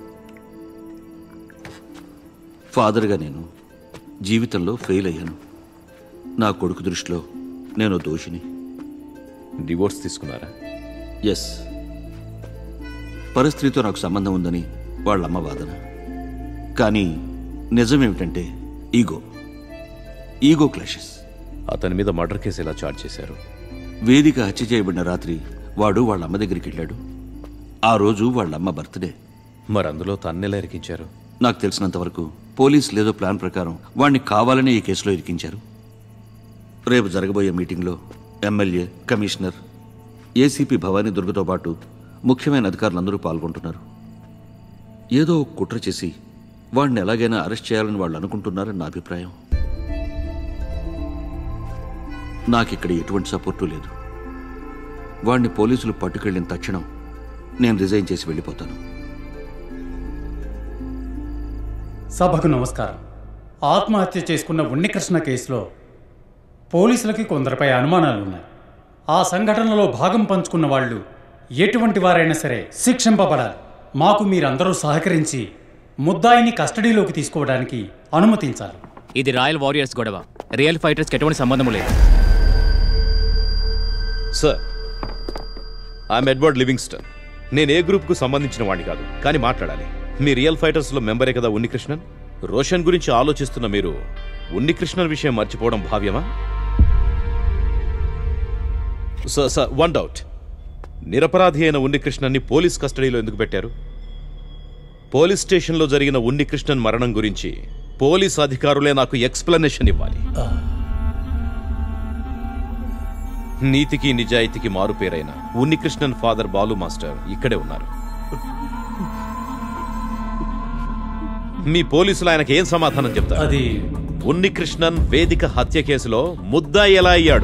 ఫాదర్గా నేను జీవితంలో ఫెయిల్ అయ్యాను నా కొడుకు దృష్టిలో నేను దోషిని డివోర్స్ తీసుకున్నారా ఎస్ పరిస్థితితో నాకు సంబంధం ఉందని వాళ్ళ అమ్మ వాదన కానీ నిజమేమిటంటే ఈగో ఈగో క్లాషెస్ అతని మీద మర్డర్ కేసు ఎలా చార్జ్ చేశారు వేదిక హత్య చేయబడిన రాత్రి వాడు వాళ్ళ అమ్మ దగ్గరికి వెళ్ళాడు ఆ రోజు వాళ్ళ అమ్మ బర్త్డే మరి అందులో తన్నెలా ఇరికించారు నాకు తెలిసినంత వరకు పోలీసులు ఏదో ప్లాన్ ప్రకారం వాడిని కావాలనే ఈ కేసులో ఇరికించారు రేపు జరగబోయే మీటింగ్లో ఎమ్మెల్యే కమిషనర్ ఏసీపీ భవానీ దుర్గతో పాటు ముఖ్యమైన అధికారులందరూ పాల్గొంటున్నారు ఏదో ఒక కుట్ర చేసి వాడిని ఎలాగైనా అరెస్ట్ చేయాలని వాళ్ళు అనుకుంటున్నారని నా అభిప్రాయం నాకిక్కడ ఎటువంటి సపోర్టు లేదు వాడిని పోలీసులు పట్టుకెళ్ళిన తక్షణం నేను రిజైన్ చేసి వెళ్ళిపోతాను సభకు నమస్కారం ఆత్మహత్య చేసుకున్న ఉన్నికృష్ణ కేసులో పోలీసులకి కొందరిపై అనుమానాలు ఉన్నాయి ఆ సంఘటనలో భాగం పంచుకున్న వాళ్ళు ఎటువంటి వారైనా సరే శిక్షింపబడాలి మాకు మీరందరూ సహకరించి ముద్దాయిని కస్టడీలోకి తీసుకోవడానికి అనుమతించాలి ఇది రాయల్ వారియర్స్ గొడవ రియల్ ఫైటర్స్కి ఎటువంటి సంబంధం లేదు సార్ ఐఎమ్ ఎడ్వర్డ్ లివింగ్స్టన్ నేను ఏ గ్రూప్కు సంబంధించిన వాడిని కాదు కానీ మాట్లాడాలి మీ రియల్ ఫైటర్స్లో మెంబరే కదా ఉన్నికృష్ణన్ రోషన్ గురించి ఆలోచిస్తున్న మీరు ఉన్నికృష్ణన్ విషయం మర్చిపోవడం భావ్యమా సార్ సార్ వన్ డౌట్ నిరపరాధి అయిన ఉన్నికృష్ణన్ని పోలీస్ కస్టడీలో ఎందుకు పెట్టారు పోలీస్ స్టేషన్లో జరిగిన ఉన్నికృష్ణన్ మరణం గురించి పోలీస్ అధికారులే నాకు ఎక్స్ప్లెనేషన్ ఇవ్వాలి నీతికి నిజాయితీకి మారుపేరైన ఉన్నికృష్ణన్ ఫాదర్ బాలు మాస్టర్ ఇక్కడే ఉన్నారు మీ పోలీసులు ఆయనకి ఏం సమాధానం చెప్తారు అది ఉన్నికృష్ణన్ వేదిక హత్య కేసులో ముద్దాయి ఎలా అయ్యాడు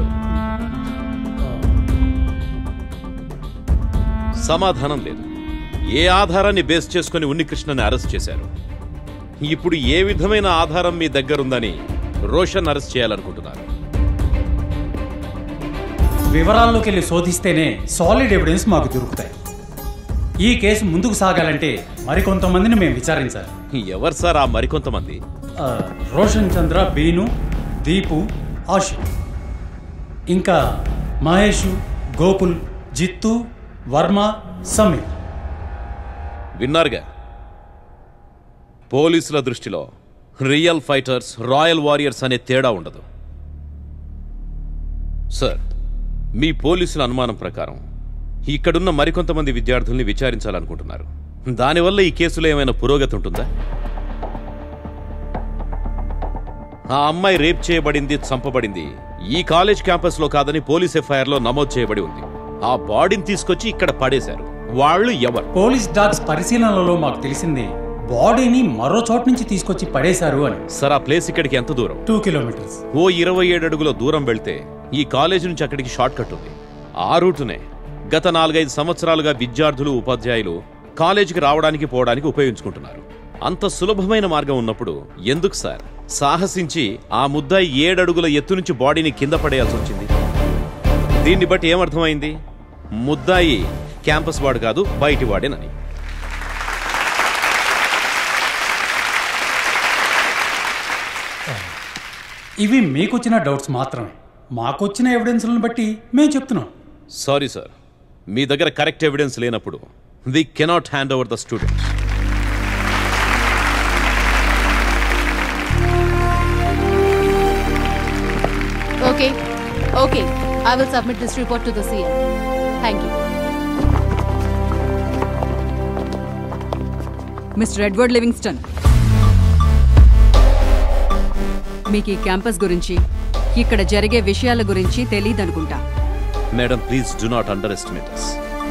సమాధానం లేదు ఏ ఆధారాన్ని బేస్ చేసుకుని ఉన్నికృష్ణని అరెస్ట్ చేశారు ఇప్పుడు ఏ విధమైన ఆధారం మీ దగ్గరుందని రోషన్ అరెస్ట్ చేయాలనుకుంటున్నారు వివరాల్లోకి వెళ్ళి శోధిస్తేనే సాలిడ్ ఎవిడెన్స్ మాకు దొరుకుతాయి ఈ కేసు ముందుకు సాగాలంటే మరికొంతమందిని మేము విచారించాలి ఎవరు సార్ ఆ మరికొంతమంది ఆ, రోషన్ చంద్ర బీను దీపు ఆషు ఇంకా మహేష్ గోకుల్ జిత్తు వర్మ సమీర్ విన్నారుగా పోలీసుల దృష్టిలో రియల్ ఫైటర్స్ రాయల్ వారియర్స్ అనే తేడా ఉండదు సార్ మీ పోలీసుల అనుమానం ప్రకారం ఇక్కడున్న మరికొంతమంది విద్యార్థుల్ని విచారించాలనుకుంటున్నారు దానివల్ల ఈ కేసులో ఏమైనా పురోగతి ఉంటుందా ఆ అమ్మాయి రేప్ చేయబడింది చంపబడింది ఈ కాలేజ్ క్యాంపస్లో కాదని పోలీస్ ఎఫ్ఐఆర్లో నమోదు చేయబడి ఉంది ఆ బాడీని తీసుకొచ్చి ఇక్కడ పడేశారు వాళ్ళు ఎవరు పోలీస్ డాగ్స్ పరిశీలనలో మాకు తెలిసింది బాడీని మరో చోట నుంచి తీసుకొచ్చి పడేశారు అని సార్ ఆ ప్లేస్ ఇక్కడికి ఎంత దూరం టూ కిలోమీటర్స్ ఓ ఇరవై ఏడు అడుగుల దూరం వెళ్తే ఈ కాలేజ్ నుంచి అక్కడికి షార్ట్ కట్ ఉంది ఆ రూటునే గత నాలుగైదు సంవత్సరాలుగా విద్యార్థులు ఉపాధ్యాయులు కాలేజీకి రావడానికి పోవడానికి ఉపయోగించుకుంటున్నారు అంత సులభమైన మార్గం ఉన్నప్పుడు ఎందుకు సార్ సాహసించి ఆ ముద్దాయి ఏడడుగుల ఎత్తు నుంచి బాడీని కింద పడేయాల్సి వచ్చింది దీన్ని బట్టి ఏమర్థమైంది ముద్దాయి క్యాంపస్ వాడు కాదు బయటి వాడేనని ఇవి మీకొచ్చిన డౌట్స్ మాత్రమే మాకొచ్చిన ఎవిడెన్స్లను బట్టి మేము చెప్తున్నాం సారీ సార్ మీ దగ్గర కరెక్ట్ ఎవిడెన్స్ లేనప్పుడు we cannot hand over the students Okay, okay. I will submit this report to the CM. Thank you. Mister Edward Livingston మీకు ఈ క్యాంపస్ గురించి ఇక్కడ జరిగే విషయాల గురించి తెలియదనుకుంటా madam please do not underestimate us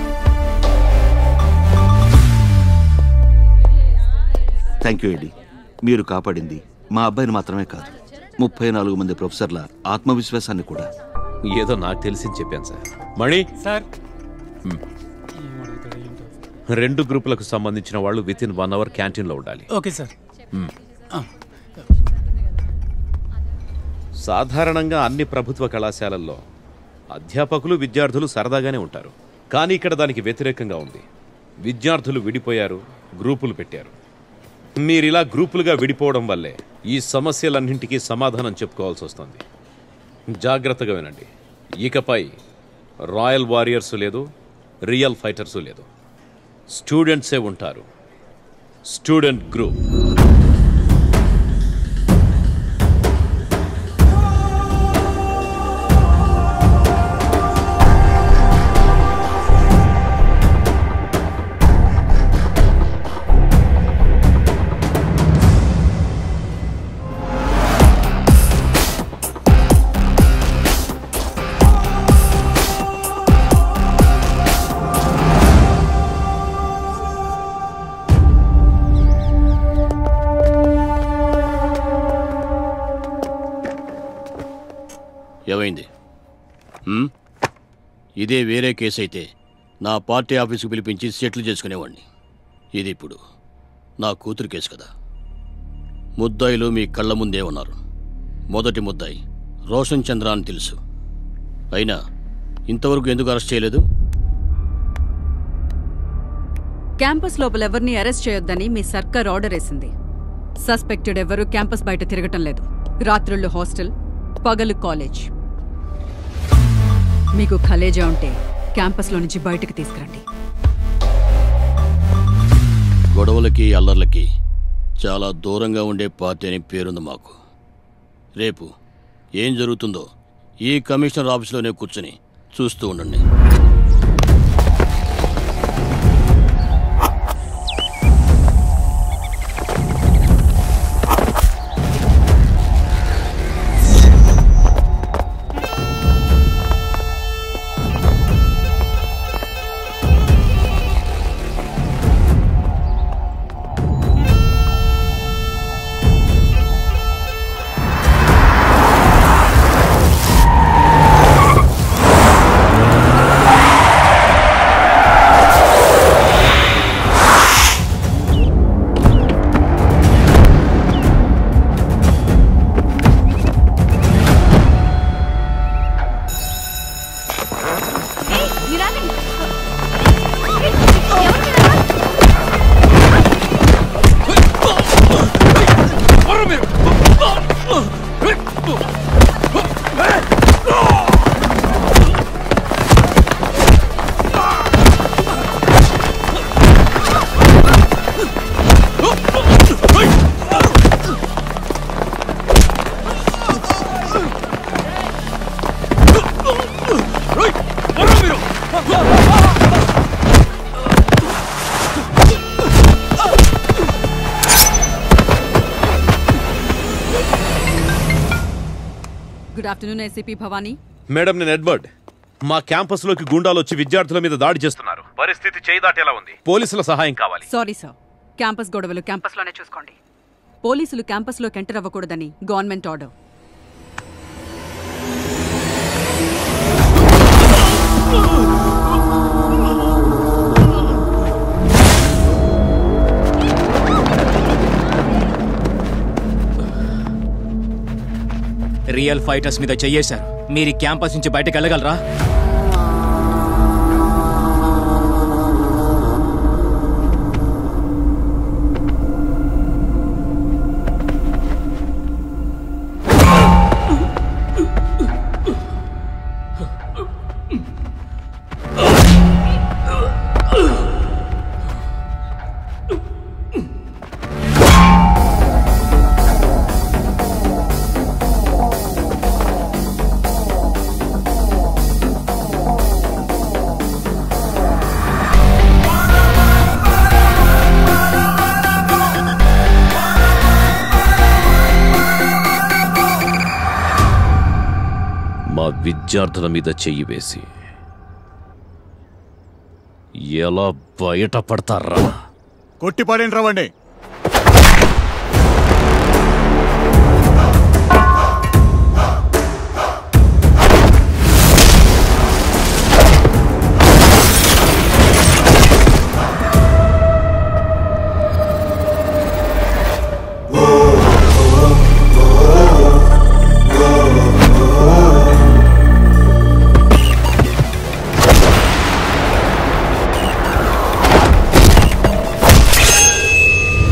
thank you Eddie మీరు కాపాడింది మా అబ్బాయిని మాత్రమే కాదు ముప్పై నాలుగు మంది ప్రొఫెసర్ల ఆత్మవిశ్వాసాన్ని కూడా ఏదో నాకు తెలిసింది చెప్పాను సార్ మణి సార్ రెండు గ్రూపులకు సంబంధించిన వాళ్ళు విత్ ఇన్ వన్ అవర్ క్యాంటీన్లో ఉండాలి ఓకే సార్ మ్మ్. సాధారణంగా అన్ని ప్రభుత్వ కళాశాలల్లో అధ్యాపకులు విద్యార్థులు సరదాగానే ఉంటారు కానీ ఇక్కడ దానికి వ్యతిరేకంగా ఉంది విద్యార్థులు విడిపోయారు గ్రూపులు పెట్టారు మీరిలా గ్రూపులుగా విడిపోవడం వల్లే ఈ సమస్యలన్నింటికీ సమాధానం చెప్పుకోవాల్సి వస్తుంది జాగ్రత్తగా వినండి ఇకపై రాయల్ వారియర్స్ లేదు రియల్ ఫైటర్స్ లేదు స్టూడెంట్సే ఉంటారు స్టూడెంట్ గ్రూప్ ఏమైంది హ్మ్? ఇదే వేరే కేసు అయితే నా పార్టీ ఆఫీసుకు పిలిపించి సెటిల్ చేసుకునేవాడిని ఇది ఇప్పుడు నా కూతురు కేసు కదా ముద్దాయిలు మీ కళ్ళ ముందే ఉన్నారు మొదటి ముద్దాయి రోషన్ చంద్ర అని తెలుసు అయినా ఇంతవరకు ఎందుకు అరెస్ట్ చేయలేదు క్యాంపస్ లోపల ఎవరిని అరెస్ట్ చేయొద్దని మీ సర్కార్ ఆర్డర్ వేసింది సస్పెక్టెడ్ ఎవరూ క్యాంపస్ బయట తిరగటం లేదు రాత్రుళ్ళు హాస్టల్ పగలు కాలేజ్ మీకు ఖలేజా ఉంటే క్యాంపస్లో నుంచి బయటకు తీసుకురండి గొడవలకి అల్లర్లకి చాలా దూరంగా ఉండే పార్టీ అని పేరుంది మాకు రేపు ఏం జరుగుతుందో ఈ కమిషనర్ ఆఫీసులోనే కూర్చొని చూస్తూ ఉండండి good afternoon ACP Bhavani madam నేను ఎడ్వర్డ్ మా క్యాంపస్లోకి గుండాలు వచ్చి విద్యార్థుల మీద దాడి చేస్తున్నారు పరిస్థితి చేయి దాటేలా ఉంది పోలీసుల సహాయం కావాలి సారీ సార్ క్యాంపస్ గొడవలు క్యాంపస్లోనే చూసుకోండి పోలీసులు క్యాంపస్లోకి ఎంటర్ అవ్వకూడదని గవర్నమెంట్ ఆర్డర్ రియల్ ఫైటర్స్ మీద చెయ్యేశారు మీరు ఈ క్యాంపస్ నుంచి బయటకు వెళ్ళగలరా మా విద్యార్థుల మీద చెయ్యి వేసి ఎలా బయటపడతారా కొట్టిపాడేంటి రావండి ఆ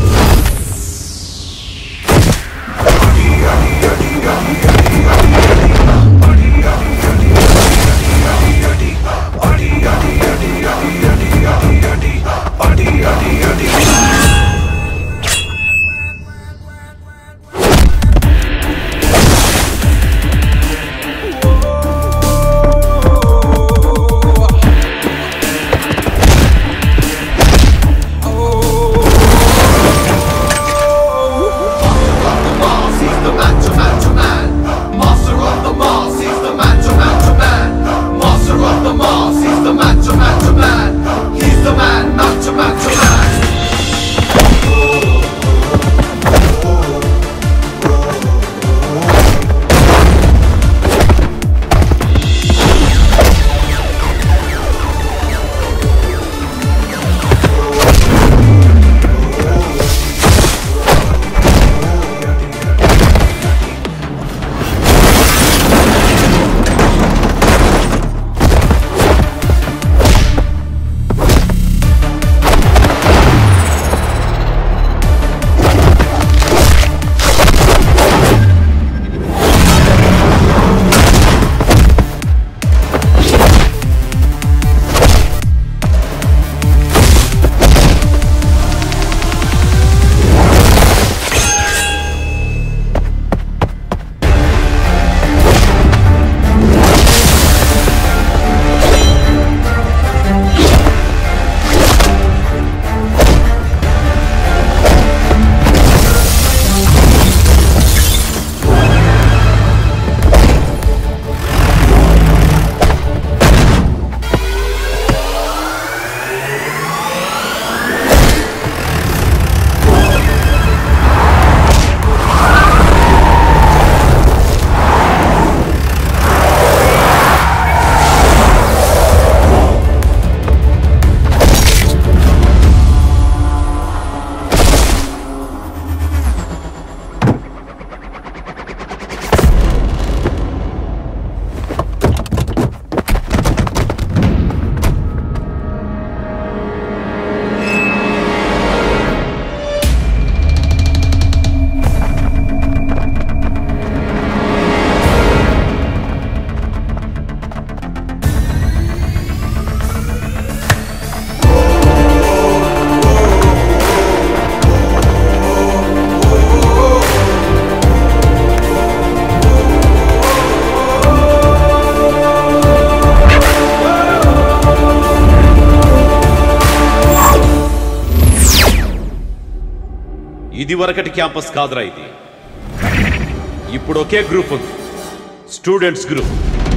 ఇది వరకటి క్యాంపస్ కాదురా ఇది ఇప్పుడు ఒకే గ్రూప్ ఉంది స్టూడెంట్స్ గ్రూప్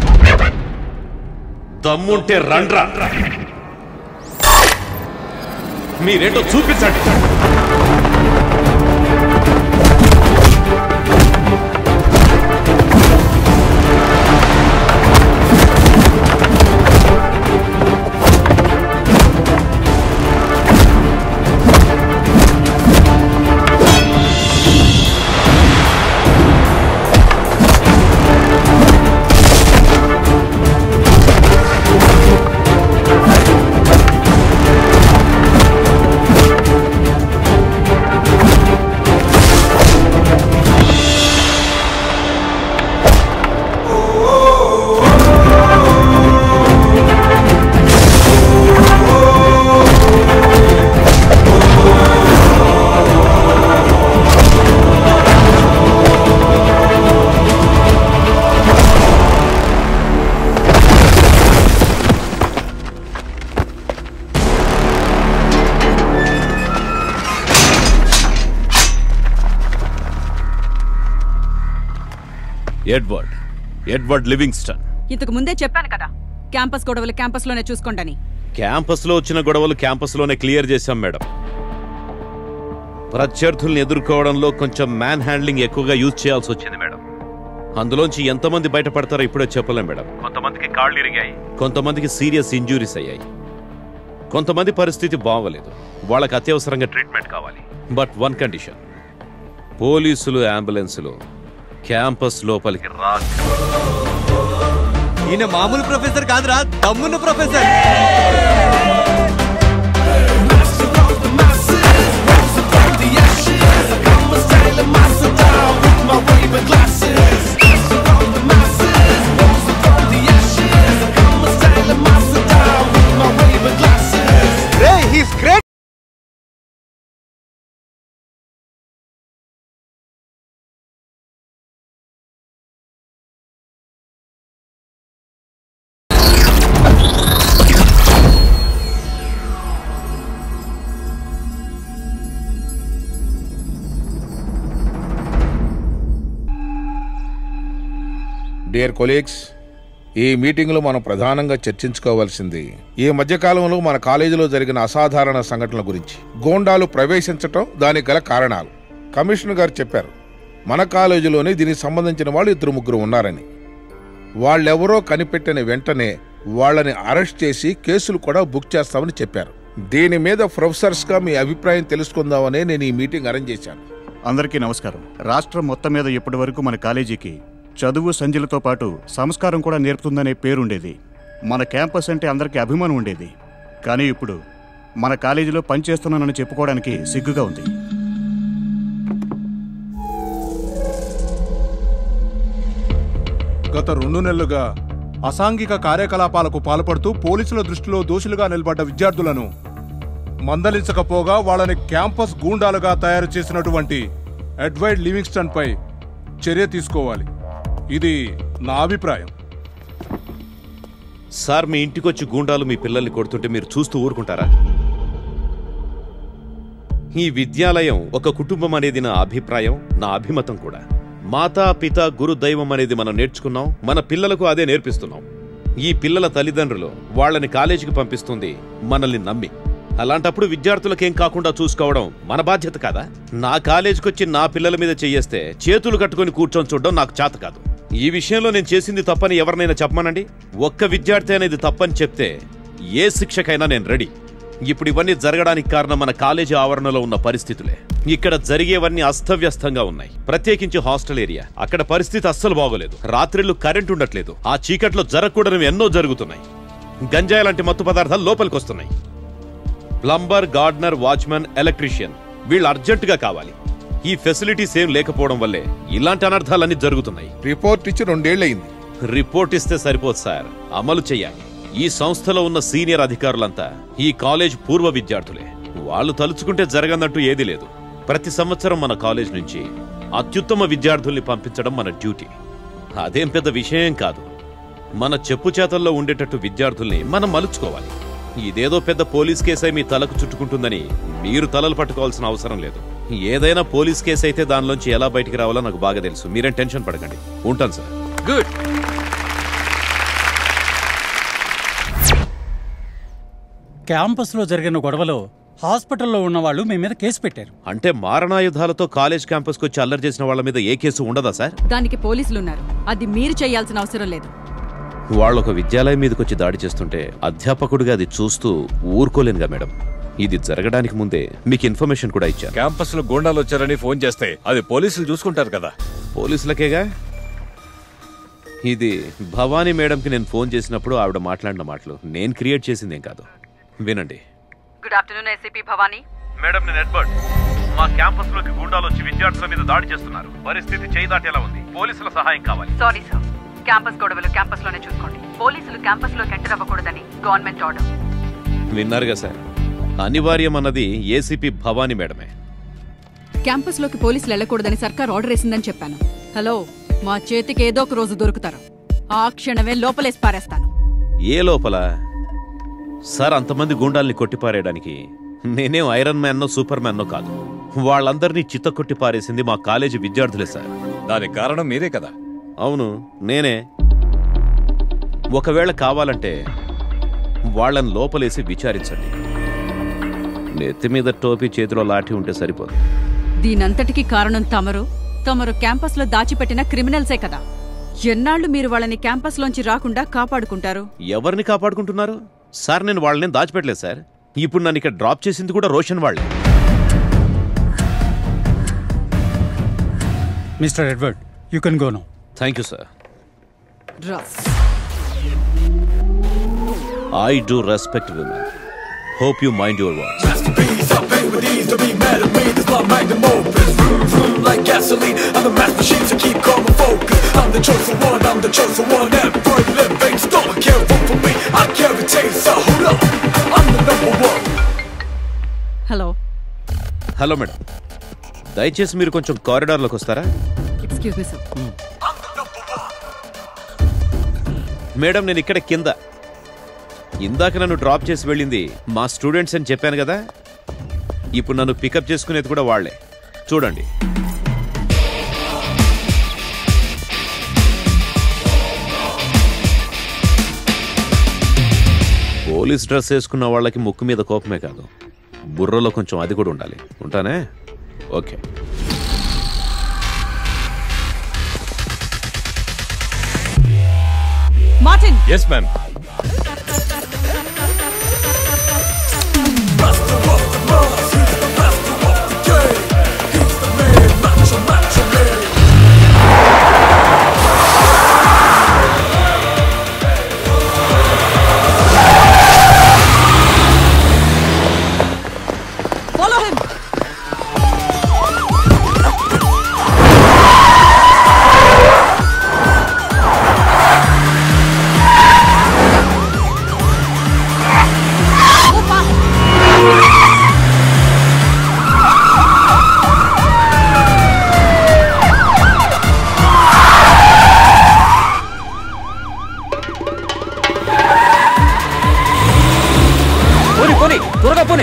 దమ్ముంటే రండ్రా మీరేంటో చూపించండి ఎడ్వర్డ్ ఎడ్వర్డ్ లివింగ్స్టన్ ఇంతకు ముందే చెప్పాను కదా క్యాంపస్ గొడవలు క్యాంపస్లోనే చూసుకోండి క్యాంపస్లో వచ్చిన గొడవలు క్యాంపస్లోనే క్లియర్ చేశాం మేడం ప్రత్యర్థుల్ని ఎదుర్కోవడంలో కొంచెం మ్యాన్ హ్యాండ్లింగ్ ఎక్కువగా యూజ్ చేయాల్సి వచ్చింది మేడం అందులోంచి ఎంతమంది బయటపడతారో ఇప్పుడే చెప్పలేం మేడం కొంతమందికి కాళ్ళు ఇరిగాయి కొంతమందికి సీరియస్ ఇంజురీస్ అయ్యాయి కొంతమంది పరిస్థితి బాగోలేదు వాళ్ళకి అత్యవసరంగా ట్రీట్మెంట్ కావాలి బట్ వన్ కండిషన్ పోలీసులు అంబులెన్సులు క్యాంపస్ లోపలికి రా ఈయన మామూలు ప్రొఫెసర్ కాదురా దమ్మున్న professor he's great. Dear colleagues ఈ మీటింగ్లో మనం ప్రధానంగా చర్చించుకోవాల్సింది ఈ మధ్యకాలంలో మన కాలేజీలో జరిగిన అసాధారణ సంఘటనల గురించి గోండాలు ప్రవేశించటం దానికి గల కారణాలు కమిషనర్ గారు చెప్పారు మన కాలేజీలోనే దీనికి సంబంధించిన వాళ్ళు ఇద్దరు ముగ్గురు ఉన్నారని వాళ్ళెవరో కనిపెట్టిన వెంటనే వాళ్ళని అరెస్ట్ చేసి కేసులు కూడా బుక్ చేస్తామని చెప్పారు దీని మీద ప్రొఫెసర్స్గా మీ అభిప్రాయం తెలుసుకుందామనే నేను ఈ మీటింగ్ అరేంజ్ చేశాను అందరికీ నమస్కారం రాష్ట్రం మొత్తం మీద ఇప్పటి వరకు మన కాలేజీకి చదువు సంధ్యలతో పాటు సంస్కారం కూడా నేర్పుతుందనే పేరుండేది మన క్యాంపస్ అంటే అందరికీ అభిమానం ఉండేది కానీ ఇప్పుడు మన కాలేజీలో పనిచేస్తున్నానని చెప్పుకోవడానికి సిగ్గుగా ఉంది గత రెండు నెలలుగా అసాంఘిక కార్యకలాపాలకు పాల్పడుతూ పోలీసుల దృష్టిలో దోషులుగా నిలబడ్డ విద్యార్థులను మందలించకపోగా వాళ్ళని క్యాంపస్ గూండాలుగా తయారు చేసినటువంటి ఎడ్వైడ్ లివింగ్స్టన్ పై చర్య తీసుకోవాలి ఇది నా అభిప్రాయం సార్ మీ ఇంటికొచ్చి గూండాలు మీ పిల్లల్ని కొడుతుంటే మీరు చూస్తూ ఊరుకుంటారా ఈ విద్యాలయం ఒక కుటుంబం అనేది నా అభిప్రాయం నా అభిమతం కూడా మాతా పిత గురు దైవం అనేది మనం నేర్చుకున్నాం మన పిల్లలకు అదే నేర్పిస్తున్నాం ఈ పిల్లల తల్లిదండ్రులు వాళ్ళని కాలేజీకి పంపిస్తుంది మనల్ని నమ్మి అలాంటప్పుడు విద్యార్థులకేం కాకుండా చూసుకోవడం మన బాధ్యత కాదా నా కాలేజీకి వచ్చి నా పిల్లల మీద చెయ్యేస్తే చేతులు కట్టుకొని కూర్చొని చూడడం నాకు చేత కాదు ఈ విషయంలో నేను చేసింది తప్పని ఎవరినైనా చెప్పమనండి ఒక్క విద్యార్థి అనేది తప్పని చెప్తే ఏ శిక్షకైనా నేను రెడీ ఇప్పుడు ఇవన్నీ జరగడానికి కారణం మన కాలేజీ ఆవరణలో ఉన్న పరిస్థితులే ఇక్కడ జరిగేవన్నీ అస్తవ్యస్తంగా ఉన్నాయి ప్రత్యేకించి హాస్టల్ ఏరియా అక్కడ పరిస్థితి అస్సలు బాగోలేదు రాత్రిళ్ళు కరెంట్ ఉండట్లేదు ఆ చీకట్లో జరగకూడనివి ఎన్నో జరుగుతున్నాయి గంజాయి లాంటి మత్తు పదార్థాలు లోపలికి వస్తున్నాయి ప్లంబర్ గార్డనర్ వాచ్మెన్ ఎలక్ట్రీషియన్ వీళ్ళు అర్జెంటుగా కావాలి ఈ ఫెసిలిటీస్ ఏం లేకపోవడం వల్లే ఇలాంటి అనర్థాలన్నీ జరుగుతున్నాయి రిపోర్ట్ ఇచ్చి రెండేళ్లయింది రిపోర్ట్ ఇస్తే సరిపోదు సార్ అమలు చెయ్యాలి ఈ సంస్థలో ఉన్న సీనియర్ అధికారులంతా ఈ కాలేజ్ పూర్వ విద్యార్థులే వాళ్ళు తలుచుకుంటే జరగదంటూ ఏదీ లేదు ప్రతి సంవత్సరం మన కాలేజ్ నుంచి అత్యుత్తమ విద్యార్థుల్ని పంపించడం మన డ్యూటీ అదేం పెద్ద విషయం కాదు మన చెప్పు చేతల్లో ఉండేటట్టు విద్యార్థుల్ని మనం మలుచుకోవాలి ఇదేదో పెద్ద పోలీస్ కేసై మీ తలకు చుట్టుకుంటుందని మీరు తలలు పట్టుకోవాల్సిన అవసరం లేదు ఏదైనా పోలీస్ కేసు అయితే దానిలోంచి ఎలా బయటికి రావాలో నాకు బాగా తెలుసు మీరేం టెన్షన్ పడకండి ఉంటాను సార్ గుడ్ క్యాంపస్లో జరిగిన గొడవలో హాస్పిటల్లో ఉన్న వాళ్ళు మీ మీద కేసు పెట్టారు అంటే మారణాయుధాలతో కాలేజ్ క్యాంపస్కి వచ్చి అల్లరి చేసిన వాళ్ళ మీద ఏ కేసు ఉండదా సార్ దానికి పోలీసులున్నారు అది మీరు చేయాల్సిన అవసరం లేదు వాళ్ళు ఒక విద్యాలయం మీదకి వచ్చి దాడి చేస్తుంటే అధ్యాపకుడిగా అది చూస్తూ ఊరుకోలేనుగా మేడం ఇది జరగడానికి ముందే మీకు ఇన్ఫర్మేషన్ కూడా ఇచ్చాను క్యాంపస్ లో గూండాలు వచ్చారని ఫోన్ చేస్తే అది పోలీసులు చూసుకుంటారు కదా పోలీసులకేగా ఇది భవానీ మేడంకి నేను ఫోన్ చేసినప్పుడు ఆవిడ మాట్లాడిన మాటలు నేను క్రియేట్ చేసిందేం కాదు వినండి good afternoon ACP Bhavani madam నేను ఎడ్వర్డ్ మా క్యాంపస్ లోకి గుండాలు వచ్చి విద్యార్థుల మీద దాడి చేస్తున్నారు పరిస్థితి చేయి దాటేలా ఉంది పోలీసుల సహాయం కావాలి సారీ సార్ క్యాంపస్ గొడవలు క్యాంపస్ లోనే చూసుకోండి పోలీసులు క్యాంపస్ లోకి ఎంటర్ అవ్వకూడదని గవర్నమెంట్ ఆర్డర్ విన్నారుగా సార్ అనివార్యం అన్నది ఏసీపీ భవానీ మేడమే క్యాంపస్ లోకి పోలీసులు వెళ్ళకూడదని సర్కార్ ఆర్డర్ వేసిందని చెప్పాను హలో మా చేతికి ఏదో ఒక రోజు దొరుకుతారు ఆ క్షణమే లోపలేసి పారేస్తాను ఏ లోపల సార్ అంతమంది గుండాల్ని కొట్టిపారేయడానికి నేనేం ఐరన్ మ్యాన్నో సూపర్ మ్యాన్నో కాదు వాళ్ళందరినీ చిత్త కొట్టి పారేసింది మా కాలేజీ విద్యార్థులే సార్ దానికి కారణం మీరే కదా అవును నేనే ఒకవేళ కావాలంటే వాళ్ళని లోపలేసి విచారించండి నెత్తి మీద టోపీ చేతిలో లాఠీ ఉంటే సరిపోదు దీనంతటికీ కారణం తమరు తమరు క్యాంపస్ లో దాచిపెట్టిన క్రిమినల్సే కదా ఎన్నాళ్ళు మీరు వాళ్ళని క్యాంపస్ లోంచి రాకుండా కాపాడుకుంటారు ఎవరిని కాపాడుకుంటున్నారు సార్ నేను వాళ్ళని దాచిపెట్టలేదు సార్ ఇప్పుడు నన్ను ఇక్కడ డ్రాప్ చేసింది కూడా రోషన్ వాళ్ళే mister Edward you can go no thank you sir రా I do respect women hope you mind your words like gasoline. I'm the mass machine, so keep calm and focus. I'm the chosen one, I'm the chosen one. Every living storm can't vote for me. I carry taste, so hold up. I'm the number one. Hello hello madam దయచేసి మీరు కొంచెం కారిడార్లోకి వస్తారా excuse me sir madam నేను ఇక్కడ కింద ఇందాక నన్ను drop చేసి వెళ్ళింది మా స్టూడెంట్స్ అని చెప్పాను కదా ఇప్పుడు నన్ను పికప్ చేసుకునేది కూడా వాళ్ళే చూడండి పోలీస్ డ్రెస్ వేసుకున్న వాళ్ళకి ముక్కు మీద కోపమే కాదు బుర్రలో కొంచెం అది కూడా ఉండాలి ఉంటానే okay Martin yes ma'am follow him పోనీ పోనీ త్వరగా పోనీ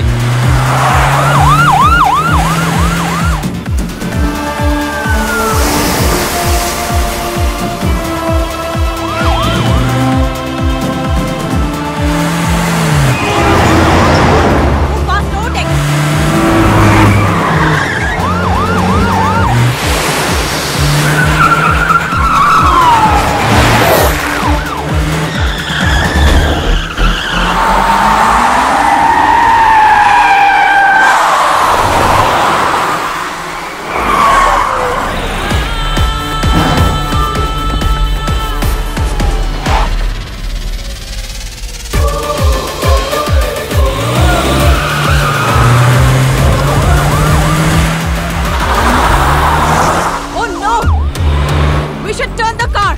Oh no! We should turn the car!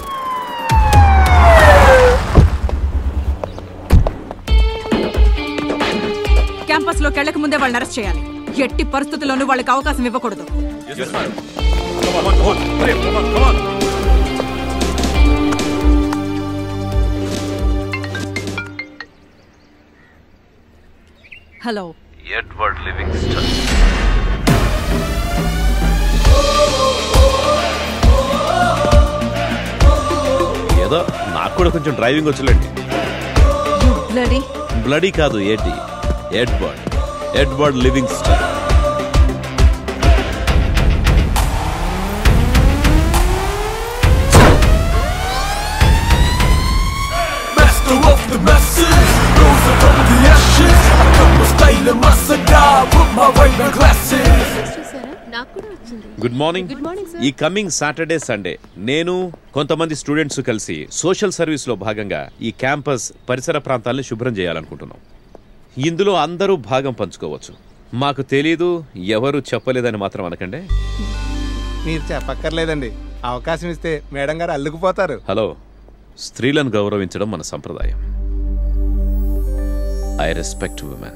Campus లోకి వెళ్ళక ముందే వాళ్ళని అరెస్ట్ చేయాలి ఎట్టి పరిస్థితుల్లోనూ వాళ్ళకి అవకాశం ఇవ్వకూడదు హలో ఎడ్వర్డ్ లివింగ్స్టన్ ఏదో నాకు కూడా కొంచెం డ్రైవింగ్ వచ్చులేండి బ్లడీ బ్లడీ కాదు ఏటి Edward Edward Livingston Master of the masses, rose from the ashes. I got my style and my cigar, put my Ray-Ban glasses. Good morning Good morning, sir. ఈ coming Saturday Sunday నేను కొంతమంది students కలిసి social service లో భాగంగా ఈ campus పరిసర ప్రాంతాలను శుభ్రం చేయాలనుకుంటున్నాం ఇందులో అందరూ భాగం పంచుకోవచ్చు మాకు తెలీదు ఎవరు చెప్పలేదని మాత్రం అనకండి మీరు చెప్పక్కర్లేదండి అవకాశం ఇస్తే మేడం గారు అల్లుకుపోతారు హలో స్త్రీలను గౌరవించడం మన సంప్రదాయం ఐ రెస్పెక్ట్ ఉమెన్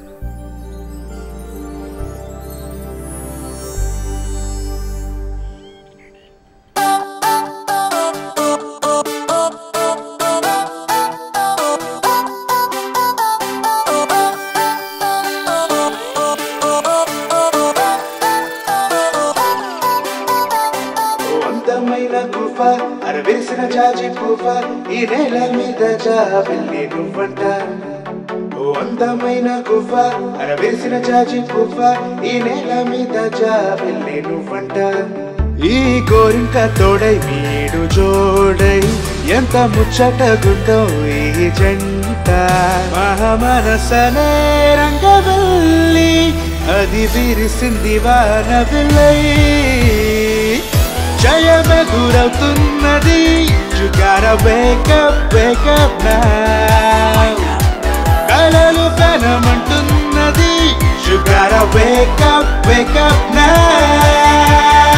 అందమైన గుఫ అరవేసిన జాజి పువ్వ ఈ నేల మీద జాబిల్లి నువ్వంట ఓ అందమైన గుఫ అరవేసిన జాజి పువ్వ ఈ నేల మీద జాబిల్లి నువ్వంట ఈ గోరింక తోడై వీడు జోడై ఎంత ముచ్చటగుందో ఈ జంట మహమనసనే రంగవల్లి అది విరిసింది వాన విల్లై జయమే గురవుతున్నది You gotta wake up, wake up now కలలు కనమంటున్నది You gotta wake up, wake up now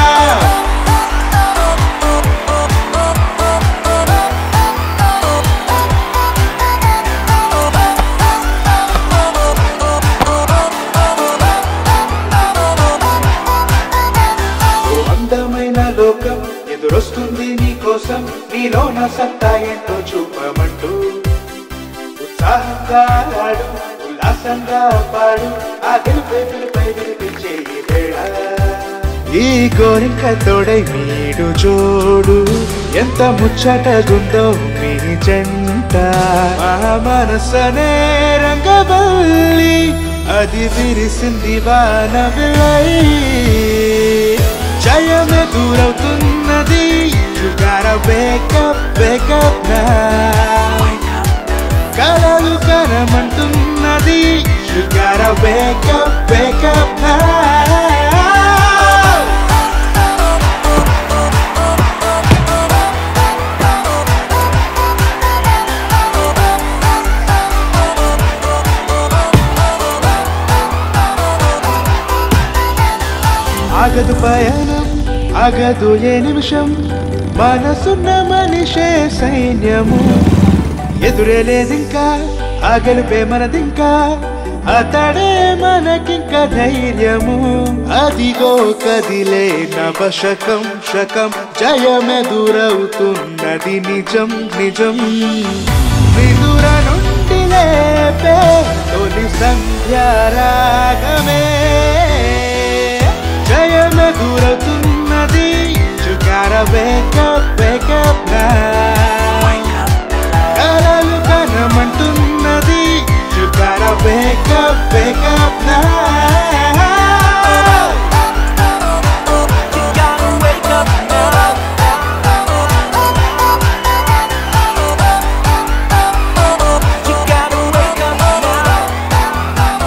ఓ అందమైన లోకం ఎదురొస్తుంది నీ కోసం నీలో నా సత్తా ఏంటో చూపమంటూ ఉత్సాహంగా ఆడు ఉల్లాసంగా పాడు ఆ గెలుపై పిలుపై వినిపించే ఈ వేళ ఈ గోరింక తోడై మీడు జోడు ఎంత ముచ్చటగుందో మీ జంట మా మనసనే రంగవల్లి అది విరిసింది వాన విలై జయమే దూరవుతున్నది You gotta wake up, wake up now కలలు కనమంటున్నది You gotta wake up, wake up now ఆగదు పయనం ఆగదు ఏ నిమిషం మనసున్న మనిషే సైన్యము ఎదురే లేదింకా ఆ గెలుపే మనదింకా అతడే మనకింక ధైర్యము అదిగో కదిలే నవశకం శకం జయమెదురవుతున్నది నిజం నిజం విదుర నుండి లేపే తొలి సంధ్యారాగమే జయమెదురవుతున్నది You gotta wake up, wake up now కలలు కనమంటున్నది You gotta wake up, wake up now You gotta wake up now You gotta wake up now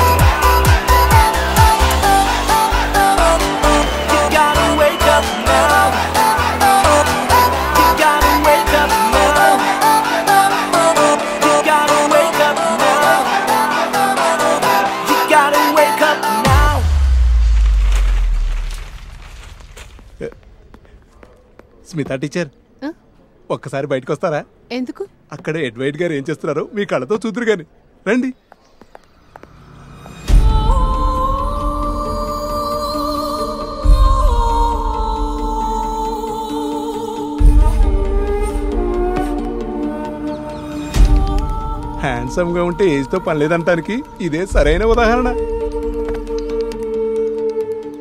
You gotta wake up now You gotta wake up now You gotta wake up now You gotta wake up now Smita teacher ఒక్కసారి బయటకు వస్తారా ఎందుకు అక్కడ ఎడ్వైట్ గారు ఏం చేస్తున్నారో మీ కళ్ళతో చూదురు గాని రండి హ్యాండ్సమ్ గా ఉంటే ఏజ్ తో పని లేదంటానికి ఇదే సరైన ఉదాహరణ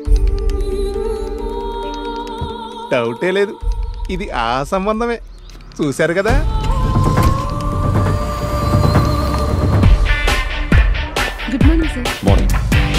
డౌటే లేదు ఇది ఆ సంబంధమే చూశారు కదా good morning sir morning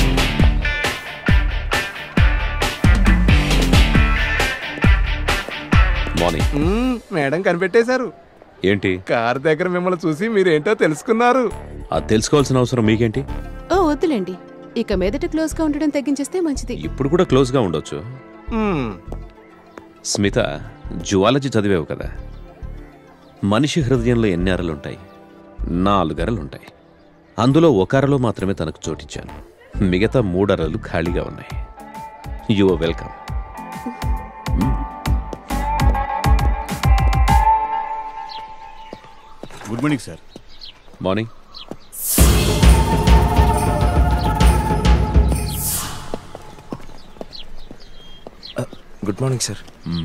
morning hmm, madam కనిపెట్టేశారు ఏంటి కార్ దగ్గర మిమ్మల్ని చూసి మీరేంటో తెలుసుకున్నారు అది తెలుసుకోవాల్సిన అవసరం మీకేంటి ఓ వద్దులేండి ఇక మీదట క్లోజ్ గా ఉండడం తగ్గించేస్తే మంచిది ఇప్పుడు కూడా క్లోజ్గా ఉండొచ్చు మ్మ్, స్మిత జువాలజీ చదివావు కదా మనిషి హృదయంలో ఎన్ని అరలుంటాయి నాలుగు అరలుంటాయి అందులో ఒక అరలో మాత్రమే తనకు చోటిచ్చాను మిగతా మూడు అరలు ఖాళీగా ఉన్నాయి you welcome good morning sir morning good morning sir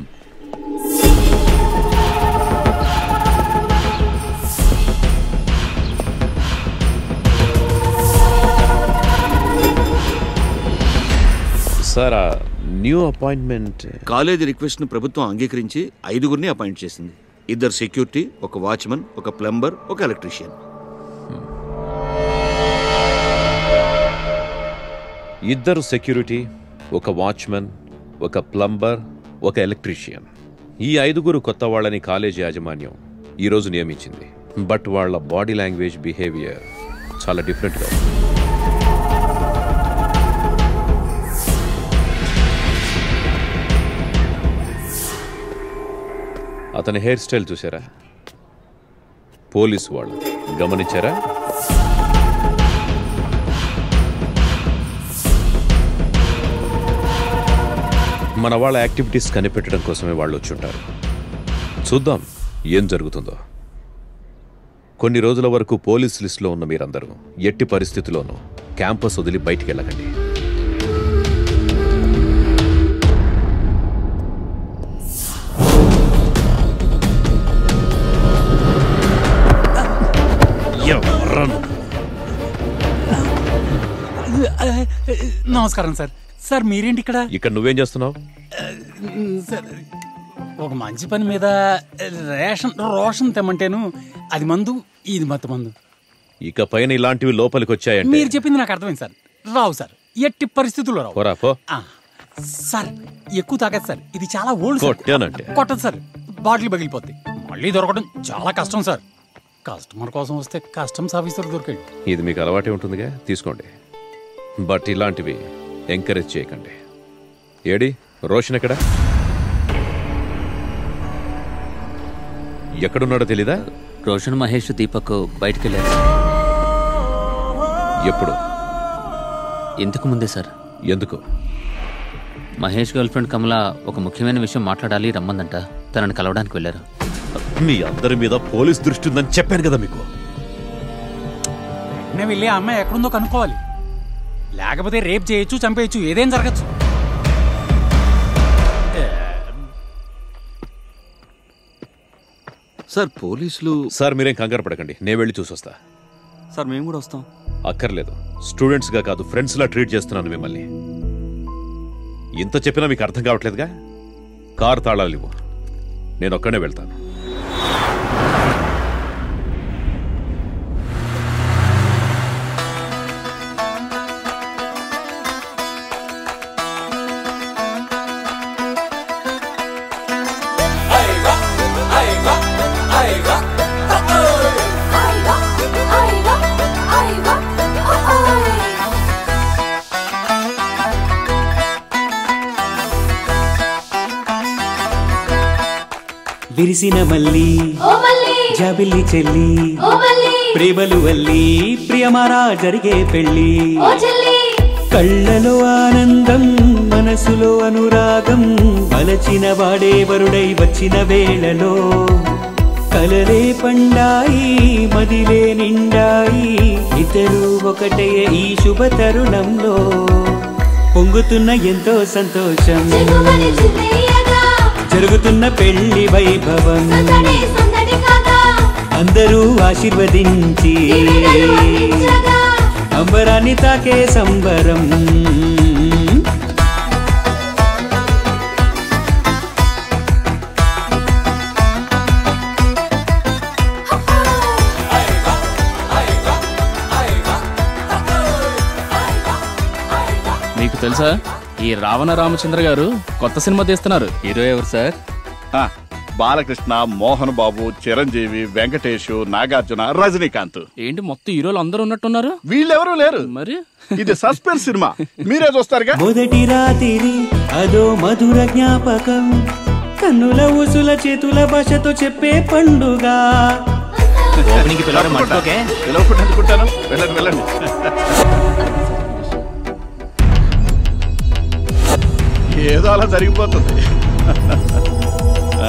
sir ఆ న్యూ అపాయింట్మెంట్ కాలేజీ రిక్వెస్ట్ను ప్రభుత్వం అంగీకరించి ఐదుగురిని అపాయింట్ చేసింది ఇద్దరు సెక్యూరిటీ ఒక వాచ్మన్ ఒక ప్లంబర్ ఒక ఎలక్ట్రీషియన్ ఇద్దరు సెక్యూరిటీ ఒక వాచ్మెన్ ఒక ప్లంబర్ ఒక ఎలక్ట్రీషియన్ ఈ ఐదుగురు కొత్త వాళ్ళని కాలేజీ యాజమాన్యం ఈరోజు నియమించింది బట్ వాళ్ళ బాడీ లాంగ్వేజ్ బిహేవియర్ చాలా డిఫరెంట్గా ఉంది అతని హెయిర్ స్టైల్ చూసారా పోలీసు వాళ్ళు గమనించారా మన వాళ్ళ యాక్టివిటీస్ కనిపెట్టడం కోసమే వాళ్ళు వచ్చుంటారు చూద్దాం ఏం జరుగుతుందో కొన్ని రోజుల వరకు పోలీస్ లిస్టులో ఉన్న మీరందరూ ఎట్టి పరిస్థితిలోనూ క్యాంపస్ వదిలి బయటికి వెళ్ళకండి ఎవర్రను నమస్కారం సార్ సార్ మీరేంటి ఇక్కడ ఇక్కడ నువ్వేం చేస్తున్నావు సార్ ఒక మంచి పని మీద రేషన్ రోషన్ తెమ్మంటేను అది మందు ఇది మత్తు మందు ఇక పైన ఇలాంటివి లోపలికి వచ్చాయంటే మీరు చెప్పింది నాకు అర్థమైంది సార్ రావు సార్ ఎట్టి పరిస్థితుల్లో రావు పోరా పో ఆ, సార్ ఎక్కువ తాగదు సార్ ఇది చాలా ఓల్డ్ సార్. కొట్టానంటే. కొట్టదు సార్ బాటిల్ పగిలిపోద్ది మళ్ళీ దొరకడం చాలా కష్టం సార్ కస్టమర్ కోసం వస్తే కస్టమ్స్ ఆఫీసర్ దొరికాడు ఇది మీకు అలవాటే ఉంటుందిగా తీసుకోండి బట్ ఇలాంటివి ఎంకరేజ్ చేయకండి ఏడి రోషన్ ఎక్కడ ఎక్కడున్నాడో తెలీదా రోషన్ మహేష్ దీపక్ బయటికి వెళ్ళారు ఎప్పుడు ఇంతకు ముందే సార్ ఎందుకు మహేష్ గర్ల్ ఫ్రెండ్ కమల ఒక ముఖ్యమైన విషయం మాట్లాడాలి రమ్మందంట తనని కలవడానికి వెళ్ళారు మీ అందరి మీద పోలీస్ దృష్టి ఉందని చెప్పాను కదా మీకు నేను వెళ్ళి ఆ అమ్మాయి ఎక్కడుందో కనుక్కోవాలి లేకపోతే రేప్ చేయొచ్చు చంపేయచ్చు ఏదేం జరగచ్చు సార్ పోలీసులు సార్ మీరేం కంగారు పడకండి నేను వెళ్ళి చూసొస్తా సార్ మేము కూడా వస్తాం అక్కర్లేదు స్టూడెంట్స్గా కాదు ఫ్రెండ్స్లా ట్రీట్ చేస్తున్నాను మిమ్మల్ని ఇంత చెప్పినా మీకు అర్థం కావట్లేదుగా కారు తాళాలు ఇవ్వు నేను ఒక్కనే వెళ్తాను విరిసిన మల్లి జాబిల్లి చెల్లి ప్రేమలు వల్లి ప్రియమారా జరిగే పెళ్ళి కళ్ళలో ఆనందం మనసులో అనురాగం వలచిన వాడే వరుడై వచ్చిన వేళలో కలలే పండాయి మదిలే నిండాయి ఇద్దరు ఒకటే ఈ శుభ తరుణంలో పొంగుతున్న ఎంతో సంతోషం జరుగుతున్న పెళ్లి వైభవం అందరూ ఆశీర్వదించి అంబరాన్ని తాకే సంబరం తెలుసా ఈ రావణ రామచంద్ర గారు కొత్త సినిమా తీస్తున్నారు హీరో ఎవరు సార్ బాలకృష్ణ మోహన్ బాబు చిరంజీవి వెంకటేష్ నాగార్జున రజనీకాంత్ ఏంటి మొత్తం హీరోలు అందరూ ఉన్నట్టున్నారు వీళ్ళెవరూ లేరు మరి ఇది సస్పెన్స్ సినిమా మీరే చూస్తారుగా మొదటి రాత్రి అదో మధుర జ్ఞాపకం కన్నుల ఊసుల చేతుల భాషతో చెప్పే పండుగ ఓపెనింగ్ పిలవడం మర్చిపోకే పిలవకుండా అనుకుంటాను వెళ్ళండి వెళ్ళండి ఏదో అలా జరిగిపోతుంది ఆ.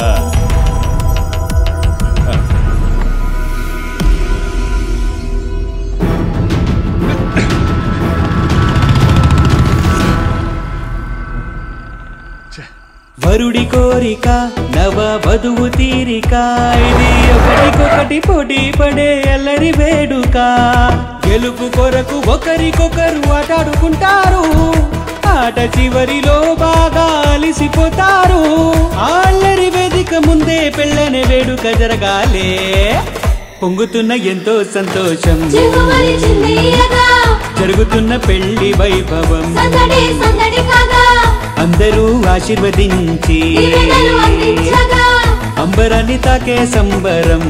వరుడి కోరిక నవ వధువు తీరిక ఇది ఒకరికొకటి పోటీ పడే అల్లరి వేడుక గెలుపు కొరకు ఒకరికొకరు ఆటాడుకుంటారు ఆట చివరిలో బాగా అలిసిపోతారు ఆ అల్లరి వేదిక ముందే పెళ్ళనే వేడుక జరగాలే పొంగుతున్న ఎంతో సంతోషం చిగుమరి చిందియగా జరుగుతున్న పెళ్లి వైభవం సందడి సందడి కాగా అందరూ ఆశీర్వదించి దీవెనలు అందించగా అంబరాన్ని తాకే సంబరం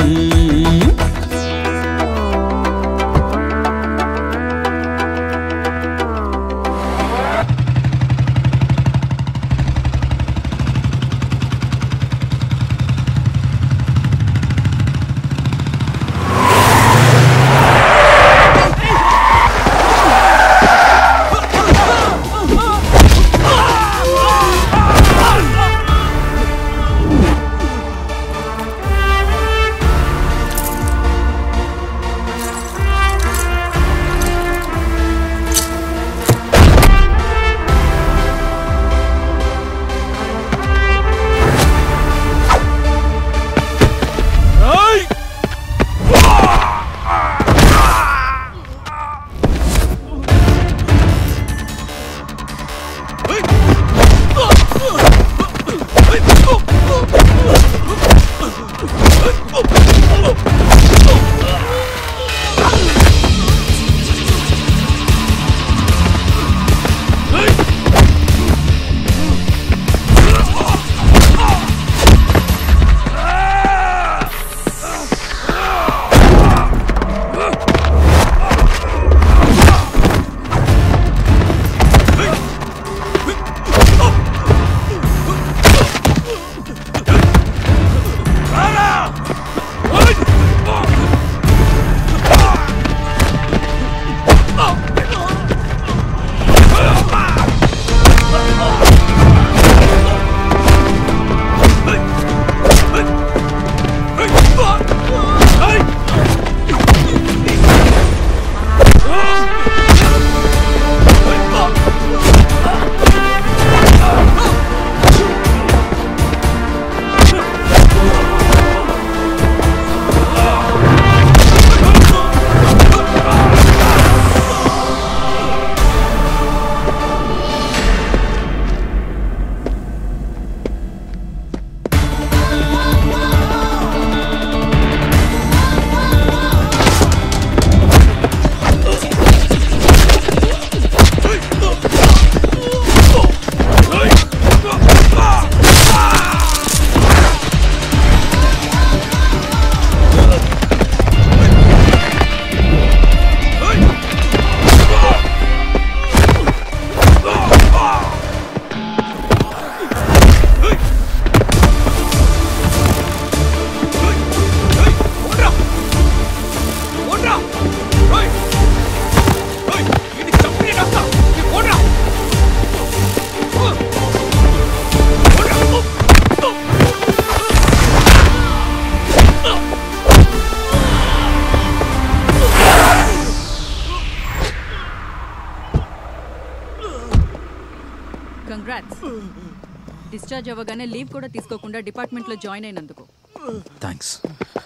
కంగ్రాట్స్ డిశ్చార్జ్ అవ్వగానే లీవ్ కూడా తీసుకోకుండా డిపార్ట్మెంట్లో జాయిన్ అయినందుకు థ్యాంక్స్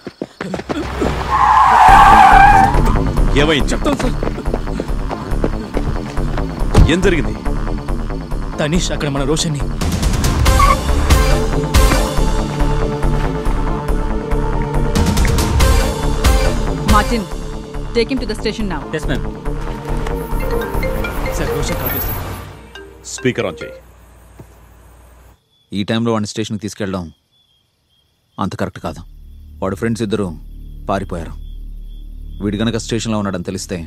ఏమైంది చెప్తాను సార్ ఏం జరిగింది తనీష్ అక్కడ మన రోషన్ని Martin take him to the station now yes ma'am sir Roshan call చేస్తాను స్పీకర్ ఆన్ చేయి ఈ టైంలో వాడిని స్టేషన్కి తీసుకెళ్ళడం అంత కరెక్ట్ కాదు వాడు ఫ్రెండ్స్ ఇద్దరు పారిపోయారు వీడు గనక స్టేషన్లో ఉన్నాడని తెలిస్తే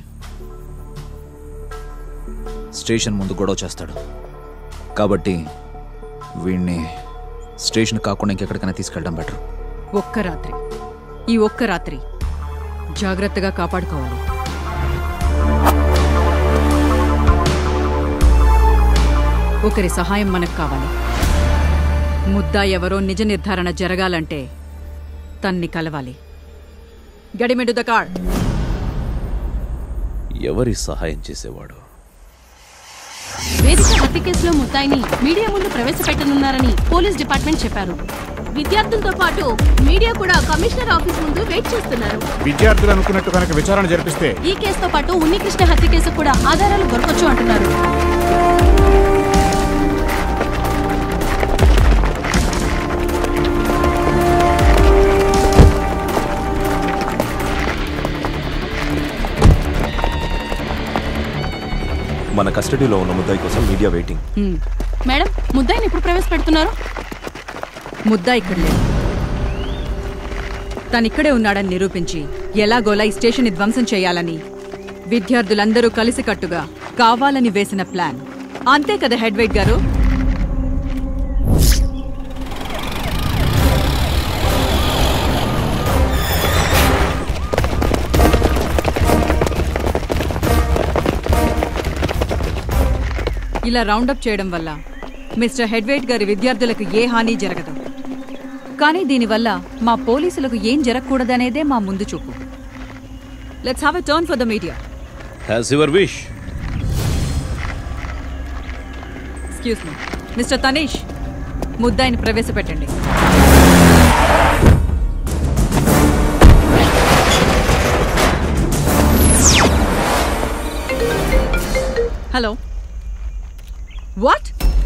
స్టేషన్ ముందు గొడవ చేస్తాడు కాబట్టి వీడిని స్టేషన్ కాకుండా ఇంకెక్కడికైనా తీసుకెళ్ళడం బెటర్ ఒక్క రాత్రి ఈ ఒక్క రాత్రి జాగ్రత్తగా కాపాడుకోవాలి ఒకరి సహాయం మనకు కావాలి ముద్దా ఎవరో నిజ నిర్ధారణ జరగాలంటే తన్ని కలవాలి గడిమిడు ద కార్ ఎవరి సహాయం చేసేవాడు వేదిక హత్య కేసులో ముద్దాయిని మీడియా ముందు ప్రవేశపెట్టనున్నారని పోలీస్ డిపార్ట్మెంట్ చెప్పారు విద్యార్థులతో పాటు మీడియా కూడా కమిషనర్ ఆఫీస్ ముందు వెయిట్ చేస్తున్నారు విద్యార్థులు అనుకున్నట్టు కనుక విచారణ జరిపిస్తే ఈ కేసుతో పాటు ఉన్నికృష్ణ హత్య కేసు కూడా ఆధారాలు దొరకచ్చు అంటున్నారు మన కస్టడీలో ఉన్న ముద్దాయి కోసం మీడియా వెయిటింగ్ హ్మ్. మేడం ముద్దాయిని ఎప్పుడు ప్రవేశపెడుతున్నారు ముద్దా ఇక్కడ లేదు తనిక్కడే ఉన్నాడని నిరూపించి ఎలాగోలా ఈ స్టేషన్ ధ్వంసం చేయాలని విద్యార్థులందరూ కలిసికట్టుగా కావాలని వేసిన ప్లాన్ అంతే కదా హెడ్ వెయిట్ గారు ఇలా రౌండప్ చేయడం వల్ల మిస్టర్ హెడ్వైట్ గారి విద్యార్థులకు ఏ హాని జరగదు కానీ దీనివల్ల మా పోలీసులకు ఏం జరగకూడదనేదే మా ముందు చూపు let's have a turn for the media has your wish excuse me mister Tanish ముద్దాయిని ప్రవేశపెట్టండి హలో వాట్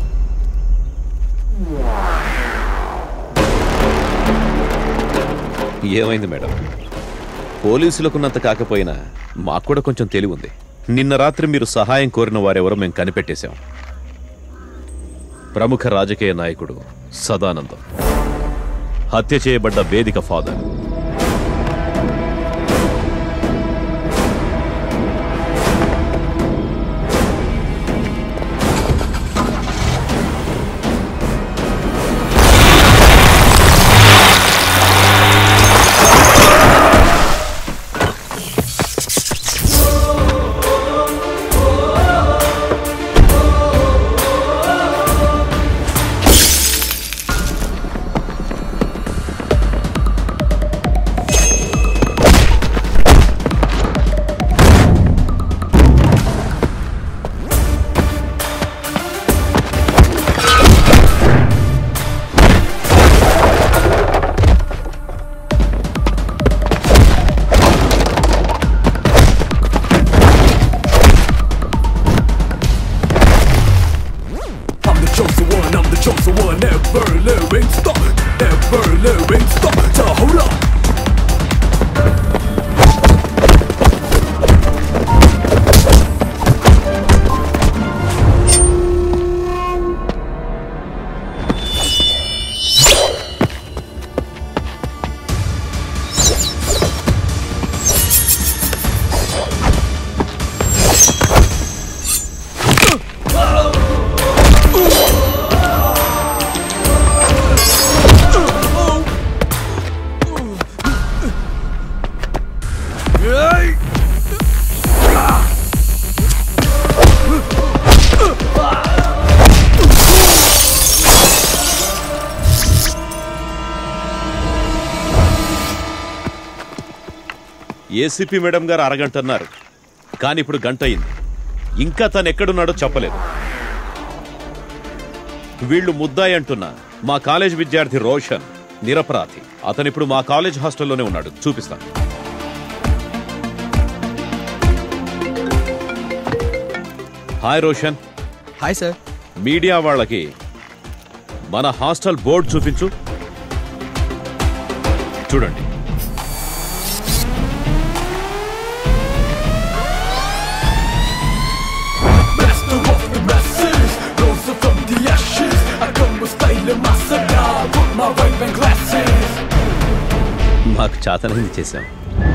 ఏమైంది మేడం పోలీసులకున్నంత కాకపోయినా మాకు కూడా కొంచెం తెలివి ఉంది నిన్న రాత్రి మీరు సహాయం కోరిన వారెవరో మేము కనిపెట్టేశాం ప్రముఖ రాజకీయ నాయకుడు సదానందం హత్య చేయబడ్డ Vedika father I'm the chosen one, I'm the chosen one, never living stop, never living stop. So hold up. ACP madam గారు అరగంట అన్నారు కానీ ఇప్పుడు గంట అయింది ఇంకా తను ఎక్కడున్నాడో చెప్పలేదు వీళ్ళు ముద్దాయి అంటున్న మా కాలేజ్ విద్యార్థి రోషన్ నిరపరాధి అతను ఇప్పుడు మా కాలేజ్ హాస్టల్లోనే ఉన్నాడు చూపిస్తాను hi Roshan hi sir media వాళ్ళకి మన హాస్టల్ బోర్డు చూపించు చూడండి Master of the masses, no మాకు చాతనైంది చేశాం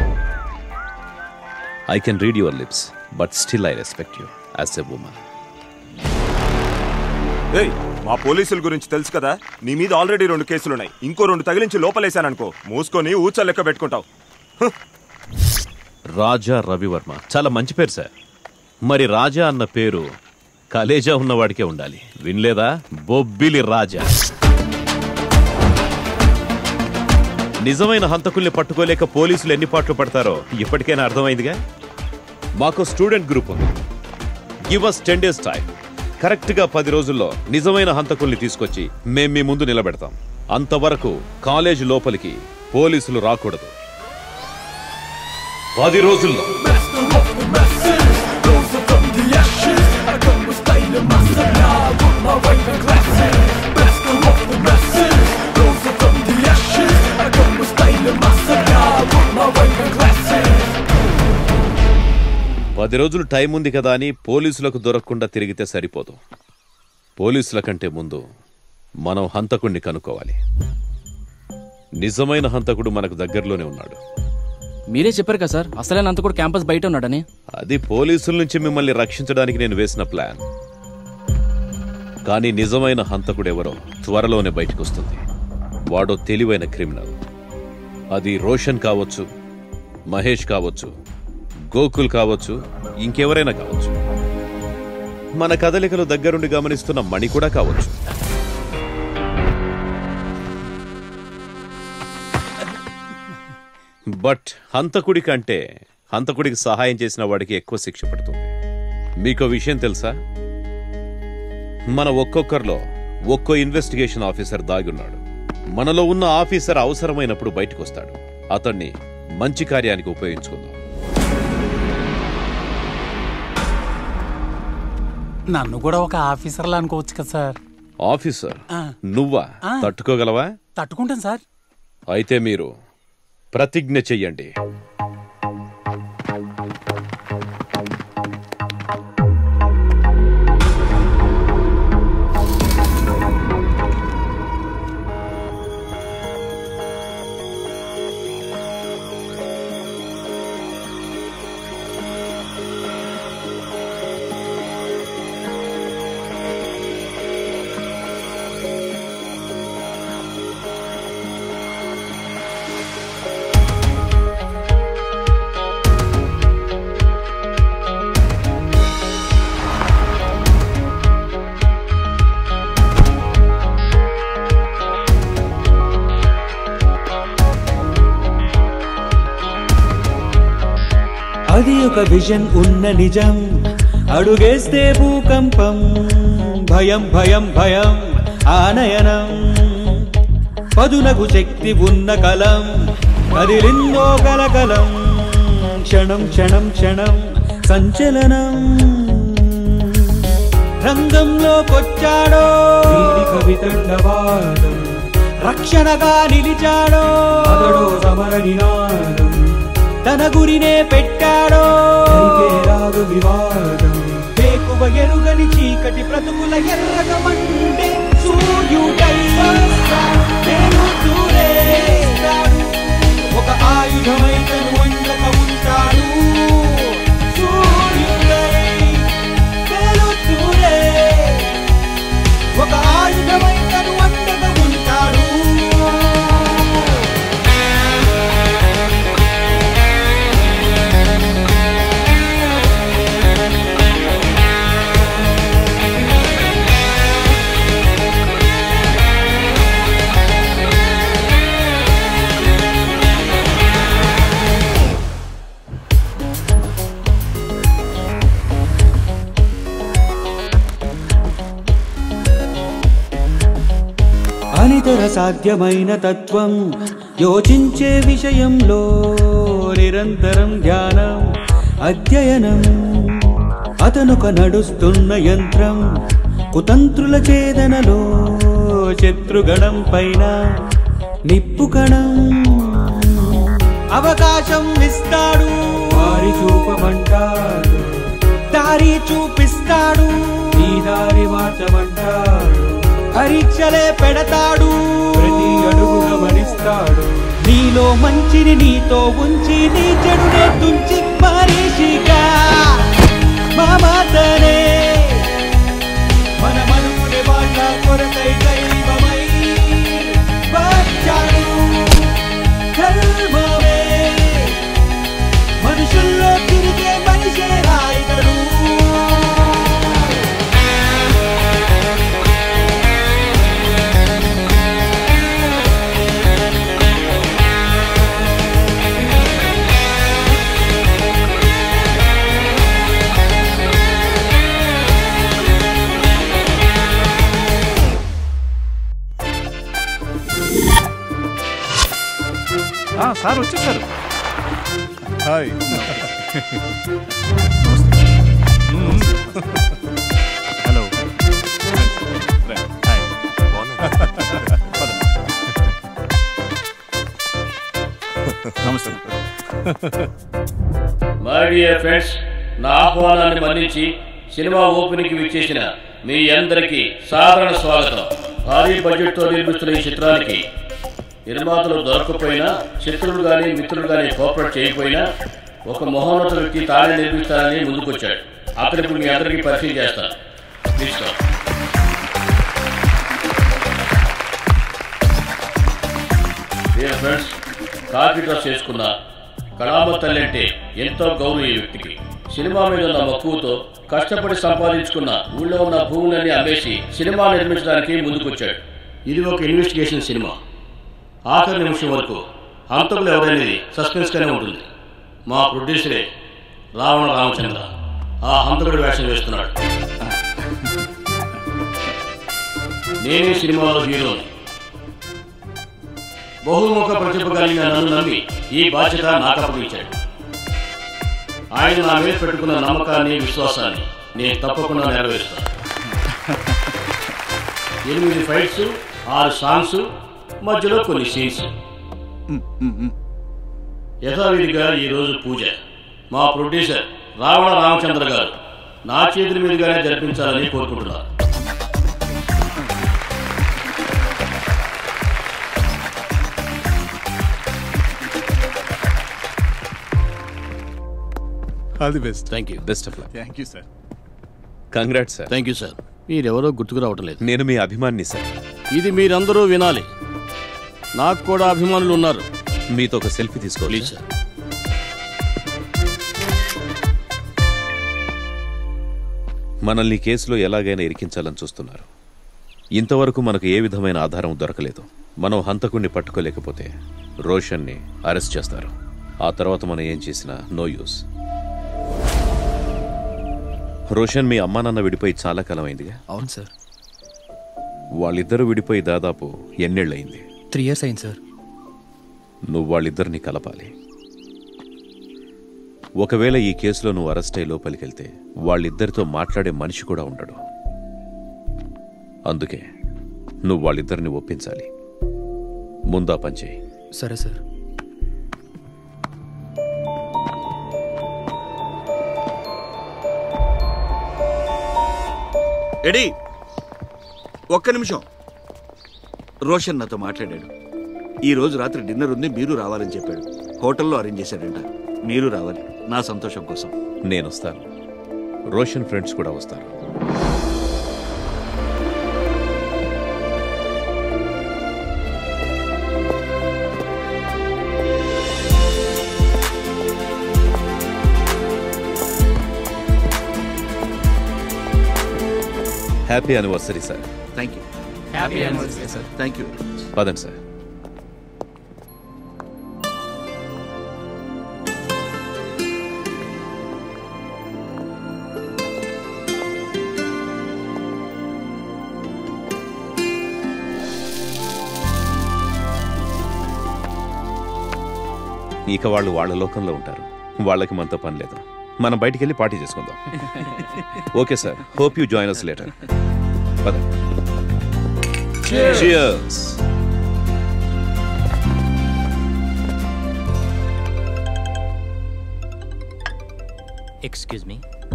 I can read your lips but still I respect you as a woman ఏయ్ మా పోలీసుల గురించి తెలుసు కదా నీ మీద ఆల్రెడీ రెండు కేసులున్నాయి ఇంకో రెండు తగిలించి లోపలేశాననుకో మూసుకొని ఊచ లెక్క పెట్టుకుంటావు రాజా రవివర్మ చాలా మంచి పేరు సార్ మరి రాజా అన్న పేరు కలేజా ఉన్నవాడికే ఉండాలి వినలేదా బొబ్బిలి రాజా నిజమైన హంతకుల్ని పట్టుకోలేక పోలీసులు ఎన్ని పాటలు పడతారో ఇప్పటికైనా అర్థమైందిగా మాకు స్టూడెంట్ గ్రూప్ ఉంది give us ten days time కరెక్ట్గా పది రోజుల్లో నిజమైన హంతకుల్ని తీసుకొచ్చి మేం మీ ముందు నిలబెడతాం అంతవరకు కాలేజ్ లోపలికి పోలీసులు రాకూడదు పది రోజుల్లో పది రోజులు టైం ఉంది కదా అని పోలీసులకు దొరకకుండా తిరిగితే సరిపోదు పోలీసుల కంటే ముందు మనం హంతకుణ్ణి కనుక్కోవాలి నిజమైన హంతకుడు మనకు దగ్గరలోనే ఉన్నాడు మీరే చెప్పారు కదా సార్ అసలైన అంత కూడా క్యాంపస్ బయట ఉన్నాడని అది పోలీసుల నుంచి మిమ్మల్ని రక్షించడానికి నేను వేసిన ప్లాన్ కానీ నిజమైన హంతకుడు ఎవరో త్వరలోనే బయటకు వస్తుంది వాడో తెలివైన క్రిమినల్ అది రోషన్ కావచ్చు మహేష్ కావచ్చు గోకుల్ కావచ్చు ఇంకెవరైనా కావచ్చు మన కదలికలు దగ్గరుండి గమనిస్తున్న మణి కూడా కావచ్చు బట్ హంతకుడి కంటే హంతకుడికి సహాయం చేసిన వాడికి ఎక్కువ శిక్ష పడుతుంది మీకు విషయం తెలుసా మన ఒక్కొక్కరిలో ఒక్కో ఇన్వెస్టిగేషన్ ఆఫీసర్ దాగున్నాడు మనలో ఉన్న ఆఫీసర్ అవసరమైనప్పుడు బయటకు వస్తాడు అతన్ని మంచి కార్యానికి ఉపయోగించుకుందాం నన్ను కూడా ఒక ఆఫీసర్లా అనుకోవచ్చు కదా సార్ ఆఫీసర్ ఆ. నువ్వా ఆ. తట్టుకోగలవా తట్టుకుంటాను సార్ అయితే మీరు ప్రతిజ్ఞ చెయ్యండి అది ఒక విజన్ ఉన్న నిజం అడుగేస్తే భూకంపం భయం భయం భయం ఆనయనం పదునకు శక్తి ఉన్న కలం కదిలిందో కలకలం క్షణం క్షణం క్షణం సంచలనం రంగంలోకొచ్చాడో కవితండవాదం రక్షణగా నిలిచాడో అతడో సమర నినాదం తన గురినే పెట్టాడో రాదు వివాదం వేకువ ఎరుగని చీకటి బ్రతుకుల ఎర్రగ మండే సూర్యుడై వస్తాడు, వెలుతురేస్తాడు. ఒక ఆయుధమై తను వండక ఉంటాడు సూర్యుడై వెలుతురే ఒక ఆయుధమై తను వండక ఉంటాడు అనితర సాధ్యమైన తత్వం యోచించే విషయంలో నిరంతరం ధ్యానం అధ్యయనం అతనొక నడుస్తున్న యంత్రం కుతంత్రుల చేదనలో శత్రుగణం పైన నిప్పు కణం అవకాశం ఇస్తాడు వారి చూపమంటాడు దారి చూపిస్తాడు ఈ దారి మార్చమంటాడు పరీక్షలే పెడతాడు ప్రతి అడుగు గమనిస్తాడు నీ నీలో మంచిని నీతో ఉంచి నీ చెడునే తుంచి మనిషిగా మా మాతనే మన మనుకునే వాళ్ళ కొరకై దైవమై వచ్చాడు ధర్మమే మనుషుల్లో తిరిగే మనిషే రాయితడు సార్ వచ్చేసారు హాయ్ హలో హాయ్ నమస్తే మై డియర్ ఫ్రెండ్స్ నా ఆహ్వానాన్ని మన్నించి సినిమా ఓపెనింగ్ విచ్చేసిన మీ అందరికీ సాధారణ స్వాగతం భారీ బడ్జెట్తో నిర్మిస్తున్న ఈ చిత్రానికి నిర్మాతలు దొరకకపోయినా శత్రువులు కానీ మిత్రులు కానీ కోఆపరేట్ చేయకపోయినా ఒక మహోన్నత వ్యక్తి తానే నిర్మిస్తానని ముందుకొచ్చాడు అతను ఇప్పుడు మీ అందరికీ పరిచయం చేస్తాను తీసుకో డియర్ ఫ్రెండ్స్ కాకి డ్రెస్ చేసుకున్న కళామ తల్లి అంటే ఎంతో గౌరవ ఈ వ్యక్తికి సినిమా మీద ఉన్న మక్కువతో కష్టపడి సంపాదించుకున్న ఊళ్ళో ఉన్న భూములన్నీ అమ్మేసి సినిమా నిర్మించడానికి ముందుకొచ్చాడు ఇది ఒక ఇన్వెస్టిగేషన్ సినిమా ఆఖరి నిమిషం వరకు హంతకులు ఎవరనేది సస్పెన్స్గానే ఉంటుంది మా ప్రొడ్యూసరే రావణ రామచంద్ర ఆ హంతకుడి వేషం వేస్తున్నాడు నేనే సినిమాలో హీరోని బహుముఖ ప్రతిభ కలిగిన నన్ను నమ్మి ఈ బాధ్యత నాకు అప్పగించాడు ఆయన నా మీద పెట్టుకున్న నమ్మకాన్ని విశ్వాసాన్ని నేను తప్పకుండా నెరవేరుస్తాను ఎనిమిది ఫైట్స్ ఆరు సాంగ్స్ మధ్యలో కొన్ని సీన్స్ యథావిధిగా ఈరోజు పూజ మా ప్రొడ్యూసర్ రావణ రామచంద్ర గారు నా చేతుల మీదుగానే జరిపించాలని కోరుకుంటున్నారు all the best thank you best of luck thank you sir congrats sir thank you sir మీరెవరో గుర్తుకు రావటం లేదు నేను మీ అభిమాని సార్ ఇది మీరందరూ వినాలి నాకు కూడా అభిమానులు ఉన్నారు మీతో ఒక సెల్ఫీ తీసుకోవాలి ప్లీజ్ సార్ మనల్ని ఈ కేసులో ఎలాగైనా ఇరికించాలని చూస్తున్నారు ఇంతవరకు మనకు ఏ విధమైన ఆధారం దొరకలేదు మనం హంతకుణ్ణి పట్టుకోలేకపోతే రోషన్ని అరెస్ట్ చేస్తారు ఆ తర్వాత మనం ఏం చేసినా నో యూస్ రోషన్ మీ అమ్మా నాన్న విడిపోయి చాలా కాలం అయిందిగా అవును సార్ వాళ్ళిద్దరూ విడిపోయి దాదాపు ఎన్నేళ్ళయింది త్రీ ఇయర్స్ అయింది సార్ నువ్వు వాళ్ళిద్దరిని కలపాలి ఒకవేళ ఈ కేసులో నువ్వు అరెస్ట్ అయ్యి లోపలికెళ్తే వాళ్ళిద్దరితో మాట్లాడే మనిషి కూడా ఉండడు అందుకే నువ్వు వాళ్ళిద్దరిని ఒప్పించాలి ముందా పనిచేయి సరే సార్ ఎడీ ఒక్క నిమిషం రోషన్ నాతో మాట్లాడాడు ఈ రోజు రాత్రి డిన్నర్ ఉంది మీరు రావాలని చెప్పాడు హోటల్లో అరేంజ్ చేశాడంట మీరు రావాలి నా సంతోషం కోసం నేను వస్తాను రోషన్ ఫ్రెండ్స్ కూడా వస్తారు happy anniversary sir thank you Happy anniversary, sir. Thank you పదండి సార్ ఇక వాళ్ళు వాళ్ళ లోకంలో ఉంటారు వాళ్ళకి మనతో పని లేదు మనం బయటికి వెళ్ళి పార్టీ చేసుకుందాం okay sir hope you join us later పద Cheers. Cheers. Excuse me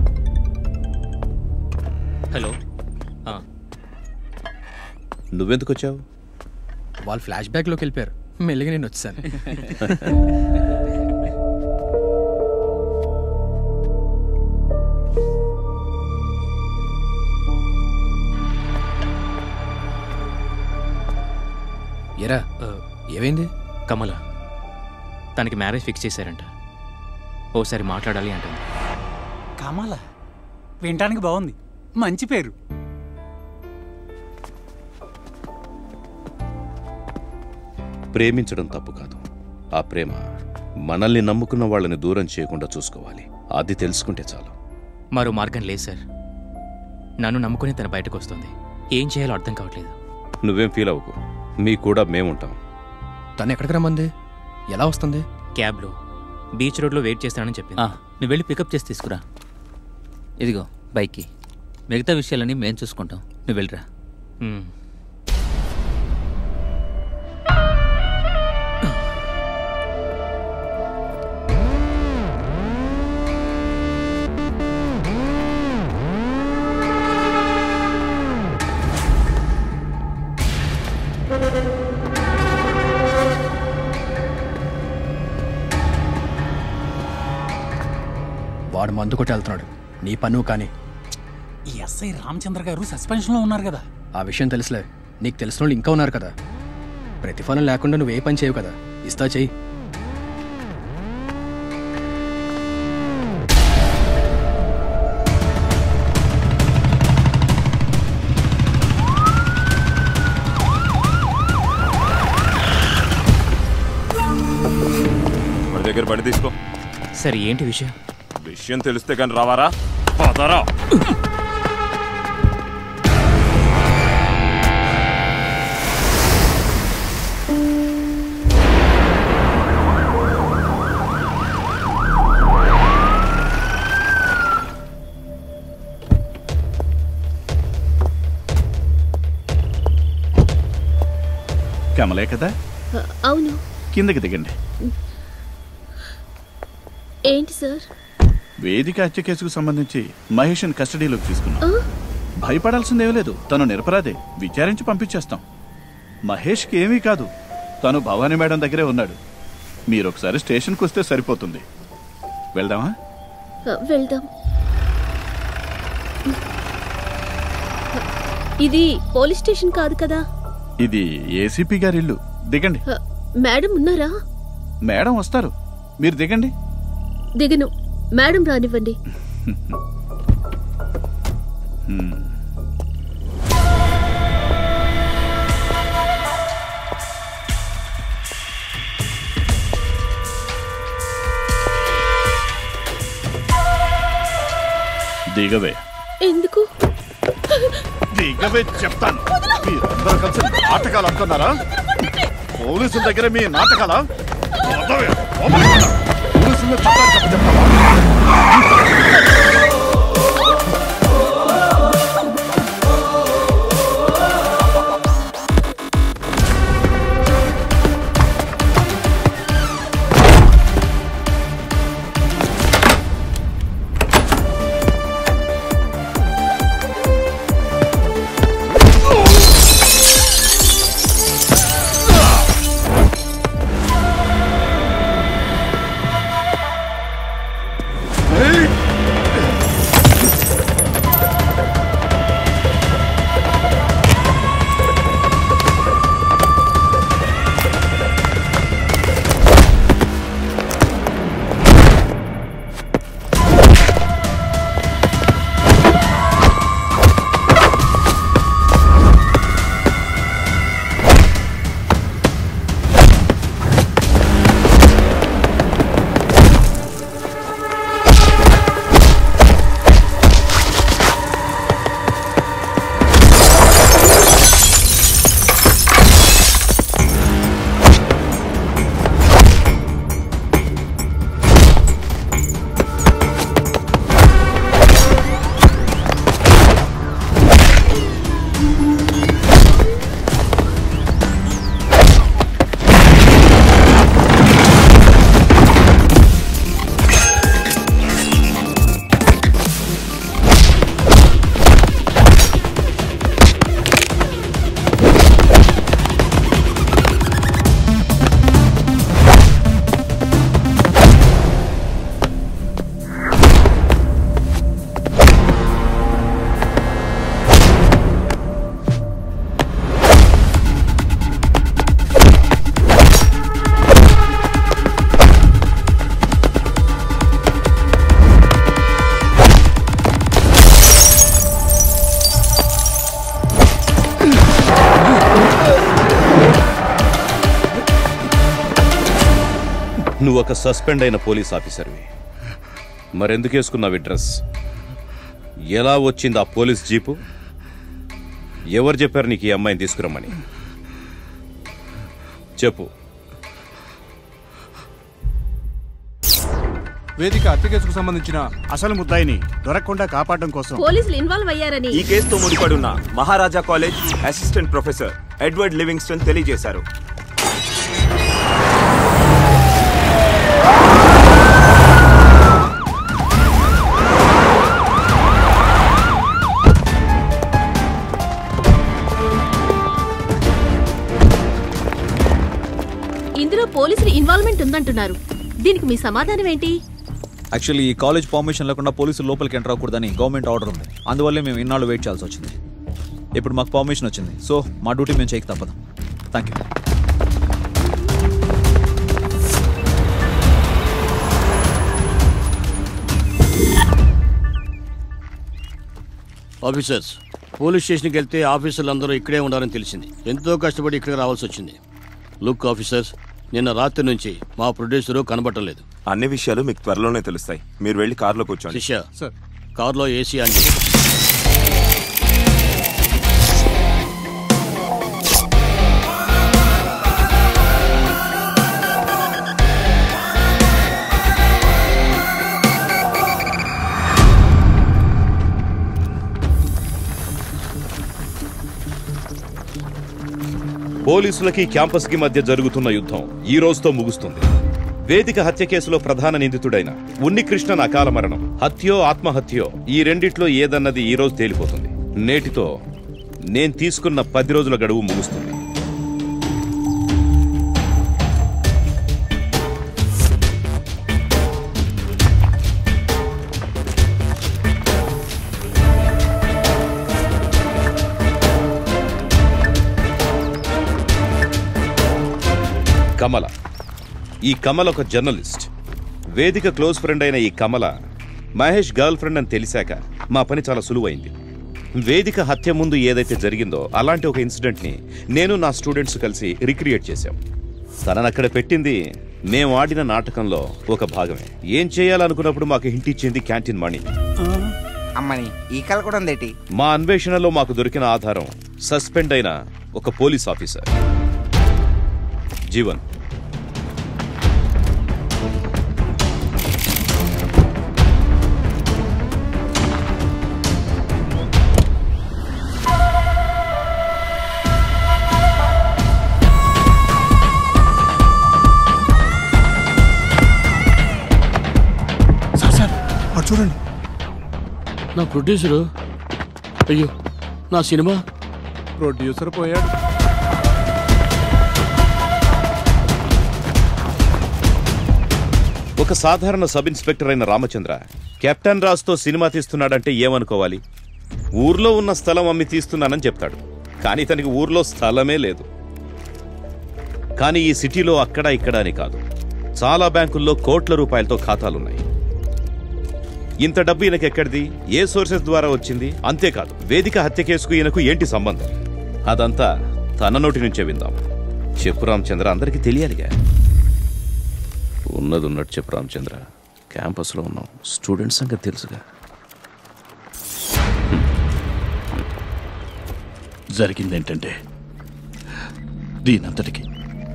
hello నువ్వెందుకు వచ్చావు వాళ్ళు ఫ్లాష్ బ్యాక్లోకి వెళ్ళిపోయారు మెల్లిగా నేను వచ్చాను ఎరా ఏమైంది కమల తనకి మ్యారేజ్ ఫిక్స్ చేశారంట ఓసారి మాట్లాడాలి అంటుంది కమల వినటానికి బాగుంది మంచి పేరు ప్రేమించడం తప్పు కాదు ఆ ప్రేమ మనల్ని నమ్ముకున్న వాళ్ళని దూరం చేయకుండా చూసుకోవాలి అది తెలుసుకుంటే చాలు మరో మార్గం లేదు సార్ నన్ను నమ్ముకుని తన బయటకు వస్తుంది ఏం చేయాలో అర్థం కావట్లేదు నువ్వేం ఫీల్ అవ్వకు మీ కూడా మేముంటాం తను ఎక్కడికి రమ్మంది ఎలా వస్తుంది క్యాబ్లో బీచ్ రోడ్లో వెయిట్ చేస్తానని చెప్పింది ఆ, నువ్వు వెళ్ళి పికప్ చేసి తీసుకురా ఇదిగో బైక్కి మిగతా విషయాలన్నీ మేము చూసుకుంటాం నువ్వు వెళ్ళిరా మ్మ్. వాడు మందు కొట్టి వెళ్తున్నాడు నీ పన్ను కానీ ఈ ఎస్ఐ రామచంద్ర గారు సస్పెన్షన్లో ఉన్నారు కదా ఆ విషయం తెలుసులే నీకు తెలిసిన వాళ్ళు ఇంకా ఉన్నారు కదా ప్రతిఫలం లేకుండా నువ్వు ఏ పని చేయవు కదా ఇస్తా చెయ్యి వాడి దగ్గర బండి తీసుకో సరే ఏంటి విషయం విషయం తెలిస్తే కానీ రావారా పదరా కమలే కదా అవును కిందకి దిగండి ఏంటి సార్ వేదిక హత్య కేసుకు సంబంధించి మహేష్ని కస్టడీలోకి తీసుకున్నాం ఆ? భయపడాల్సిందేమీ లేదు తను నిరపరాధే విచారించి పంపించేస్తాం మహేష్కి ఏమీ కాదు తను భవానీ మేడం దగ్గరే ఉన్నాడు మీరు ఒకసారి స్టేషన్కి వస్తే సరిపోతుంది వెళ్దామా ఆ, వెళ్దాం ఇది పోలీస్ స్టేషన్ కాదు కదా ఇది ఏసీపీ గారి ఇల్లు దిగండి ఆ, మేడం ఉన్నారా మేడం వస్తారు మీరు దిగండి దిగను మేడం రానివ్వండి హ్మ్. దిగవే ఎందుకు దిగవే చెప్తాను మీరందరూ కలిసి నాటకాలు అనుకున్నారా పోలీసుల దగ్గర మీ నాటకాలా వదవే, లోపలికి పద. పోలీసుల చట్టాలు చెప్పచెప్తావా? నువ్వు ఒక సస్పెండ్ అయిన పోలీస్ ఆఫీసర్వి మరెందుకు వేసుకున్నావు ఈ డ్రెస్ ఎలా వచ్చింది ఆ పోలీస్ జీపు ఎవరు చెప్పారు నీకు ఈ అమ్మాయిని తీసుకురమ్మని చెప్పు వేదిక హత్య కేసుకు సంబంధించిన అసలు ముద్దాయిని దొరకకుండా కాపాడడం కోసం పోలీసులు ఇన్వాల్వ్ అయ్యారని ఈ కేసుతో ముడిపడున్న Maharaja college assistant professor Edward Livingston తెలియజేశారు ఇందులో పోలీసుల ఇన్వాల్వ్మెంట్ ఉందంటున్నారు దీనికి మీ సమాధానం ఏంటి యాక్చువల్లీ ఈ కాలేజ్ పర్మిషన్ లేకుండా పోలీసులు లోపలికి ఎంటర్ అవ్వకూడదని గవర్నమెంట్ ఆర్డర్ ఉంది అందువల్లే మేము ఇన్నాళ్ళు వెయిట్ చేయాల్సి వచ్చింది ఇప్పుడు మాకు పర్మిషన్ వచ్చింది సో మా డ్యూటీ మేము చేయక తప్పదు థ్యాంక్ యూ ఆఫీసర్స్ పోలీస్ స్టేషన్కి వెళ్తే ఆఫీసర్లు అందరూ ఇక్కడే ఉండాలని తెలిసింది ఎంతో కష్టపడి ఇక్కడికి రావాల్సి వచ్చింది లుక్ ఆఫీసర్స్ నిన్న రాత్రి నుంచి మా ప్రొడ్యూసరు కనబట్టలేదు అన్ని విషయాలు మీకు త్వరలోనే తెలుస్తాయి మీరు వెళ్ళి కారులో కూర్చోండి శిష్య సార్ కారులో ఏసీ ఆన్ చేయి. పోలీసులకి క్యాంపస్కి మధ్య జరుగుతున్న యుద్ధం ఈ రోజుతో ముగుస్తుంది వేదిక హత్య కేసులో ప్రధాన నిందితుడైన ఉన్నికృష్ణన్ అకాల మరణం హత్యో ఆత్మహత్యో ఈ రెండిట్లో ఏదన్నది ఈ రోజు తేలిపోతుంది నేటితో నేను తీసుకున్న పది రోజుల గడువు ముగుస్తుంది కమల ఈ కమల ఒక జర్నలిస్ట్ వేదిక క్లోజ్ ఫ్రెండ్ అయిన ఈ కమల మహేష్ గర్ల్ ఫ్రెండ్ అని తెలిసాక మా పని చాలా సులువైంది వేదిక హత్య ముందు ఏదైతే జరిగిందో అలాంటి ఒక ఇన్సిడెంట్ని నేను నా స్టూడెంట్స్ కలిసి రిక్రియేట్ చేశాం తనను అక్కడ పెట్టింది మేము ఆడిన నాటకంలో ఒక భాగమే ఏం చేయాలనుకున్నప్పుడు మాకు హింట్ ఇచ్చింది క్యాంటీన్ మణి అమ్మని ఈ కళ కూడా ఉందేటి మా అన్వేషణలో మాకు దొరికిన ఆధారం సస్పెండ్ అయిన ఒక police officer Jeevan sir sir అటు చూడండి నా ప్రొడ్యూసరు అయ్యో నా సినిమా ప్రొడ్యూసర్ పోయాడు ఒక సాధారణ సబ్ ఇన్స్పెక్టర్ అయిన రామచంద్ర కెప్టెన్ రాజ్తో సినిమా తీస్తున్నాడంటే ఏమనుకోవాలి ఊర్లో ఉన్న స్థలం అమ్మి తీస్తున్నానని చెప్తాడు కానీ తనకి ఊర్లో స్థలమే లేదు కానీ ఈ సిటీలో అక్కడ ఇక్కడ అని కాదు చాలా బ్యాంకుల్లో కోట్ల రూపాయలతో ఖాతాలున్నాయి ఇంత డబ్బు ఈయనకి ఎక్కడిది ఏ సోర్సెస్ ద్వారా వచ్చింది అంతేకాదు వేదిక హత్య కేసుకు ఈయనకు ఏంటి సంబంధం అదంతా తన నోటి నుంచే విందాం చెప్పు రామచంద్ర అందరికీ తెలియాలిగా ఉన్నది ఉన్నట్టు చెప్పు రామచంద్ర క్యాంపస్లో ఉన్నాం స్టూడెంట్స్ సంగతి తెలుసుగా జరిగిందేంటంటే దీనంతటికి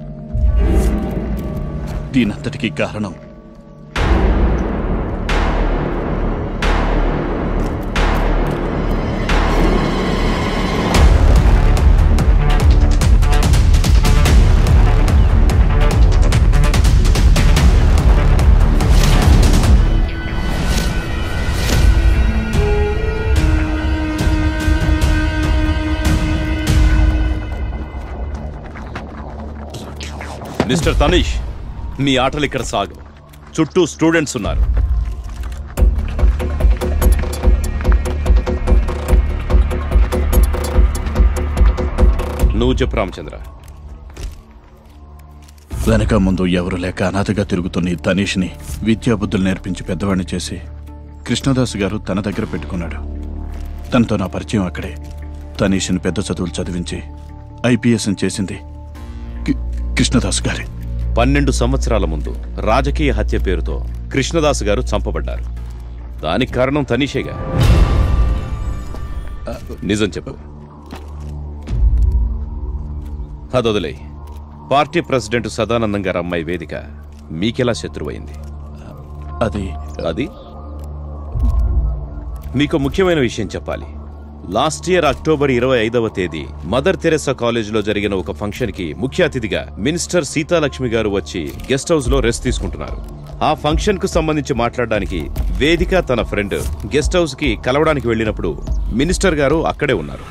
దీనంతటికి కారణం మిస్టర్ తనీష్ మీ ఆటలు ఇక్కడ సాగు చుట్టూ స్టూడెంట్స్ ఉన్నారు నువ్వు చెప్పు రామచంద్ర వెనక ముందు ఎవరు లేక అనాథగా తిరుగుతున్న ఈ తనీష్ని విద్యాబుద్ధులు నేర్పించి పెద్దవాడిని చేసి కృష్ణదాస్ గారు తన దగ్గర పెట్టుకున్నాడు తనతో నా పరిచయం అక్కడే తనీష్ని పెద్ద చదువులు చదివించి ఐపీఎస్ చేసింది కి- కృష్ణదాస్ గారే పన్నెండు సంవత్సరాల ముందు రాజకీయ హత్య పేరుతో కృష్ణదాస్ గారు చంపబడ్డారు దానికి కారణం తనీషేగా నిజం చెప్పు అదొదిలే పార్టీ ప్రెసిడెంట్ సదానందం గారు అమ్మాయి వేదిక మీకెలా శత్రువైంది అది అది మీకు ముఖ్యమైన విషయం చెప్పాలి లాస్ట్ ఇయర్ అక్టోబర్ ఇరవై ఐదవ తేదీ మదర్ తెరెసా కాలేజీలో జరిగిన ఒక ఫంక్షన్ కి ముఖ్య అతిథిగా మినిస్టర్ సీతాలక్ష్మి గారు వచ్చి గెస్ట్ హౌస్ లో రెస్ట్ తీసుకుంటున్నారు ఆ ఫంక్షన్ కు సంబంధించి మాట్లాడడానికి వేదిక తన ఫ్రెండ్ గెస్ట్ హౌస్ కి కలవడానికి వెళ్ళినప్పుడు మినిస్టర్ గారు అక్కడే ఉన్నారు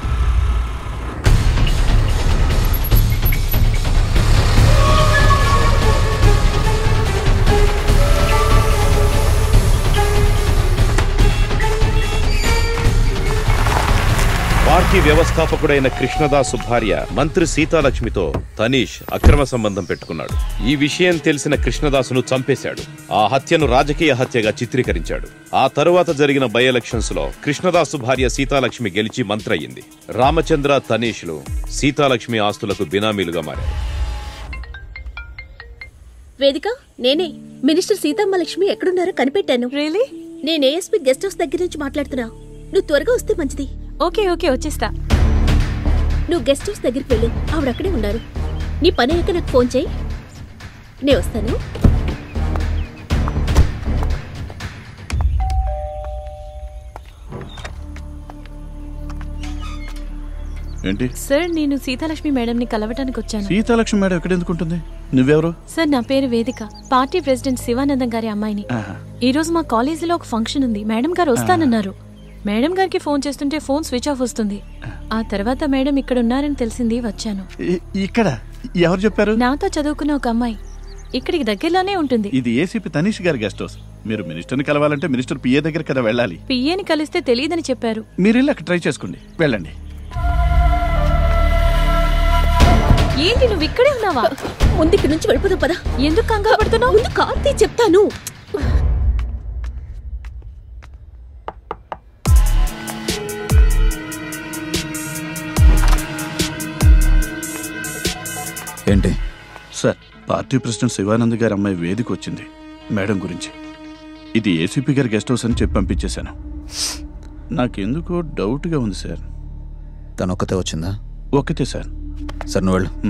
పార్టీ వ్యవస్థాపకుడైన కృష్ణదాసు భార్య మంత్రి సీతాలక్ష్మితో తనీష్ అక్రమ సంబంధం పెట్టుకున్నాడు ఈ విషయం తెలిసిన కృష్ణదాసును చంపేశాడు ఆ హత్యను రాజకీయ హత్యగా చిత్రీకరించాడు ఆ తరువాత జరిగిన బై ఎలక్షన్స్ లో కృష్ణదాసు భార్య సీతాలక్ష్మి గెలిచి మంత్రి అయ్యింది రామచంద్ర తనీష్లు సీతాలక్ష్మి ఆస్తులకు బినామీలుగా మారారు వేదిక నేనే మినిస్టర్ సీతమ్మలక్ష్మి ఎక్కడున్నారో కనిపెట్టాను రియలీ నేను ఏఎస్పీ గెస్ట్ హౌస్ దగ్గర నుంచి మాట్లాడుతున్నా నువ్వు త్వరగా వస్తే మంచిది ఓకే ఓకే వచ్చేస్తా నువ్వు గెస్ట్ హౌస్ దగ్గరికి వెళ్ళు ఆవిడ అక్కడే ఉన్నారు నీ పని అయ్యాక నాకు ఫోన్ చేయి నేను వస్తాను ఏంటి సార్ నేను సీతాలక్ష్మి మేడంని కలవటానికి వచ్చాను సీతాలక్ష్మి మేడం ఎక్కడ ఎందుకుంటుంది నువ్వెవరు సార్ నా పేరు వేదిక పార్టీ ప్రెసిడెంట్ శివానందం గారి అమ్మాయిని ఆహా. ఈ రోజు మా కాలేజీలో ఒక ఫంక్షన్ ఉంది మేడం గారు వస్తానన్నారు మేడం గారికి ఫోన్ చేస్తుంటే ఫోన్ స్విచ్ ఆఫ్ వస్తుంది ఆ తర్వాత మేడం ఇక్కడ ఉన్నారని తెలిసింది వచ్చాను ఇ- ఇక్కడ ఎవరు చెప్పారు నాతో చదువుకున్న ఒక అమ్మాయి ఇక్కడికి దగ్గరలోనే ఉంటుంది ఇది ఏసీపీ తనీష్ గారి గెస్ట్ హౌస్ మీరు మినిస్టర్ని కలవాలంటే మినిస్టర్ పిఏ దగ్గర కదా వెళ్ళాలి పిఏని కలిస్తే తెలియదని చెప్పారు మీరు వెళ్ళి అక్కడ ట్రై చేసుకోండి వెళ్ళండి ఏంటి నువ్వు ఇక్కడే ఉన్నావా ముందు ఇక్కడి నుంచి వెళ్ళిపోదాం పదా ఎందుకు కంగారు పడుతున్నావు ముందు కార్తీ చెప్తాను ఏంటి సార్ పార్టీ ప్రెసిడెంట్ శివానంద్ గారి అమ్మాయి వేదిక వచ్చింది మేడం గురించి ఇది ఏసీపీ గారి గెస్ట్ హౌస్ అని చెప్పి పంపించేశాను నాకెందుకో డౌట్గా ఉంది సార్ తను ఒక్కతే వచ్చిందా ఒక్కతే సార్ సార్ నువ్వు వెళ్ళు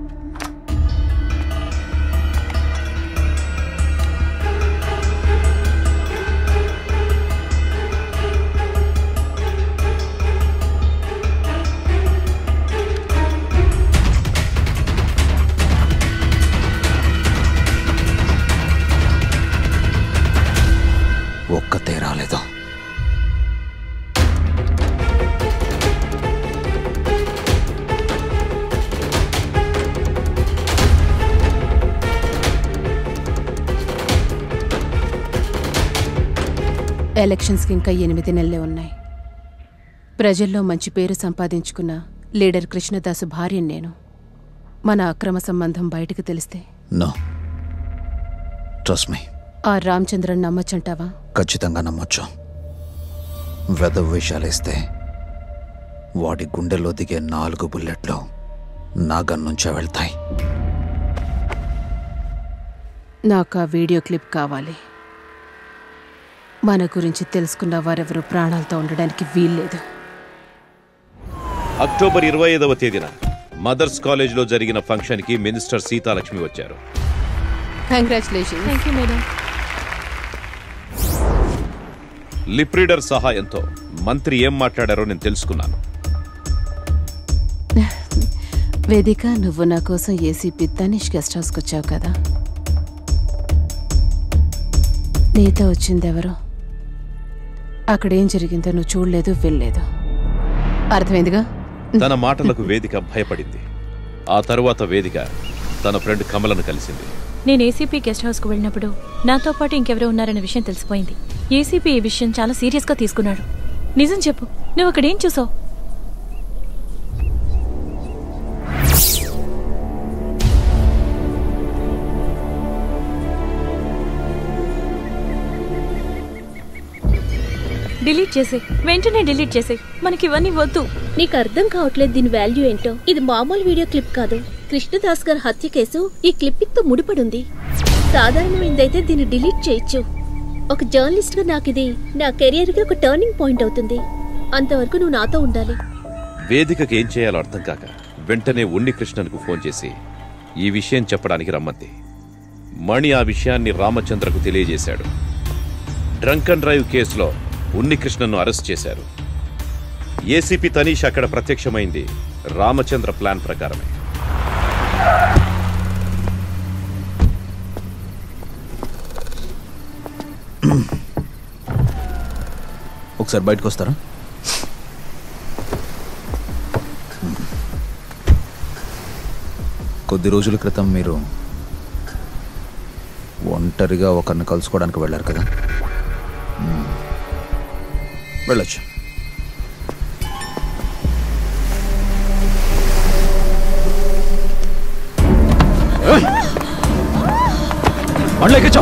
ఒక్కతే రాలేదు ఎలక్షన్స్కి ఇంకా ఎనిమిది నెలలే ఉన్నాయి ప్రజల్లో మంచి పేరు సంపాదించుకున్న లీడర్ కృష్ణదాసు భార్యని నేను మన అక్రమ సంబంధం బయటకు తెలిస్తే నో ట్రస్ట్ మీ ఆ రామచంద్రన్ నమ్మచ్చంటావా ఖచ్చితంగా నమ్మొచ్చు వెద విషయాలేస్తే వాడి గుండెలో దిగే నాలుగు బుల్లెట్లు నా గన్ నుంచే వెళ్తాయి నాకు ఆ వీడియో క్లిప్ కావాలి మన గురించి తెలుసుకున్న వారెవరూ ప్రాణాలతో ఉండడానికి వీల్లేదు అక్టోబర్ ఇరవై ఐదవ తేదీన మదర్స్ కాలేజీలో జరిగిన ఫంక్షన్ కి మినిస్టర్ సీతాలక్ష్మి వచ్చారు congratulation thank you madam lip reader సహాయంతో మంత్రి ఏం మాట్లాడారో నేను తెలుసుకున్నాను వేదిక నువ్వు నా కోసం ఏసీపీ తనిష్ గెస్ట్ హౌస్కి వచ్చావు కదా నీతో వచ్చిందెవరు అక్కడేం జరిగిందో నువ్వు చూడలేదు వెళ్ళలేదు అర్థమైందిగా తన మాటలకు వేదిక భయపడింది ఆ తరువాత వేదిక తన ఫ్రెండ్ కమలను కలిసింది నేను ఏసీపీ గెస్ట్ హౌస్కు వెళ్ళినప్పుడు నాతో పాటు ఇంకెవరో ఉన్నారనే విషయం తెలిసిపోయింది ఏసీపీ ఈ విషయం చాలా సీరియస్గా తీసుకున్నాడు నిజం చెప్పు నువ్వు అక్కడ ఏం చూసావు డిలీట్ చేసే వెంటనే డిలీట్ చేసే మనకి ఇవన్నీ వద్దు నీకు అర్థం కావట్లేదు దీని వాల్యూ ఏంటో ఇది మామూలు వీడియో క్లిప్ కాదు కృష్ణదాస్ గారి హత్య కేసు ఈ క్లిప్పింగ్ తో ముడిపడుంది సాధారణమైందైతే దీన్ని డిలీట్ చేయొచ్చు ఒక జర్నలిస్ట్ గా నాకు ఇది నా కెరియర్ కి ఒక టర్నింగ్ పాయింట్ అవుతుంది అంతవరకు నువ్వు నాతో ఉండాలి వేదికకి ఏం చేయాలో అర్థం కాక వెంటనే ఉన్ని కృష్ణన్కు ఫోన్ చేసి ఈ విషయం చెప్పడానికి రమ్మంది మణి ఆ విషయాన్ని రామచంద్రకు తెలియజేశాడు డ్రంక్ అండ్ డ్రైవ్ కేసులో ఉన్ని కృష్ణన్ను అరెస్ట్ చేశారు ఏసీపీ తనీష్ అక్కడ ప్రత్యక్షమైంది రామచంద్ర ప్లాన్ ప్రకారమే ఒకసారి బయటకు వస్తారా కొద్ది రోజుల క్రితం మీరు ఒంటరిగా ఒకరిని కలుసుకోవడానికి వెళ్ళారు కదా మ్మ్. వెళ్ళొచ్చు బండ్లో ఎక్కించు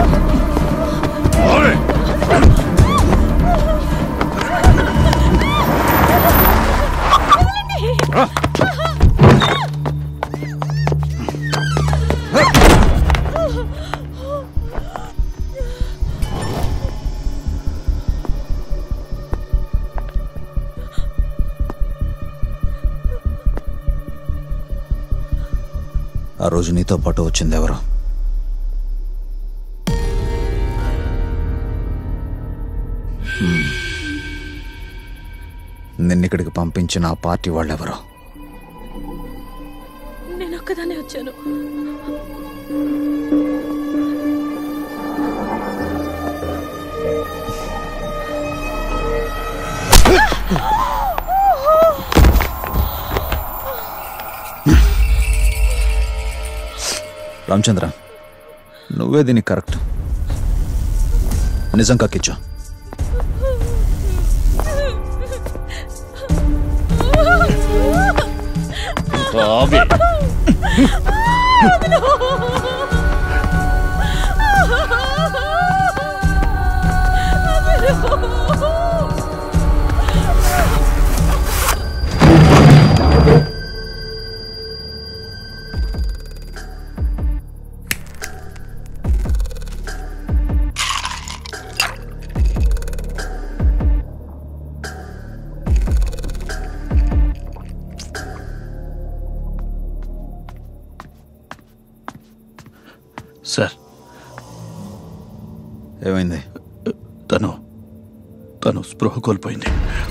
ఆ రోజు నీతో పాటు వచ్చింది ఎవరు హ్మ్. నిన్నిక్కడికి పంపించిన ఆ పార్టీ వాళ్ళెవరు నేను ఒక్కదానే వచ్చాను రామచంద్ర నువ్వే దీనికి కరెక్ట్ నిజం కక్కించు ఆగే. సార్ ఏమైంది తను తను స్పృహ కోల్పోయింది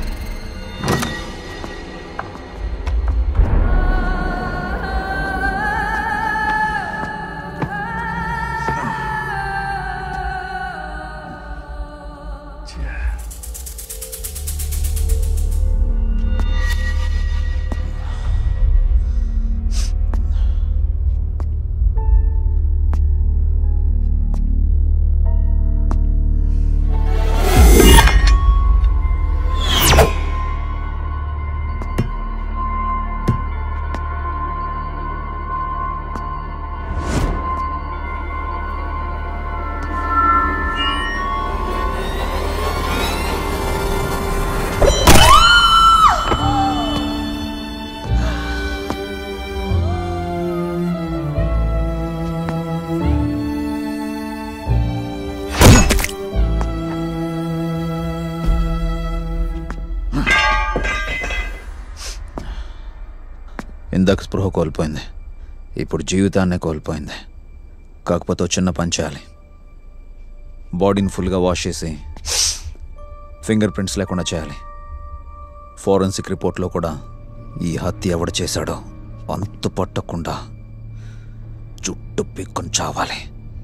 ఇందాక స్పృహ కోల్పోయింది ఇప్పుడు జీవితాన్నే కోల్పోయింది కాకపోతే ఓ చిన్న పని చేయాలి బాడీని ఫుల్గా వాష్ చేసి ఫింగర్ ప్రింట్స్ లేకుండా చేయాలి ఫోరెన్సిక్ రిపోర్ట్లో కూడా ఈ హత్య ఎవడు చేశాడో అంతు పట్టకుండా చుట్టు పిక్కుని చావాలి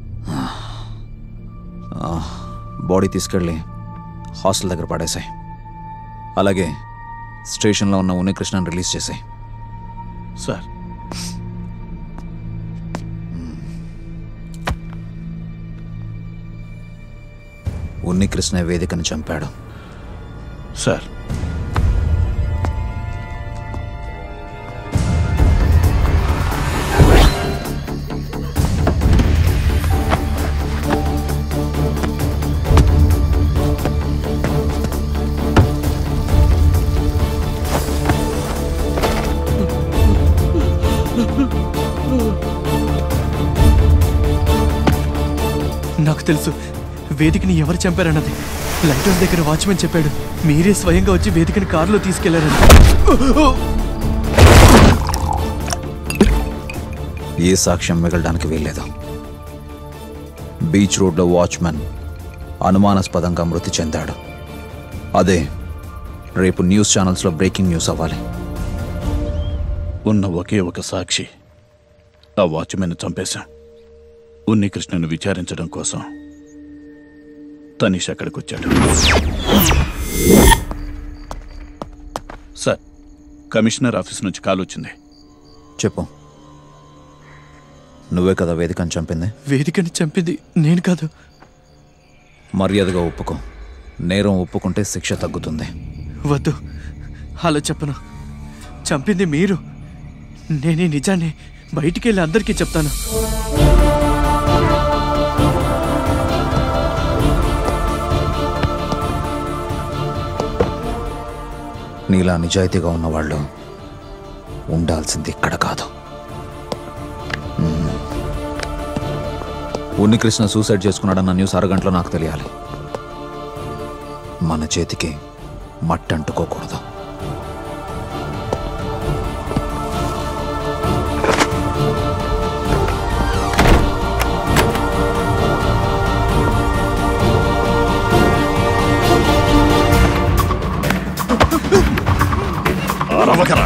ఆ, బాడీ తీసుకెళ్ళి హాస్టల్ దగ్గర పడేసాయి అలాగే స్టేషన్లో ఉన్న ఉనికృష్ణని రిలీజ్ చేసాయి సార్ ఉన్నికృష్ణ వేదికను చంపాడు సార్ నాకు తెలుసు వేదికని ఎవరు చంపారన్నది లైట్ హౌస్ దగ్గర వాచ్మెన్ చెప్పాడు మీరే స్వయంగా వచ్చి వేదికని కారులో తీసుకెళ్లారని ఏ సాక్ష్యం మిగలడానికి వీల్లేదు బీచ్ రోడ్లో వాచ్మెన్ అనుమానాస్పదంగా మృతి చెందాడు అదే రేపు న్యూస్ ఛానల్స్లో బ్రేకింగ్ న్యూస్ అవ్వాలి ఉన్న ఒకే ఒక సాక్షి ఆ వాచ్మెన్ చంపేశాం ఉన్నికృష్ణను విచారించడం కోసం తనీష్ అక్కడికి వచ్చాడు సార్ కమిషనర్ ఆఫీస్ నుంచి కాల్ వచ్చింది చెప్పు నువ్వే కదా వేదికను చంపింది వేదికని చంపింది నేను కాదు మర్యాదగా ఒప్పుకో నేరం ఒప్పుకుంటే శిక్ష తగ్గుతుంది వద్దు అలా చెప్పను చంపింది మీరు నేనే నిజాన్ని బయటికి వెళ్ళి అందరికీ చెప్తాను నీలా నిజాయితీగా ఉన్నవాళ్ళు ఉండాల్సింది ఇక్కడ కాదు మ్మ్. ఉన్నికృష్ణ సూసైడ్ చేసుకున్నాడన్న న్యూస్ అరగంటలో నాకు తెలియాలి మన చేతికి మట్టి అంటుకోకూడదు అరవకరా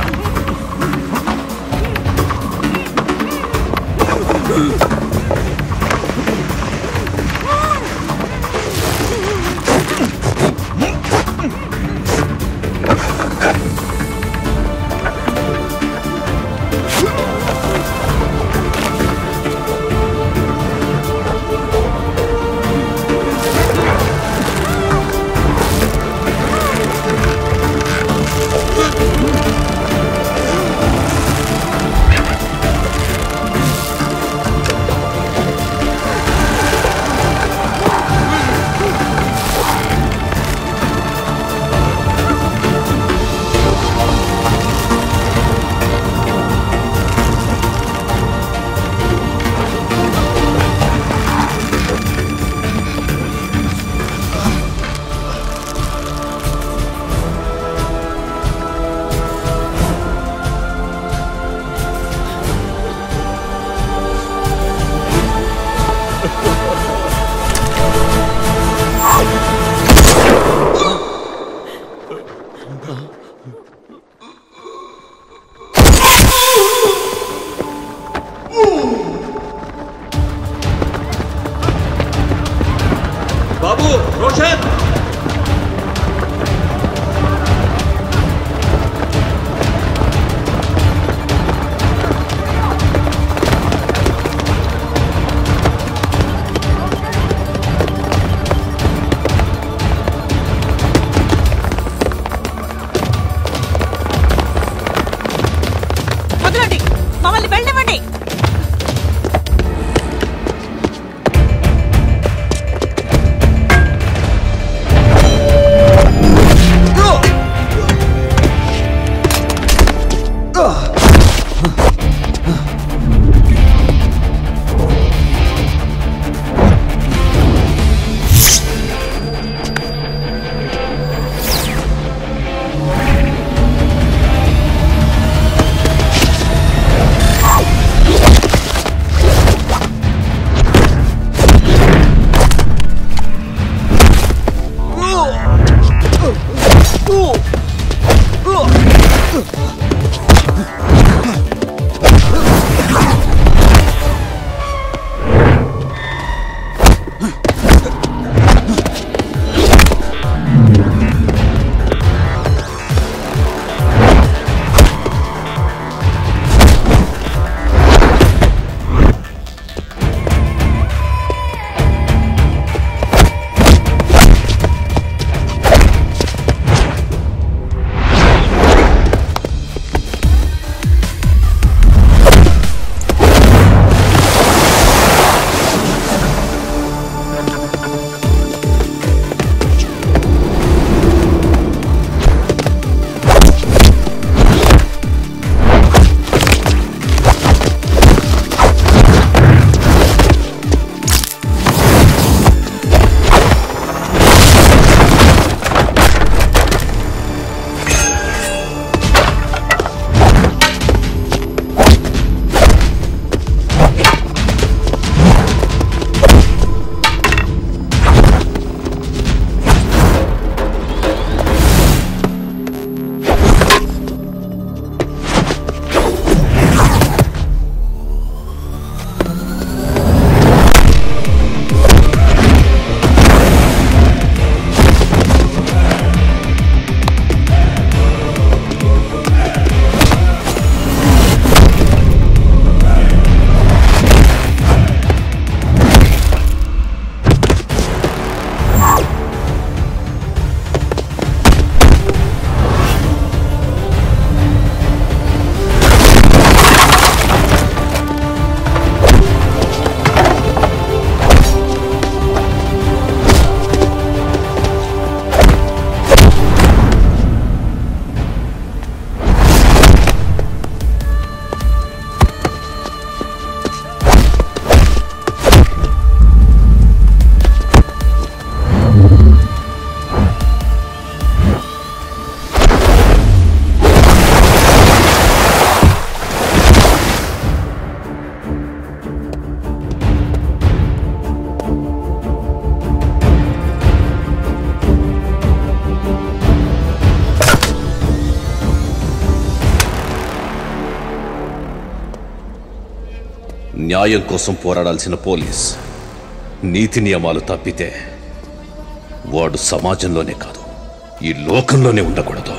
న్యాయం కోసం పోరాడాల్సిన పోలీస్ నీతి నియమాలు తప్పితే వాడు సమాజంలోనే కాదు ఈ లోకంలోనే ఉండకూడదు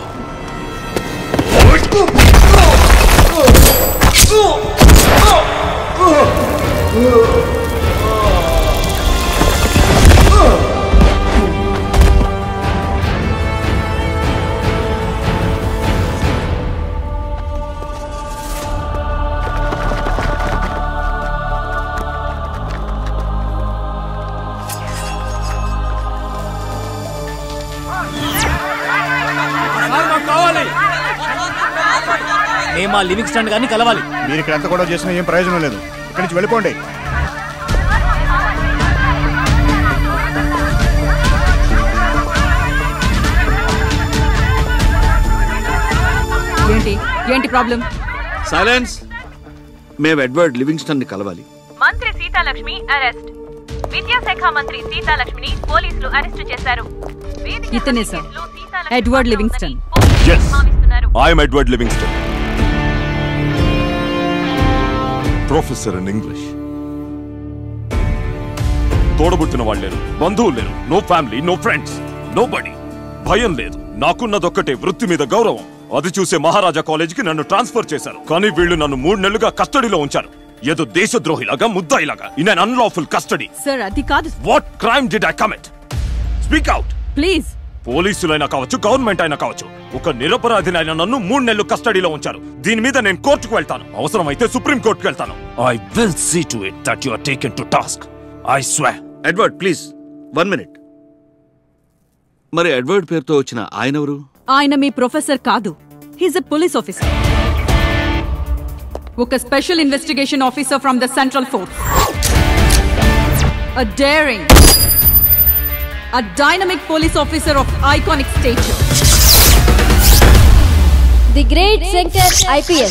కావాలి మేము మా లివింగ్ స్టాండ్ గారిని కలవాలి మీరు ఇక్కడ ఎంత గొడవ చేసినా ఏం ప్రయోజనం లేదు ఇక్కడి నుంచి వెళ్ళిపోండి ఏంటి ఏంటి ప్రాబ్లం సైలెన్స్ మేము ఎడ్వర్డ్ లివింగ్స్టన్ ని కలవాలి మంత్రి సీతాలక్ష్మి అరెస్ట్ విద్యాశాఖ మంత్రి సీతాలక్ష్మిని పోలీసులు అరెస్టు చేశారు ఇతనే sir Edward Livingston yes I'm Edward Livingston professor in English తోడబుట్టిన వాళ్ళు లేరు బంధువులు లేరు no family no friends nobody భయం లేదు నాకున్నదొక్కటే వృత్తి మీద గౌరవం అది చూసే మహారాజా కాలేజీకి నన్ను ట్రాన్స్ఫర్ చేశారు కానీ వీళ్ళు నన్ను మూడు నెలలుగా కస్టడీలో ఉంచారు ఏదో దేశద్రోహిలాగా ముద్దాయిలాగా in un unlawful custody sir అది కాదు what crime did I commit speak out please పోలీసులైనా కావచ్చు గవర్నమెంట్ అయినా కావచ్చు ఒక నిరపరాధినైన నన్ను మూడు నెలలు కస్టడీలో ఉంచారు దీని మీద నేను కోర్టుకు వెళ్తాను అవసరమైతే సుప్రీం కోర్టుకు వెళ్తాను I will see to it that you are taken to task I swear Edward please one minute మరి ఎడ్వర్డ్ పేరుతో వచ్చిన ఆయన ఎవరు ఆయన మీ ప్రొఫెసర్ కాదు హీస్ ఎ పోలీస్ ఆఫీసర్ ఒక special investigation officer from the central force a daring a dynamic police officer of iconic stature. The Great Shankar IPS.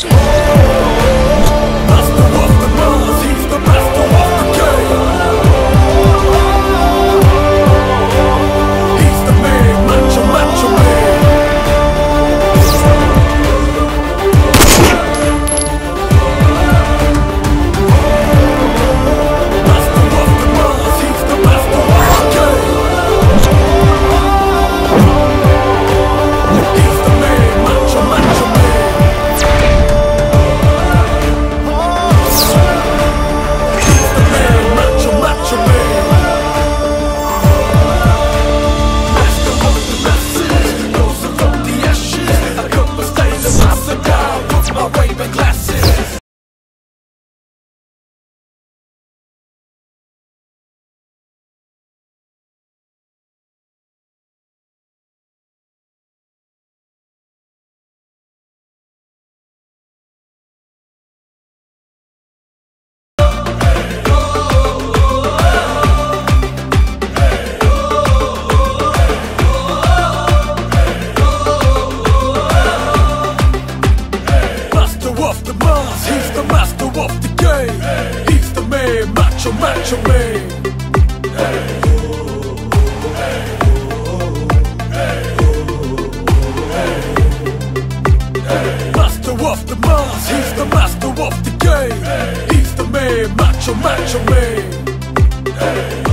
Master of the mass, he's the master of the game. He's the man, macho, macho man. Master of the mass, he's the master of the game. He's the man, macho, macho man.